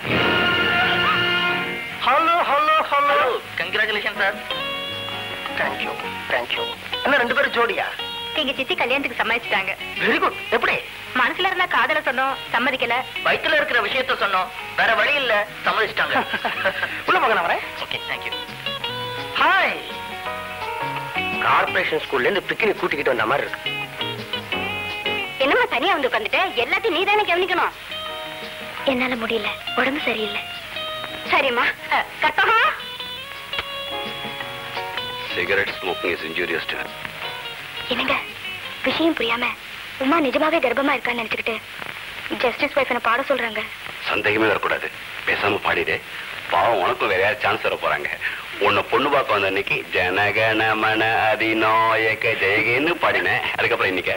hello hello hello congratulation sir thank you thank you என்ன ரெண்டு பேரும் ஜோடியா எங்க சித்தி கல்யாணத்துக்கு சம்மதிச்சிட்டாங்க வெரி குட் எப்படி மனசுல இருந்த காதல சொன்னோம் சம்மதிக்கல வயித்துல இருக்கிற விஷயத்த சொன்னோம் வேற வழி இல்ல சம்மதிச்சிட்டாங்க உள்ள போக நான் வரேன் ஓகே தேங்க்யூ ஹாய் கார்பரேஷன் ஸ்கூல்ல இருந்து பிக்னிக் கூட்டிக்கிட்டு வந்த மாதிரி இருக்கு என்னம்மா தனியா வந்து உட்காந்துட்ட எல்லாத்தையும் நீ தானே கவனிக்கணும் என்னால முடியல உடம்பு சரியில்லை சரிம்மா அஹ், Karpagam cigarette smoking is injurious to என்னங்க விஷயம் புரியாம உமா நிஜமாவே கர்ப்பமா இருக்கான்னு நினைச்சுக்கிட்டு ஜஸ்டிஸ் வைஃப் பாட சொல்றாங்க சந்தேகமே வரக்கூடாது பேசாம பாடிடு பாவம் உனக்கும் வேற யாரும் சான்ஸ் தர போறாங்க உன்னை பொண்ணு பார்க்க வந்த அன்னைக்கு ஜனகன மன அதிநாயக ஜெயகேன்னு பாடினேன் அதுக்கப்புறம் இன்னைக்கு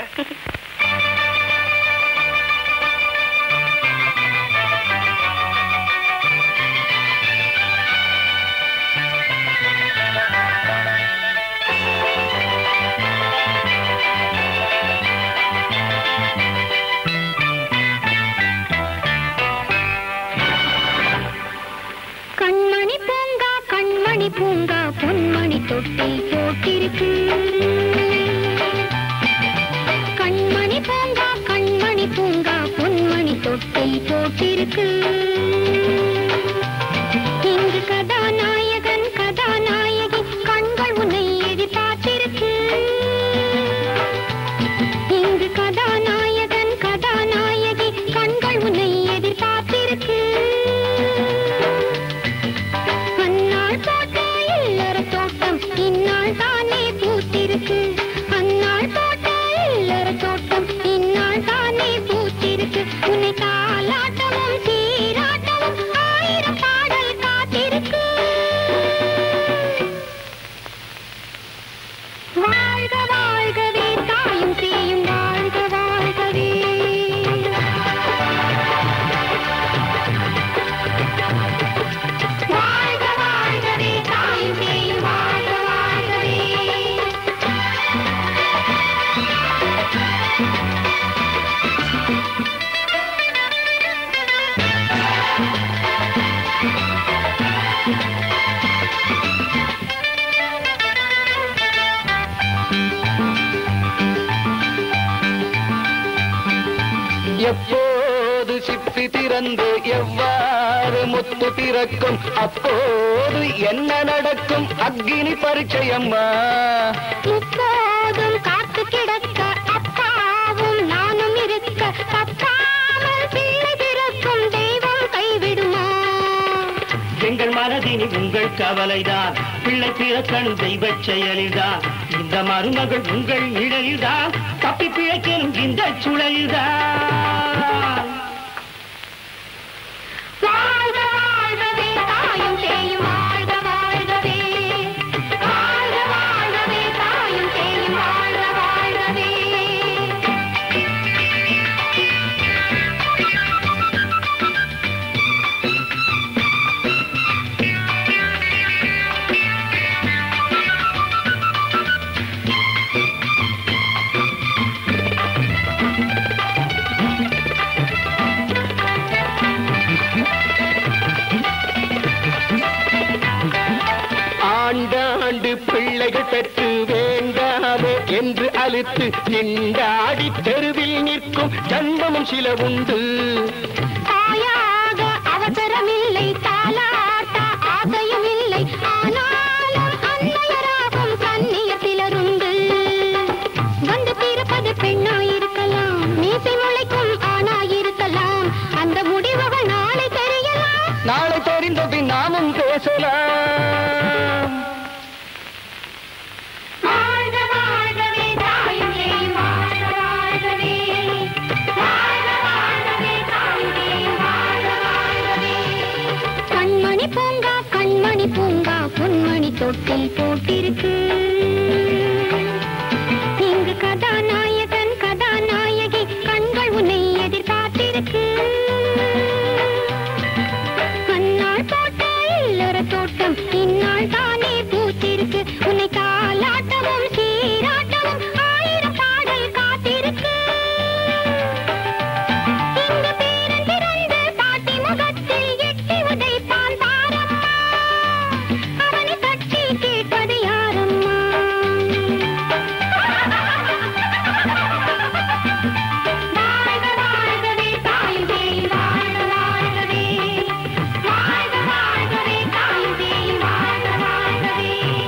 கண்மணி பூங்கா கண்மணி பூங்கா பொன்மணி தொட்டி போட்டிருக்கு கண்மணி பூங்கா கண்மணி பூங்கா பொன்மணி தொட்டி போட்டிருக்கு இங்கு கதாநாயகன் கதாநாயகி கண்கள் உன்னை எதிர்பார்த்திருக்கு இங்கு கதாநாயகன் கதாநாயகி கண்கள் உன்னை எதிர்பார்த்திருக்கு அந்நாள் போட்ட இல்லற தோட்டம் இந்நாள் தானே பூத்திருக்கு அந்நாள் போட்ட இல்லற தோட்டம் இந்நாள் தானே பூத்திருக்கு உன்னை தாலாட்டமும் சீராட்டமும் ஆயிரம் பாடல் காத்திருக்கு வாழ்க வாழ்கவே தாயும் சேயும் வாழ்க வாழ்கவே வாழ்க வாழ்கவே தாயும் சேயும் வாழ்க வாழ்கவே எப்போது சிப்பி திறந்து எவ்வாறு முத்து பிறக்கும் அப்போது என்ன நடக்கும் அக்னி பரிச்சயம்மா முப்போதும் காத்து கிடக்க அப்பாவும் நானும் இருக்க தப்பாமல் பிள்ளை பிறக்கும் தெய்வம் கைவிடுமா எங்கள் மனதினி உங்கள் கவலைதான் பிள்ளை பிறக்கணும் தெய்வ செயலில்தான் இந்த மருமகள் உங்கள் நிழலில்தான் தப்பி பிழைக்கணும் இந்த சுழலில்தான் வாழ்க வாழ்கவே தாயும் சேயும் வாழ்க வாழ்கவே வாழ்க வாழ்கவே தாயும் சேயும் வாழ்க வாழ்கவே வாழ்க பிள்ளைகள் பெற்று வேண்டாமே என்று அழுத்து நின்றாடி தெருவில் நிற்கும் ஜன்மமும் சில உண்டு தாயாக அவசரமில்லை தாலாட்ட ஆசையும் இல்லை ஆனாலும் அன்னையராகும் கண்ணியர் சிலருண்டு வந்து பிறப்பது பெண்ணாயிருக்கலாம் மீசை முளைக்கும் ஆணாயிருக்கலாம் அந்த முடிவுகள் நாளை தெரியலாம் நாளை தெரிந்த பின் நாமும் பேசலாம் வாழ்க வாழ்கவே தாயுமே வாழ்க வாழ்கவே வாழ்க வாழ்கவே தாயுமே வாழ்க வாழ்கவே கண்மணி பூங்கா கண்மணி பூங்கா பொன்மணி தொட்டில் போட்டிருக்கு இங்கு கதாநாயகன் கதாநாயகி கண்கள் உன்னை எதிர்பார்த்திருக்கு அந்நாள் போட்ட இல்லற தோட்டம் இந்நாள் தானே பூத்திருக்கு உன்னை காலாட்டமும் சீராட்டமும் ஆயிரம் பாடல் காத்திருக்கு இங்கு பேரன் பிறந்து பாட்டி முகத்தில் எட்டி உதைப்பான் பாரம்மா அவனை தட்டி கேட்பது யாரம்மா வாழ்க வாழ்கவே தாயுமே வாழ்க வாழ்கவே வாழ்க வாழ்கவே தாயுமே வாழ்க வாழ்கவே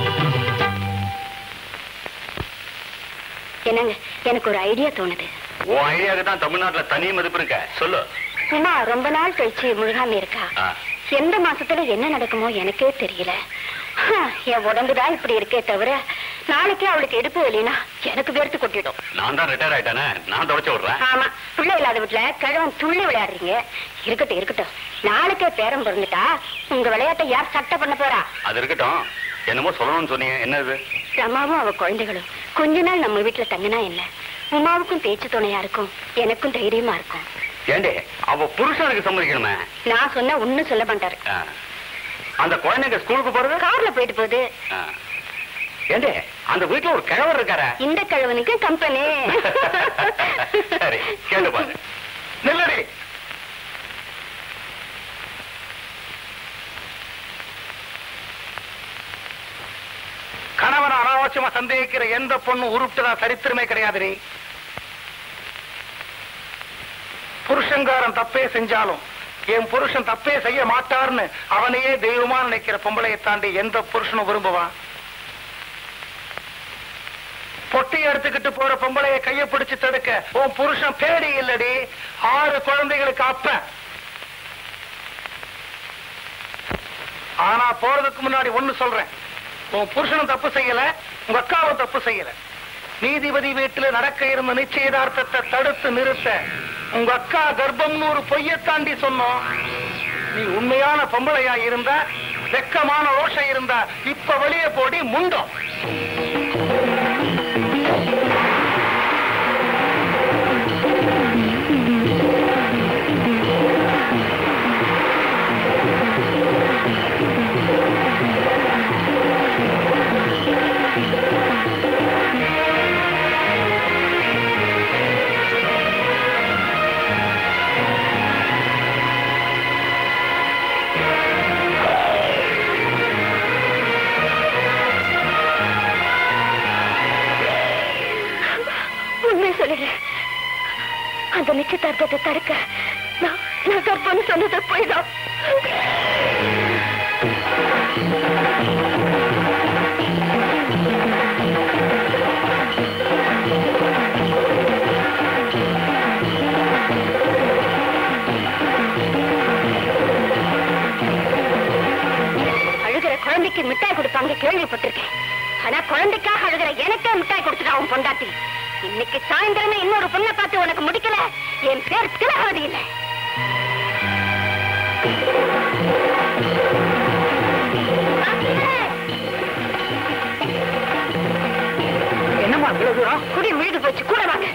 என்னங்க எனக்கு ஒரு ஐடியா தோணுது உன் ஐடியாவுக்கு தான் தமிழ்நாட்டுல தனி மதிப்பு இருக்க சொல்லு உமா ரொம்ப நாள் கழிச்சு முழுகாம இருக்கா ஆ. எந்த மாசத்துல என்ன நடக்குமோ எனக்கே தெரியல ஹ, என் உடம்புதான் இப்படி இருக்கே தவிர நாளைக்கே அவளுக்கு எடுப்பு இல்லைன்னா எனக்கு வேர்த்து கொட்டிடும் நான் தான் ரிட்டையர் ஆயிட்டானே நான் தொடச்சு விடுறேன் ஆமா பிள்ளை இல்லாத வீட்டுல கிழவன் துள்ளி விளையாடுறீங்க இருக்கட்டும் இருக்கட்டும் நாளைக்கே பேரம் பிறந்துட்டா உங்க விளையாட்டை யார் சட்டை பண்ண போறா அது இருக்கட்டும் என்னமோ சொல்லணும்னு சொன்னீங்க என்னது ரமாவும் அவ குழந்தைகளும் கொஞ்ச நாள் நம்ம வீட்டுல தங்கினா என்ன உமாவுக்கும் பேச்சு துணையா இருக்கும் எனக்கும் தைரியமா இருக்கும் ஏண்டே அவ புருஷனுக்கு சம்மதிக்கணுமே நான் சொன்னா ஒண்ணும் சொல்ல மாட்டாரு ஆ. அந்த குழந்தைங்க ஸ்கூலுக்கு போறது கார்ல போயிட்டு போகுது ஆ. ஏண்டே அந்த வீட்டுல ஒரு கிழவர் இருக்காரா இந்த கிழவனுக்கு கம்பெனி சரி கேட்டு பாரு நில்லடி கணவன் அனாவசியமா சந்தேகிக்கிற எந்த பொண்ணு உருட்டுதா சரித்திரமே கிடையாதுடி புருஷங்காரன் தப்பே செஞ்சாலும் என் புருஷன் தப்பே செய்ய மாட்டார்னு அவனையே தெய்வமா நினைக்கிற பொம்பளையை தாண்டி எந்த புருஷனும் விரும்புவான் பொட்டி எடுத்துக்கிட்டு போற பொம்பளைய கைய பிடிச்சு தடுக்க உன் புருஷன் பேடி இல்லடி ஆறு குழந்தைகளுக்கு அப்ப ஆனா போறதுக்கு முன்னாடி ஒண்ணு சொல்றேன் உன் புருஷனும் தப்பு செய்யல உங்க அக்காவும் தப்பு செய்யல நீதிபதி வீட்டுல நடக்க இருந்த நிச்சயதார்த்தத்தை தடுத்து நிறுத்த உங்க அக்கா கர்ப்பம்னு ஒரு பொய்யை தாண்டி சொன்னோம் நீ உண்மையான பொம்பளையா இருந்தா வெக்கமான ரோஷம் இருந்தா இப்ப வெளியே போடி முண்டோம் உண்மை சொல்லுறேன் அந்த நிச்சயதார்த்தத்தை தடுக்க நான் நான் கர்ப்பம்னு சொன்னது போய்தான் அழுகிற குழந்தைக்கு மிட்டாய் கொடுப்பாங்க கேள்விப்பட்டிருக்கேன் ஆனா குழந்தைக்காக அழுகிற எனக்கே மிட்டாய் கொடுத்துட்டா அவன் பொண்டாட்டி இன்னைக்கு சாயந்தரமே இன்னொரு பொண்ணை பார்த்து உனக்கு முடிக்கல என் பேர் திலகவதி இல்லை என்னம்மா இவ்வளவு தூரம் குடி வீடு போச்சு கூட வாங்க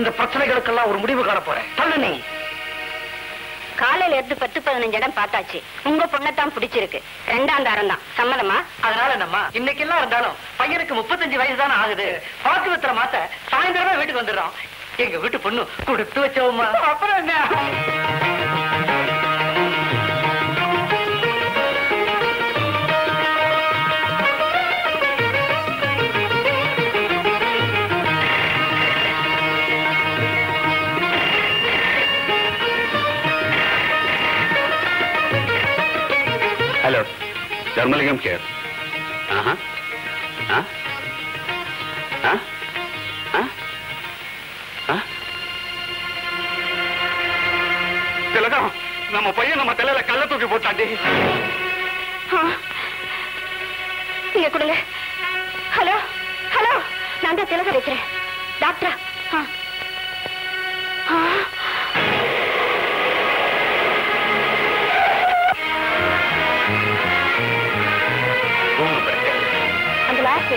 இந்த பிரச்சனைகளுக்கெல்லாம் ஒரு முடிவு காண போறேன் தள்ளு நீ காலையில இருந்து பத்து பதினஞ்சு இடம் பார்த்தாச்சு உங்க பொண்ணத்தான் பிடிச்சிருக்கு ரெண்டாம் தாரம் தான் சம்மதமா அதனால நம்ம இன்னைக்கு எல்லாம் இருந்தாலும் பையனுக்கு முப்பத்தஞ்சு வயசு தானே ஆகுது பாக்கு வித்திர மாத்த சாயந்தரமே வீட்டுக்கு வந்துடுறோம் எங்க வீட்டு பொண்ணு கொடுத்து வச்சோமா அப்புறம் என்ன ஹலோ தர்மலிங்கம் கேர் ஆஹா ஆ ஆ ஆ ஆ திலகம் நம்ம பையன் நம்ம தலையில கள்ள தூக்கி போட்டாண்டி நீங்க கொடுங்க ஹலோ ஹலோ நான் தான் திலக வைக்கிறேன் டாக்டரா ஆ. ஆ. அந்த லாஸ்ட்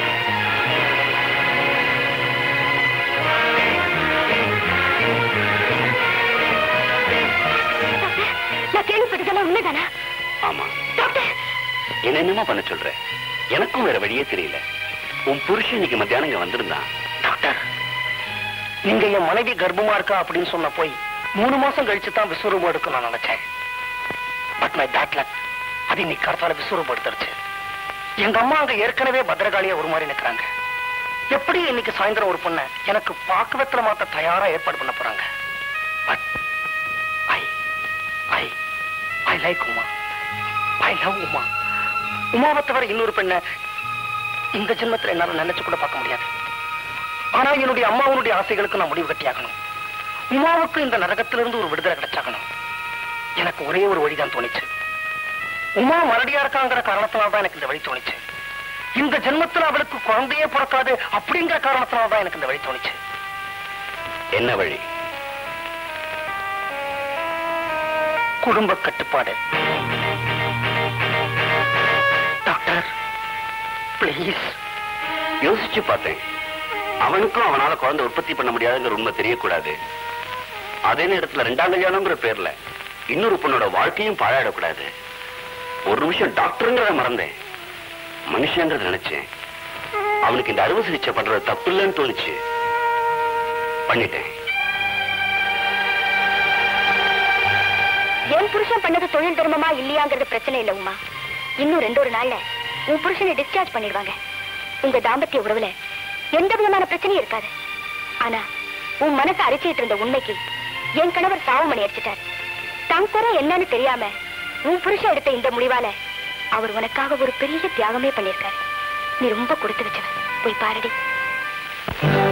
நான் கேள்விப்பட்டதெல்லாம் உண்மைதானா ஆமா டாக்டர் என்ன என்னமா பண்ண சொல்ற எனக்கும் வேற வழியே தெரியல உன் புருஷன் இன்னைக்கு மத்தியானம் இங்க வந்திருந்தான் டாக்டர் நீங்க என் மனைவி கர்ப்பமா இருக்கா அப்படின்னு சொன்ன போய் மூணு மாசம் கழிச்சு தான் விஸ்வரூபம் எடுக்க நான் நினைச்சேன் பட் மை பேட் லக் அது இன்னைக்கு கடத்தால விஸ்வரூபம் எடுத்துருச்சு எங்க அம்மா அங்க ஏற்கனவே பத்திரகாளியா ஒரு மாதிரி நிக்கிறாங்க எப்படி இன்னைக்கு சாயந்தரம் ஒரு பொண்ண எனக்கு பாக்குவத்துல மாத்த தயாரா ஏற்பாடு பண்ண போறாங்க but I I I like Uma I love Uma உமாவை தவிர இன்னொரு பெண்ணை இந்த ஜென்மத்துல என்னால நினைச்சு கூட பார்க்க முடியாது ஆனா என்னுடைய அம்மாவனுடைய ஆசைகளுக்கு நான் முடிவு கட்டியாகணும் உமாவுக்கு இந்த நரகத்திலிருந்து ஒரு விடுதலை கிடைச்சாகணும் எனக்கு ஒரே ஒரு வழிதான் தோணுச்சு உமா மறுபடியா இருக்காங்கிற காரணத்தினால தான் எனக்கு இந்த வழி தோணுச்சு இந்த ஜென்மத்துல அவளுக்கு குழந்தையே பிறக்காது அப்படிங்கிற காரணத்தினால தான் எனக்கு இந்த வழி தோணுச்சு என்ன வழி குடும்ப கட்டுப்பாடு டாக்டர் ப்ளீஸ் யோசிச்சு பார்த்தேன் அவனுக்கும் அவனால குழந்தை உற்பத்தி பண்ண முடியாதுங்கிற உண்மை தெரியக்கூடாது அதே நேரத்துல ரெண்டாம் கல்யாணம்ங்கிற பேர்ல இன்னொரு பொண்ணோட வாழ்க்கையும் பாழாடக்கூடாது ஒரு நிமிஷம் டாக்டருங்கிறத மறந்தேன் மனுஷங்கிறத நினைச்சேன் அவனுக்கு இந்த அறுவை சிகிச்சை பண்றது தப்பு இல்லைன்னு தோணுச்சு பண்ணிட்டேன் என் புருஷன் பண்ணது தொழில் தர்மமா இல்லையாங்கிறது பிரச்சனை இல்ல உமா இன்னும் ரெண்டு ஒரு நாள்ல உன் புருஷனை டிஸ்சார்ஜ் பண்ணிடுவாங்க உங்க தாம்பத்திய உறவுல எந்த விதமான பிரச்சனையும் இருக்காது ஆனா உன் மனசை அரிச்சிட்டு இருந்த உண்மைக்கு என் கணவர் சாவுமணி அடிச்சிட்டார் தன் குறை என்னன்னு தெரியாம உன் புருஷன் எடுத்த இந்த முடிவால அவர் உனக்காக ஒரு பெரிய தியாகமே பண்ணிருக்காரு நீ ரொம்ப கொடுத்து வச்சவன் போய் பாருடி